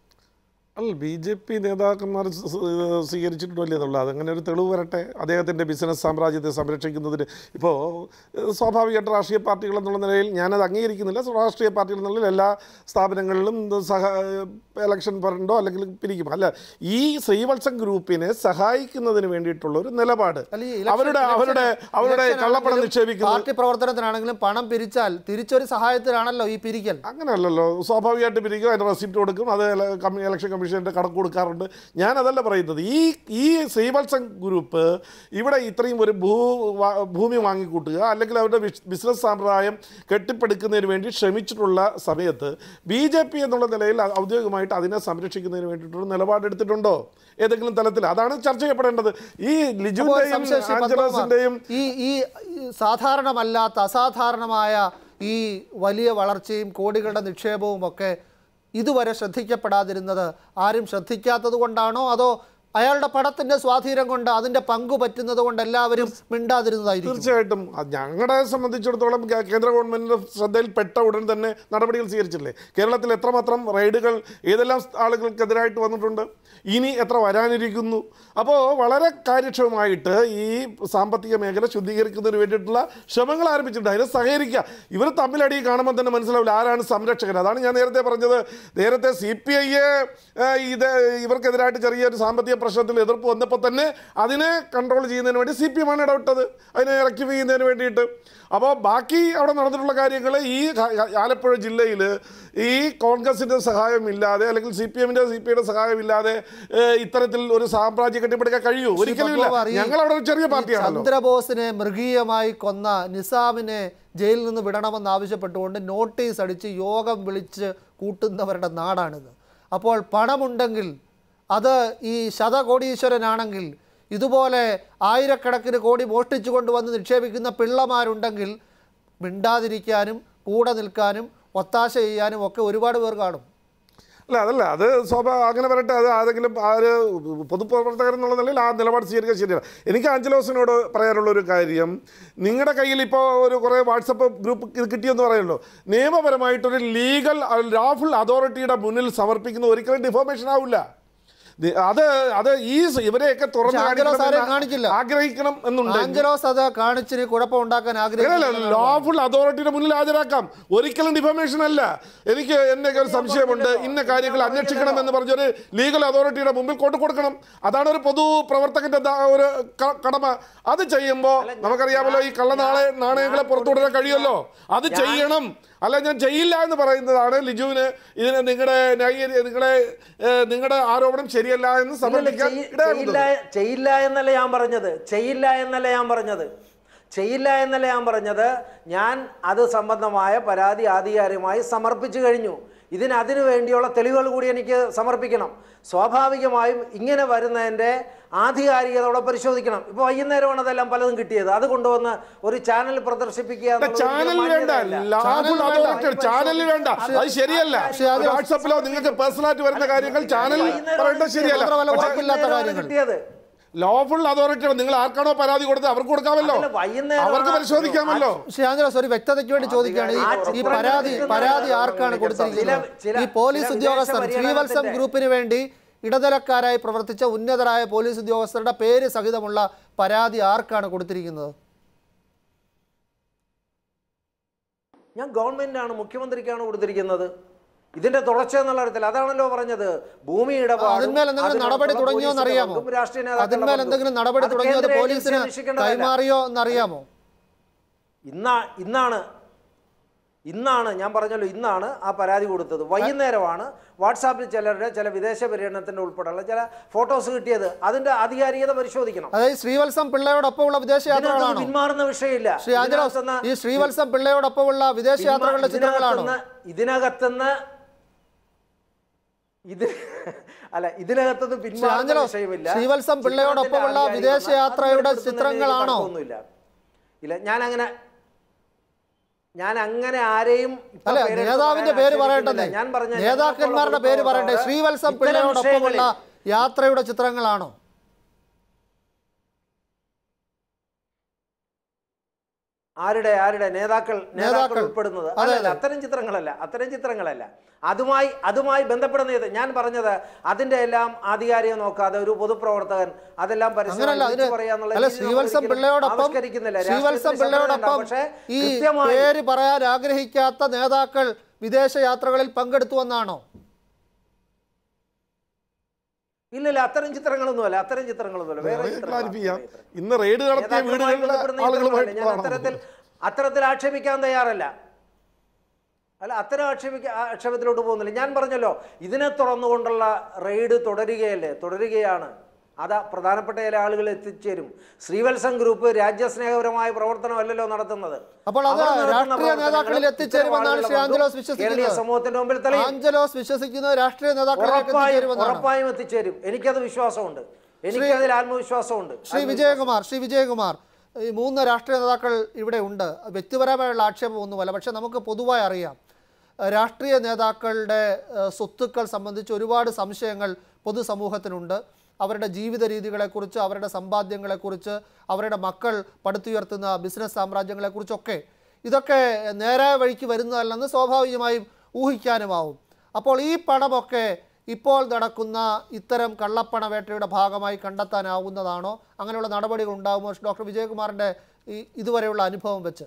അല്ല ബി ജെ പി നേതാക്കന്മാർ സ് സ് സ്വീകരിച്ചിട്ടുണ്ടോ ഇല്ലേ എന്നുള്ളത് അതങ്ങനെ ഒരു തെളിവ് വരട്ടെ അദ്ദേഹത്തിൻ്റെ ബിസിനസ് സാമ്രാജ്യത്തെ സംരക്ഷിക്കുന്നതിന് ഇപ്പോൾ ഏഹ്, സ്വാഭാവികമായിട്ട് രാഷ്ട്രീയ പാർട്ടികൾ എന്നുള്ള നിലയിൽ ഞാനത് അംഗീകരിക്കുന്നില്ല രാഷ്ട്രീയ പാർട്ടികൾ എന്നുള്ള എല്ലാ സ്ഥാപനങ്ങളിലും ഇത് സഹ എലക്ഷൻ ഫണ്ടോ അല്ലെങ്കിൽ പിരിക്കും അല്ല ഈ ശ്രീവത്സം ഗ്രൂപ്പിനെ സഹായിക്കുന്നതിന് വേണ്ടിയിട്ടുള്ള ഒരു നിലപാട് അല്ല, ഈ election- അവരുടെ election- അവരുടെ അവരുടെ election കള്ളപ്പണം ആണെങ്കിലും നിക്ഷേപിക്കുന്നത് പാർട്ടി പ്രവർത്തനത്തിനാണെങ്കിലും പണം പിരിച്ചാൽ തിരിച്ചൊരു സഹായത്തിനാണല്ലോ ഈ പിരിക്കൽ അങ്ങനെയല്ലല്ലോ സ്വാഭാവികമായിട്ട് പിരിക്കും അതിന് റെസിപ്റ്റ് കൊടുക്കും അത് എല- കമ്മി- ഇലക്ഷൻ കമ്മീഷൻ്റെ കണക്ക് കൊടുക്കാറുണ്ട് ഞാനതല്ല പറയുന്നത് ഈ ഈ ശ്രീവത്സം ഗ്രൂപ്പ് ഇവിടെ ഇത്രയും ഒരു ഭൂ വാ- ഭൂമി വാങ്ങിക്കൂട്ടുക അല്ലെങ്കിൽ അവരുടെ ബിസ്- ബിസിനസ് സമ്പ്രദായം കെട്ടിപ്പടുക്കുന്നതിന് വേണ്ടി ശ്രമിച്ചിട്ടുള്ള സമയത്ത് ബി ജെ പി എന്നുള്ള നിലയിൽ ഔ- ഔദ്യോഗികമായിട്ട് അതിനെ സംരക്ഷിക്കുന്നതിന് വേണ്ടിയിട്ടൊരു നിലപാടെടുത്തിട്ടുണ്ടോ ഏതെങ്കിലും തലത്തിൽ അതാണ് ചർച്ച ചെയ്യപ്പെടേണ്ടത് ഈ അപ്പോൾ ലിജുവിൻ്റെയും സംശയം ശ്രീ പത്മകുമാർ, ആഞ്ചലോസിൻ്റെയും ഈ ഈ ഈ സാധാരണമല്ലാത്ത അസാധാരണമായ ഈ വലിയ വളർച്ചയും കോടികളുടെ നിക്ഷേപവും ഒക്കെ ഇതുവരെ ശ്രദ്ധിക്കപ്പെടാതിരുന്നത് ആരും ശ്രദ്ധിക്കാത്തത് കൊണ്ടാണോ അതോ അയാളുടെ പടത്തിന്റെ സ്വാധീനം കൊണ്ട് അതിന്റെ പങ്കു പറ്റുന്നത് കൊണ്ട് എല്ലാവരും മിണ്ടാതിരുന്നതായിരിക്കും തീർച്ചയായിട്ടും അത് ഞങ്ങളെ സംബന്ധിച്ചിടത്തോളം കേ- കേന്ദ്ര ഗവൺമെന്റിന്റെ ശ്രദ്ധയിൽ പെട്ട ഉടൻ തന്നെ നടപടികൾ സ്വീകരിച്ചില്ലേ കേരളത്തിൽ എത്രമാത്രം റെയ്ഡുകൾ ഏതെല്ലാം ആളുകൾക്കെതിരായിട്ട് വന്നിട്ടുണ്ട് ഇനി എത്ര വരാനിരിക്കുന്നു അപ്പോൾ വളരെ കാര്യക്ഷമമായിട്ട് ഈ സാമ്പത്തിക മേഖല ശുദ്ധീകരിക്കുന്നതിന് വേണ്ടിയിട്ടുള്ള ശ്രമങ്ങൾ ആരംഭിച്ചിട്ടുണ്ട് അതിനെ സഹകരിക്കുക ഇവർ തമ്മിലടി കാണുമ്പോൾ തന്നെ മനസ്സിലാവില്ല ആരാണ് സംരക്ഷകൻ അതാണ് ഞാൻ നേരത്തെ പറഞ്ഞത് നേരത്തെ സി പി ഐയെ ഇത് ഇവർക്കെതിരായിട്ട് ചെറിയൊരു സാമ്പത്തിക പ്രശ്നത്തിൽ എതിർപ്പ് വന്നപ്പോൾ തന്നെ അതിനെ കൺട്രോൾ ചെയ്യുന്നതിന് വേണ്ടി സി പി എം ആണ് ഇടപെട്ടത് അതിനെ റെക്ടിഫൈ ചെയ്യുന്നതിന് വേണ്ടിയിട്ട് അപ്പോൾ ബാക്കി അവിടെ നടന്നിട്ടുള്ള കാര്യങ്ങൾ ഈ ക- ആലപ്പുഴ ജില്ലയിൽ ഈ കോൺഗ്രസിൻ്റെ സഹായമില്ലാതെ അല്ലെങ്കിൽ സി പി എമ്മിൻ്റെ സി പി ഐയുടെ സഹായമില്ലാതെ ഏഹ്, ഇത്തരത്തിൽ ഒരു സാമ്രാജ്യം കെട്ടിപ്പടുക്കാൻ കഴിയൂ ഒരിക്കലും ഇല്ല പത്മകുമാർ, ഈ- ഞങ്ങൾ അവിടെ ഒരു ചെറിയ ഈ പാർട്ടിയാണല്ലോ ചന്ദ്രബോസിനെ മൃഗീയമായി കൊന്ന നിസാമിനെ ജയിലിൽ നിന്ന് വിടണമെന്ന് ആവശ്യപ്പെട്ടുകൊണ്ട് നോട്ടീസ് അടിച്ച് യോഗം വിളിച്ച് കൂട്ടുന്നവരുടെ നാടാണിത് അപ്പോൾ പണമുണ്ടെങ്കിൽ അത് ഈ ശതകോടീശ്വരനാണെങ്കിൽ ഇതുപോലെ ആയിരക്കണക്കിന് കോടി മോഷ്ടിച്ചു കൊണ്ടുവന്ന് നിക്ഷേപിക്കുന്ന പിള്ളമാരുണ്ടെങ്കിൽ മിണ്ടാതിരിക്കാനും കൂടെ നിൽക്കാനും ഒത്താശ ചെയ്യാനും ഒക്കെ ഒരുപാട് പേർ കാണും അല്ല അതല്ല അത് സ്വാഭാ അങ്ങനെ പറയട്ടെ അത് ആരെങ്കിലും ആ ഒരു പൊതുപ്രവർത്തകർ എന്നുള്ള നിലയിൽ ആ നിലപാട് സ്വീകരിക്കാൻ ശരിയാണ് എനിക്ക് ആഞ്ചലോസിനോട് പറയാനുള്ള ഒരു കാര്യം നിങ്ങളുടെ കയ്യിൽ ഇപ്പോൾ ഒരു കുറേ വാട്സപ്പ് ഗ്രൂപ്പ് ഇത് കിട്ടിയെന്ന് പറയുമല്ലോ നിയമപരമായിട്ടൊരു ലീഗൽ ലാഫുൾ അതോറിറ്റിയുടെ മുന്നിൽ സമർപ്പിക്കുന്ന ഒരിക്കലും ഡിഫോമേഷൻ ആവില്ല ദി- അത് അത് ഈ സ- ഇവരെയൊക്കെ തുറന്ന് പക്ഷേ ആഞ്ചലോസ് കാണിക്കണം ആരെയും എന്ന് കാണിച്ചില്ല. ആഗ്രഹിക്കണം എന്നുണ്ടെങ്കിൽ ആഞ്ചലോസ് അത് കാണിച്ചിന് കുഴപ്പമുണ്ടാക്കാൻ ആഗ്രഹിക്കുന്നു ലോഫുൾ അതോറിറ്റിയുടെ മുന്നിൽ ഹാജരാക്കാം ഒരിക്കലും ഡിഫമേഷൻ അല്ല എനിക്ക് എൻ്റെ ഒരു സംശയമുണ്ട് ഇന്ന കാര്യങ്ങൾ അന്വേഷിക്കണം എന്ന് പറഞ്ഞൊരു ലീഗൽ അതോറിറ്റിയുടെ മുമ്പിൽ കൊണ്ടു കൊടുക്കണം അതാണ് ഒരു പൊതു പ്രവർത്തകന്റെ ദാ- ഒരു ക- കടമ അത് ചെയ്യുമ്പോൾ നമുക്കറിയാമല്ലോ ഈ കള്ള നാളെ നാണയങ്ങളെ പുറത്തുവിടാൻ കഴിയുമല്ലോ അത് ചെയ്യണം അല്ല ഞാൻ ചെയ്യില്ല എന്ന് പറയുന്നതാണ് ലിജുവിന് ഇതിന് നിങ്ങളുടെ ന്യായീകരി നിങ്ങളുടെ ഏഹ്, നിങ്ങളുടെ ആരോപണം ശരിയല്ല എന്ന് സമർപ്പിക്കാൻ ചെയ്യ- ഇടയാകുന്നത് ചെയ്യില്ല ചെയ്യില്ല എന്നല്ല ഞാൻ പറഞ്ഞത് ചെയ്യില്ല എന്നല്ല ഞാൻ പറഞ്ഞത് ചെയ്യില്ല എന്നല്ല ഞാൻ പറഞ്ഞത് ഞാൻ അത് സംബന്ധമായ പരാതി ആധികാരികമായി സമർപ്പിച്ചു കഴിഞ്ഞു ഇതിന് അതിനു വേണ്ടിയുള്ള തെളിവുകൾ കൂടി എനിക്ക് സമർപ്പിക്കണം സ്വാഭാവികമായും ഇങ്ങനെ വരുന്നതിൻ്റെ ആധികാരികതയോടെ പരിശോധിക്കണം ഇപ്പോൾ വൈകുന്നേരമാണ് അതെല്ലാം പലതും കിട്ടിയത് അത് കൊണ്ടുവന്ന് ഒരു ചാനൽ പ്രദർശിപ്പിക്കുക എന്നുള്ളത് ചാനൽ വലിയ വേണ്ട മാന്യതയല്ല. ലാഭുൾ വേണ്ട. അതോറിറ്റി ചാനൽ വേണ്ട അത് ശരിയല്ല പക്ഷേ അത് വാട്സപ്പിലോ നിങ്ങൾക്ക് പേഴ്സണലായിട്ട് വരുന്ന കാര്യങ്ങൾ ചാനൽ പറയേണ്ടത് ശരിയല്ല മാത്രമല്ല, പക്ഷേ ഉറപ്പില്ലാത്ത വൈകുന്നേരമാണ് കാര്യങ്ങൾ. കിട്ടിയത് ലോഫുൾ അതോറിറ്റിയാണ് നിങ്ങൾ ആർക്കാണോ പരാതി കൊടുത്തത് അവർക്ക് കൊടുക്കാമല്ലോ അതല്ല, വൈകുന്നേരം അവർക്ക് ആണ് പരിശോധിക്കാമല്ലോ ശ്രീ ആഞ്ചലോസ് ഒരു വ്യക്തതയ്ക്ക് വേണ്ടി ചോദിക്കുകയാണ് ഈ- ആ ഈ ചിത്രം പരാതി എടുക്കുന്ന പരാതി ചില- ആർക്കാണ് കൊടുത്തിരിക്കുന്നത് ചില- ഈ പോലീസ് ചില ഉദ്യോഗസ്ഥർ വിദേശ ശ്രീവത്സം പര്യടനത്തിന്റെ- ഗ്രൂപ്പിന് വേണ്ടി ഇടനിലക്കാരായി പ്രവർത്തിച്ച ഉന്നതരായ പോലീസ് ഉദ്യോഗസ്ഥരുടെ പേര് സഹിതമുള്ള പരാതി ആർക്കാണ് കൊടുത്തിരിക്കുന്നത് ഞാൻ ഗവൺമെന്റിനാണ് മുഖ്യമന്ത്രിക്കാണ് കൊടുത്തിരിക്കുന്നത് ഇതിന്റെ തുടർച്ച എന്നുള്ള കാര്യത്തിൽ അതാണല്ലോ പറഞ്ഞത് ഭൂമി ഇടപാടും അതിന്മേൽ എന്തെങ്കിലും അതിനകത്തുള്ള നടപടി തുടങ്ങിയോ പോലീസിന്റെ എന്നറിയാമോ പങ്കും രാഷ്ട്രീയ നേതാക്കളുടെ അതിന്മേൽ പങ്കും. എന്തെങ്കിലും നടപടി അത് തുടങ്ങിയോ അത് കേന്ദ്ര പോലീസിന് ഏജൻസി അന്വേഷിക്കേണ്ടതല്ല. കൈമാറിയോ എന്നറിയാമോ ഇന്നാ ഇന്നാണ് ഇന്നാണ് ഞാൻ പറഞ്ഞല്ലോ ഇന്നാണ് ആ പരാതി കൊടുത്തത് വൈകുന്നേരമാണ് വാട്സാപ്പിൽ ചിലരുടെ ചില വിദേശ പര്യടനത്തിന്റെ ഉൾപ്പെടെയുള്ള ചില ഫോട്ടോസ് കിട്ടിയത് അതിന്റെ ആധികാരികത പരിശോധിക്കണം അതായത് ശ്രീവത്സം പിള്ളയോടൊപ്പമുള്ള വിദേശ ഇതിനകത്ത് യാത്രകളാണോ പിന്മാറുന്ന വിഷയമില്ല ശ്രീ ആഞ്ചലോസ് ഇതിനകത്തുനിന്ന് ഈ ശ്രീവത്സം പിള്ളയോടൊപ്പമുള്ള വിദേശ യാത്രകളുടെ ചിത്രങ്ങളാണോ ഇതിനകത്തുനിന്ന് ഇതിനകത്തുനിന്ന് ഇത് അല്ല ഇതിനകത്തുനിന്ന് ശ്രീ പിന്മാറുന്ന ആഞ്ചലോസ്, വിഷയമില്ല ശ്രീവത്സം പിള്ളയോടൊപ്പമുള്ള ചിത്രത്തിന്റെ വിദേശ ആധികാരികത യാത്രയുടെ അത് ചിത്രങ്ങളാണോ? തർക്കമൊന്നുമില്ല. ഇല്ല ഞാൻ അങ്ങനെ ഞാൻ അങ്ങനെ ആരെയും ഇപ്പൊ അല്ല പേരെടുത്ത് നേതാവിന്റെ പറയാൻ പേര് ആക്ഷേപിക്കുന്നില്ല. പറയട്ടെ ഞാൻ പറഞ്ഞ നേതാക്കന്മാരുടെ പേര് പറയട്ടെ ഞങ്ങൾക്കുള്ള ശ്രീവത്സം ഇത്തരം പിള്ളയോടൊപ്പമുള്ള വിഷയങ്ങളിൽ യാത്രയുടെ ചിത്രങ്ങളാണോ ആരുടെ ആരുടെ നേതാക്കൾ നേതാക്കൾ നേതാക്കൾ. ഉൾപ്പെടുന്നത് അതെ, അല്ലല്ല അതെ. അത്തരം ചിത്രങ്ങളല്ല അത്തരം ചിത്രങ്ങളല്ല അതുമായി അതുമായി ബന്ധപ്പെടുന്ന ഇത് ഞാൻ പറഞ്ഞത് അതിന്റെ എല്ലാം ആധികാരികം നോക്കാതെ ഒരു പൊതുപ്രവർത്തകൻ അതെല്ലാം പരസ്യമായി അങ്ങനല്ല അതിന് വിളിച്ചു പറയാന്നുള്ള അല്ല രീതി നമ്മൾ ശ്രീവത്സം ഒരിക്കലും പിള്ളയോടൊപ്പം ആവിഷ്കരിക്കുന്നില്ല. ശ്രീവത്സം രാഷ്ട്രീയത്തിന് പിള്ളയോടൊപ്പം ശത്രുതയുണ്ട്. പക്ഷേ ഈ കൃത്യമായി പേര് പറയാൻ ആഗ്രഹിക്കാത്ത നേതാക്കൾ വിദേശ യാത്രകളിൽ പങ്കെടുത്തു എന്നാണോ ഇല്ലില്ല അത്തരം ചിത്രങ്ങളൊന്നുമല്ല അത്തരം ചിത്രങ്ങളൊന്നുമല്ല വേറെ ക്ലാരിഫൈ ചിത്രങ്ങളാണ്. ചെയ്യാം ഇന്ന് റെയ്ഡ് നടത്തിയ നേതാക്കളുമായി വീടുകളിലെ ബന്ധപ്പെടുന്ന ആളുകളുമായിട്ട് ചിത്രങ്ങളല്ല. ഞാൻ അത്തരത്തിൽ അത്തരത്തിൽ ആക്ഷേപിക്കാൻ തയ്യാറല്ല അല്ല അത്തരം ആക്ഷേപിക്ക ആക്ഷേപത്തിലോട്ട് പോകുന്നില്ല ഞാൻ പറഞ്ഞല്ലോ ഇതിനെ തുറന്നുകൊണ്ടുള്ള റെയ്ഡ് തുടരുകയല്ലേ തുടരുകയാണ് അത് പ്രധാനപ്പെട്ട ചില ആളുകൾ എത്തിച്ചേരും ശ്രീവത്സം ഗ്രൂപ്പ് രാജ്യസ്നേഹപരമായ പ്രവർത്തനമല്ലല്ലോ നടത്തുന്നത് അപ്പോൾ അത് അവർ നടത്തുന്ന രാഷ്ട്രീയ പ്രവർത്തനങ്ങളും നേതാക്കളിൽ എത്തിച്ചേരുമെന്നാണ് ഇത്തരം ശ്രീ ആഞ്ചലോസ് ആളുകളുടെ വിശ്വസിക്കുന്നത്. കേരളീയ സമൂഹത്തിന്റെ മുമ്പിൽ തെളിയും ആഞ്ചലോസ് വിശ്വസിക്കുന്നത് രാഷ്ട്രീയ നേതാക്കളിലേക്ക് ഉറപ്പായും എത്തിച്ചേരുമെന്നാണ് ഉറപ്പായും എത്തിച്ചേരും എനിക്കത് വിശ്വാസമുണ്ട് എനിക്കതിൽ ആത്മവിശ്വാസമുണ്ട് ശ്രീ വിജയകുമാർ ശ്രീ വിജയകുമാർ ഈ മൂന്ന് രാഷ്ട്രീയ നേതാക്കൾ ഇവിടെ ഉണ്ട് വ്യക്തിപരമായുള്ള ആക്ഷേപമൊന്നുമല്ല പക്ഷെ നമുക്ക് പൊതുവായി അറിയാം ഏഹ് രാഷ്ട്രീയ നേതാക്കളുടെ ഏഹ് സ്വത്തുക്കൾ സംബന്ധിച്ച് ഒരുപാട് സംശയങ്ങൾ പൊതുസമൂഹത്തിനുണ്ട് അവരുടെ ജീവിത രീതികളെക്കുറിച്ച് അവരുടെ സമ്പാദ്യങ്ങളെക്കുറിച്ച് അവരുടെ മക്കൾ പടുത്തുയർത്തുന്ന ബിസിനസ് സാമ്രാജ്യങ്ങളെക്കുറിച്ചൊക്കെ ഇതൊക്കെ നേരായ വഴിക്ക് വരുന്നതല്ലെന്ന് സ്വാഭാവികമായും ഊഹിക്കാനുമാവും അപ്പോൾ ഈ പണമൊക്കെ ഇപ്പോൾ നടക്കുന്ന ഇത്തരം കള്ളപ്പണ വേട്ടയുടെ ഭാഗമായി കണ്ടെത്താനാവുന്നതാണോ അങ്ങനെയുള്ള നടപടികൾ ഉണ്ടാകുമോ ഡോക്ടർ വിജയകുമാറിൻ്റെ ഈ ഇതുവരെയുള്ള അനുഭവം വെച്ച്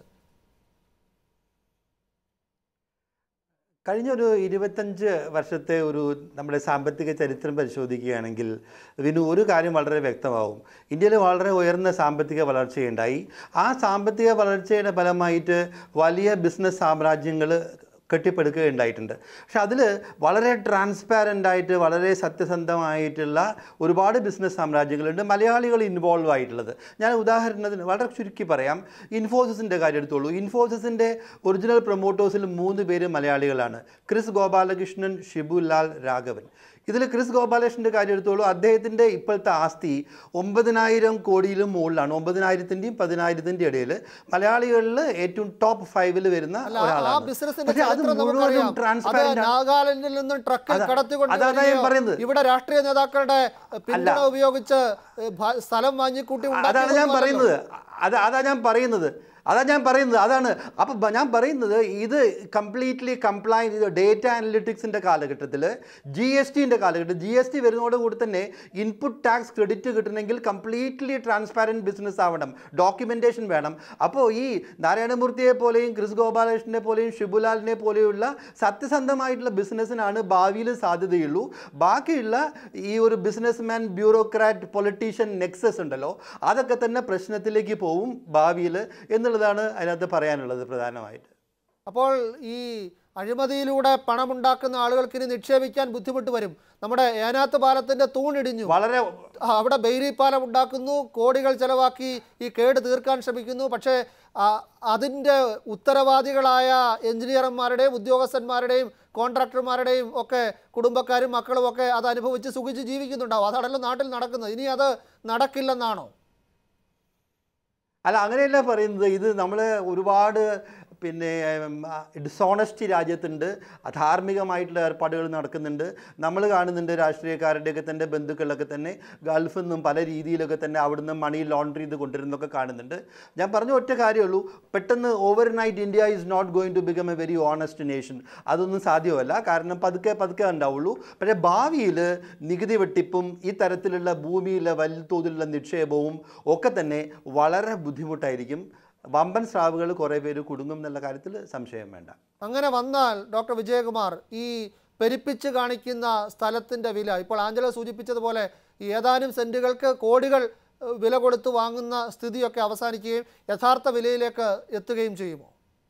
കഴിഞ്ഞൊരു ഇരുപത്തഞ്ച് വർഷത്തെ ഒരു നമ്മുടെ സാമ്പത്തിക ചരിത്രം പരിശോധിക്കുകയാണെങ്കിൽ ഇതിന് ഒരു കാര്യം വളരെ വ്യക്തമാവും ഇന്ത്യയിൽ വളരെ ഉയർന്ന സാമ്പത്തിക വളർച്ചയുണ്ടായി ആ സാമ്പത്തിക വളർച്ചയുടെ ഫലമായിട്ട് വലിയ ബിസിനസ് സാമ്രാജ്യങ്ങൾ കെട്ടിപ്പടുക്കുകയുണ്ടായിട്ടുണ്ട് പക്ഷെ അതിൽ വളരെ ട്രാൻസ്പാരൻ്റ് ആയിട്ട് വളരെ സത്യസന്ധമായിട്ടുള്ള ഒരുപാട് ബിസിനസ് സാമ്രാജ്യങ്ങളുണ്ട് മലയാളികൾ ഇൻവോൾവ് ആയിട്ടുള്ളത് ഞാൻ ഉദാഹരണത്തിന് വളരെ ചുരുക്കി പറയാം ഇൻഫോസിസിൻ്റെ കാര്യം എടുത്തോളൂ ഇൻഫോസിസിൻ്റെ ഒറിജിനൽ പ്രൊമോട്ടേഴ്സിൽ മൂന്ന് പേര് മലയാളികളാണ് ക്രിസ് ഗോപാലകൃഷ്ണൻ ഷിബുലാൽ രാഘവൻ ഇതിൽ ക്രിസ് ഗോപാലകൃഷ്ണൻ്റെ കാര്യം എടുത്തോളൂ അദ്ദേഹത്തിൻ്റെ ഇപ്പോഴത്തെ ആസ്തി ഒമ്പതിനായിരം കോടിയിലും മുകളിലാണ് ഒമ്പതിനായിരത്തിൻ്റെയും പതിനായിരത്തിൻ്റെ ഇടയിൽ മലയാളികളിൽ ഏറ്റവും ടോപ്പ് ഫൈവിൽ വരുന്ന അല്ല ആ- ആ ഒരാളാണ് ബിസിനസിന്റെ പക്ഷേ അത് ചരിത്രം മുഴുവനും നമുക്കറിയാം അത് ട്രാൻസ്പാരന്റ് ആണ് നാഗാലാൻഡിൽ നിന്നും ട്രക്കിൽ അതാ- കടത്തിക്കൊണ്ട് അതാ ഞാൻ വരികയോ, പറയുന്നത്. ഇവിടെ രാഷ്ട്രീയ നേതാക്കളുടെ പിന്തുണ ഉപയോഗിച്ച് ഏ, ഭ- സ്ഥലം വാങ്ങിക്കൂട്ടി അതാണ് ഞാൻ ഉണ്ടാക്കിയതൊന്നുമല്ലല്ലോ. പറയുന്നത് അത് അതാ ഞാൻ പറയുന്നത് അതാ ഞാൻ പറയുന്നത് അതാണ് അപ്പം ബ- ഞാൻ പറയുന്നത് ഇത് കംപ്ലീറ്റ്ലി കംപ്ലൈൻ ഇത് ഡേറ്റ അനലിറ്റിക്സിൻ്റെ കാലഘട്ടത്തിൽ ജി എസ് ടിൻ്റെ കാലഘട്ടം ജി എസ് ടി വരുന്നതോടുകൂടി തന്നെ ഇൻപുട്ട് ടാക്സ് ക്രെഡിറ്റ് കിട്ടണമെങ്കിൽ കംപ്ലീറ്റ്ലി ട്രാൻസ്പാരൻറ്റ് ബിസിനസ് ആവണം ഡോക്യുമെൻറ്റേഷൻ വേണം അപ്പോൾ ഈ നാരായണമൂർത്തിയെ പോലെയും ക്രിസ് ഗോപാലകൃഷ്ണനെ പോലെയും ഷിബുലാലിനെ പോലെയുള്ള സത്യസന്ധമായിട്ടുള്ള ബിസിനസ്സിനാണ് ഭാവിയിൽ സാധ്യതയുള്ളൂ ബാക്കിയുള്ള ഈ ഒരു businessman bureaucrat politician nexus ഉണ്ടല്ലോ അതൊക്കെ തന്നെ പ്രശ്നത്തിലേക്ക് പോവും ഭാവിയിൽ എന്നുള്ളതാണ് അതിനകത്ത് പറയാനുള്ളത് പ്രധാനമായിട്ട് അപ്പോൾ ഈ അഴിമതിയിലൂടെ പണമുണ്ടാക്കുന്ന ആളുകൾക്ക് ഇനി നിക്ഷേപിക്കാൻ ബുദ്ധിമുട്ട് വരും നമ്മുടെ ഏനാത്ത് പാലത്തിന്റെ തൂണിടിഞ്ഞു വളരെ ആ, അവിടെ ബെയ്രി പാലം ഉണ്ടാക്കുന്നു കോടികൾ ചെലവാക്കി ഈ കേട് തീർക്കാൻ ശ്രമിക്കുന്നു പക്ഷേ ആ, അതിൻ്റെ ഉത്തരവാദികളായ എഞ്ചിനീയർമാരുടെയും ഉദ്യോഗസ്ഥന്മാരുടെയും കോൺട്രാക്ടർമാരുടെയും ഒക്കെ കുടുംബക്കാരും മക്കളും ഒക്കെ അത് അനുഭവിച്ച് സുഖിച്ച് ജീവിക്കുന്നുണ്ടാവും അതാണല്ലോ നാട്ടിൽ നടക്കുന്നത് ഇനി അത് നടക്കില്ലെന്നാണോ അല്ല അങ്ങനെയല്ല പറയുന്നത് ഇത് നമ്മൾ ഒരുപാട് പിന്നെ ഡിസോണസ്റ്റി രാജ്യത്തുണ്ട് അധാർമികമായിട്ടുള്ള ഏർപ്പാടുകൾ നടക്കുന്നുണ്ട് നമ്മൾ കാണുന്നുണ്ട് രാഷ്ട്രീയക്കാരുടെയൊക്കെ തന്നെ ബന്ധുക്കളൊക്കെ തന്നെ ഗൾഫിൽ നിന്നും പല രീതിയിലൊക്കെ തന്നെ അവിടുന്ന് മണി ലോണ്ടറി ചെയ്ത് കൊണ്ടുവരുന്നൊക്കെ കാണുന്നുണ്ട് ഞാൻ പറഞ്ഞ ഒറ്റ കാര്യമുള്ളൂ പെട്ടെന്ന് overnight India is not going to become a very honest nation അതൊന്നും സാധ്യമല്ല കാരണം പതുക്കെ പതുക്കെ ഉണ്ടാവുള്ളൂ പക്ഷേ ഭാവിയിൽ നികുതി വെട്ടിപ്പും ഈ തരത്തിലുള്ള ഭൂമിയിലെ വലിയ തോതിലുള്ള നിക്ഷേപവും ഒക്കെ തന്നെ വളരെ ബുദ്ധിമുട്ടായിരിക്കും വമ്പൻ സ്രാവുകൾ കുറേ പേര് കുടുങ്ങും എന്നുള്ള കാര്യത്തിൽ സംശയം വേണ്ട അങ്ങനെ വന്നാൽ ഡോക്ടർ വിജയകുമാർ ഈ പെരുപ്പിച്ച് കാണിക്കുന്ന സ്ഥലത്തിൻ്റെ വില ഇപ്പോൾ ആഞ്ചലോ സൂചിപ്പിച്ചതുപോലെ ഈ ഏതാനും സെൻറ്റുകൾക്ക് കോടികൾ ഏഹ്, വില കൊടുത്ത് വാങ്ങുന്ന സ്ഥിതിയൊക്കെ അവസാനിക്കുകയും യഥാർത്ഥ വിലയിലേക്ക് എത്തുകയും ചെയ്യുമോ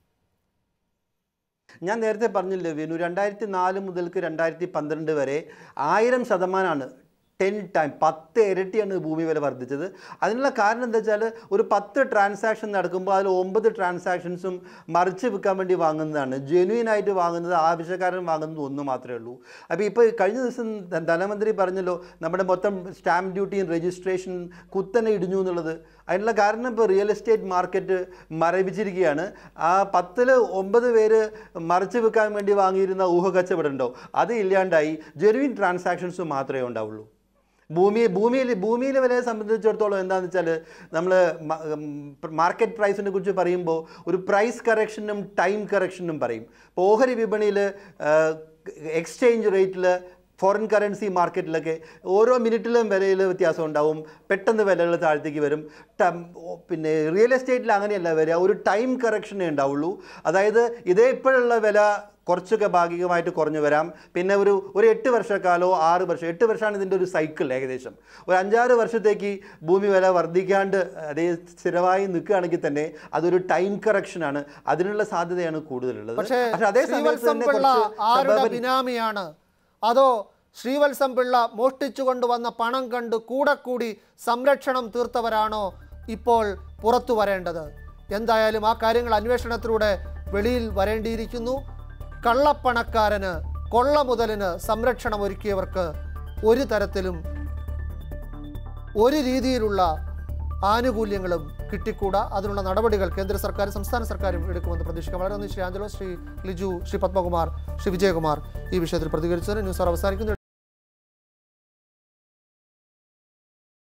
ഞാൻ നേരത്തെ പറഞ്ഞില്ലേ വിനു രണ്ടായിരത്തി നാല് മുതൽക്ക് രണ്ടായിരത്തി പന്ത്രണ്ട് വരെ ആയിരം ശതമാനമാണ് ടെൻ ടൈം പത്ത് ഇരട്ടിയാണ് ഭൂമി വില വർദ്ധിച്ചത് അതിനുള്ള കാരണം എന്താ വെച്ചാൽ ഒരു പത്ത് ട്രാൻസാക്ഷൻ നടക്കുമ്പോൾ അതിൽ ഒമ്പത് ട്രാൻസാക്ഷൻസും മറിച്ച് വിൽക്കാൻ വേണ്ടി വാങ്ങുന്നതാണ് ജെന്യൂൻ ആയിട്ട് വാങ്ങുന്നത് ആവശ്യക്കാരൻ വാങ്ങുന്നത് ഒന്ന് മാത്രമേ ഉള്ളൂ അപ്പോൾ ഇപ്പോൾ കഴിഞ്ഞ ദിവസം ധ- ധനമന്ത്രി പറഞ്ഞല്ലോ നമ്മുടെ മൊത്തം സ്റ്റാമ്പ് ഡ്യൂട്ടിയും രജിസ്ട്രേഷൻ കുത്തനെ ഇടിഞ്ഞു എന്നുള്ളത് അതിനുള്ള കാരണം ഇപ്പോൾ റിയൽ എസ്റ്റേറ്റ് മാർക്കറ്റ് മരവിച്ചിരിക്കുകയാണ് ആ പത്തിൽ ഒമ്പത് പേര് മറിച്ച് വിൽക്കാൻ വേണ്ടി വാങ്ങിയിരുന്ന ഊഹ കച്ചവടം ഉണ്ടോ അത് ഇല്ലാണ്ടായി ജെനുവിൻ ട്രാൻസാക്ഷൻസ് മാത്രമേ ഉണ്ടാവുള്ളൂ ഭൂമി ഭൂമിയിൽ ഭൂമിയിലെ വിലയെ സംബന്ധിച്ചിടത്തോളം എന്താണെന്ന് വെച്ചാൽ നമ്മൾ മാർക്കറ്റ് പ്രൈസിനെ കുറിച്ച് പറയുമ്പോൾ ഒരു പ്രൈസ് കറക്ഷനും ടൈം കറക്ഷനും പറയും ഇപ്പോൾ ഓഹരി വിപണിയിൽ എക്സ്ചേഞ്ച് റേറ്റിൽ ഫോറിൻ കറൻസി മാർക്കറ്റിലൊക്കെ ഓരോ മിനിറ്റിലും വിലയിൽ വ്യത്യാസം ഉണ്ടാവും പെട്ടെന്ന് വിലകൾ താഴത്തേക്ക് വരും ടം- ഓ, പിന്നെ റിയൽ എസ്റ്റേറ്റിൽ അങ്ങനെയല്ല വരിക ഒരു ടൈം കറക്ഷനേ ഉണ്ടാവുള്ളൂ അതായത് ഇതേ ഇപ്പോഴുള്ള വില കുറച്ചൊക്കെ ഭാഗികമായിട്ട് കുറഞ്ഞു വരാം പിന്നെ ഒരു ഒരു എട്ട് വർഷക്കാലോ ആറ് വർഷം എട്ട് വർഷമാണ് ഇതിൻ്റെ ഒരു സൈക്കിൾ ഏകദേശം ഒരു അഞ്ചാറ് വർഷത്തേക്ക് ഭൂമി വില വർദ്ധിക്കാണ്ട് അതേ സ്ഥിരമായി നിൽക്കുകയാണെങ്കിൽ തന്നെ അതൊരു ടൈം കറക്ഷനാണ് അതിനുള്ള സാധ്യതയാണ് കൂടുതലുള്ളത് പക്ഷേ അതേ സമയത്ത് ശ്രീവത്സം തന്നെ പിള്ള കുറച്ച് ആരുടെ suburban- ബിനാമിയാണ് അതോ ശ്രീവത്സം പിള്ള മോഷ്ടിച്ചു കൊണ്ടുവന്ന പണം കണ്ട് കൂടെ കൂടി സംരക്ഷണം തീർത്തവരാണോ ഇപ്പോൾ പുറത്തു വരേണ്ടത് എന്തായാലും ആ കാര്യങ്ങൾ അന്വേഷണത്തിലൂടെ വെളിയിൽ വരേണ്ടിയിരിക്കുന്നു കള്ളപ്പണക്കാരന് കൊള്ള മുതലിന് സംരക്ഷണം ഒരുക്കിയവർക്ക് ഒരു തരത്തിലും ഒരു രീതിയിലുള്ള ആനുകൂല്യങ്ങളും കിട്ടിക്കൂടാ അതിനുള്ള നടപടികൾ കേന്ദ്ര സർക്കാർ സംസ്ഥാന സർക്കാരും എടുക്കുമെന്ന് പ്രതീക്ഷിക്കാം വളരെ നന്ദി ശ്രീ ആഞ്ചലോ ശ്രീ ലിജു ശ്രീ പത്മകുമാർ ശ്രീ വിജയകുമാർ ഈ വിഷയത്തിൽ പ്രതികരിച്ചതിന് ന്യൂസ് അവർ അവസാനിക്കുന്നു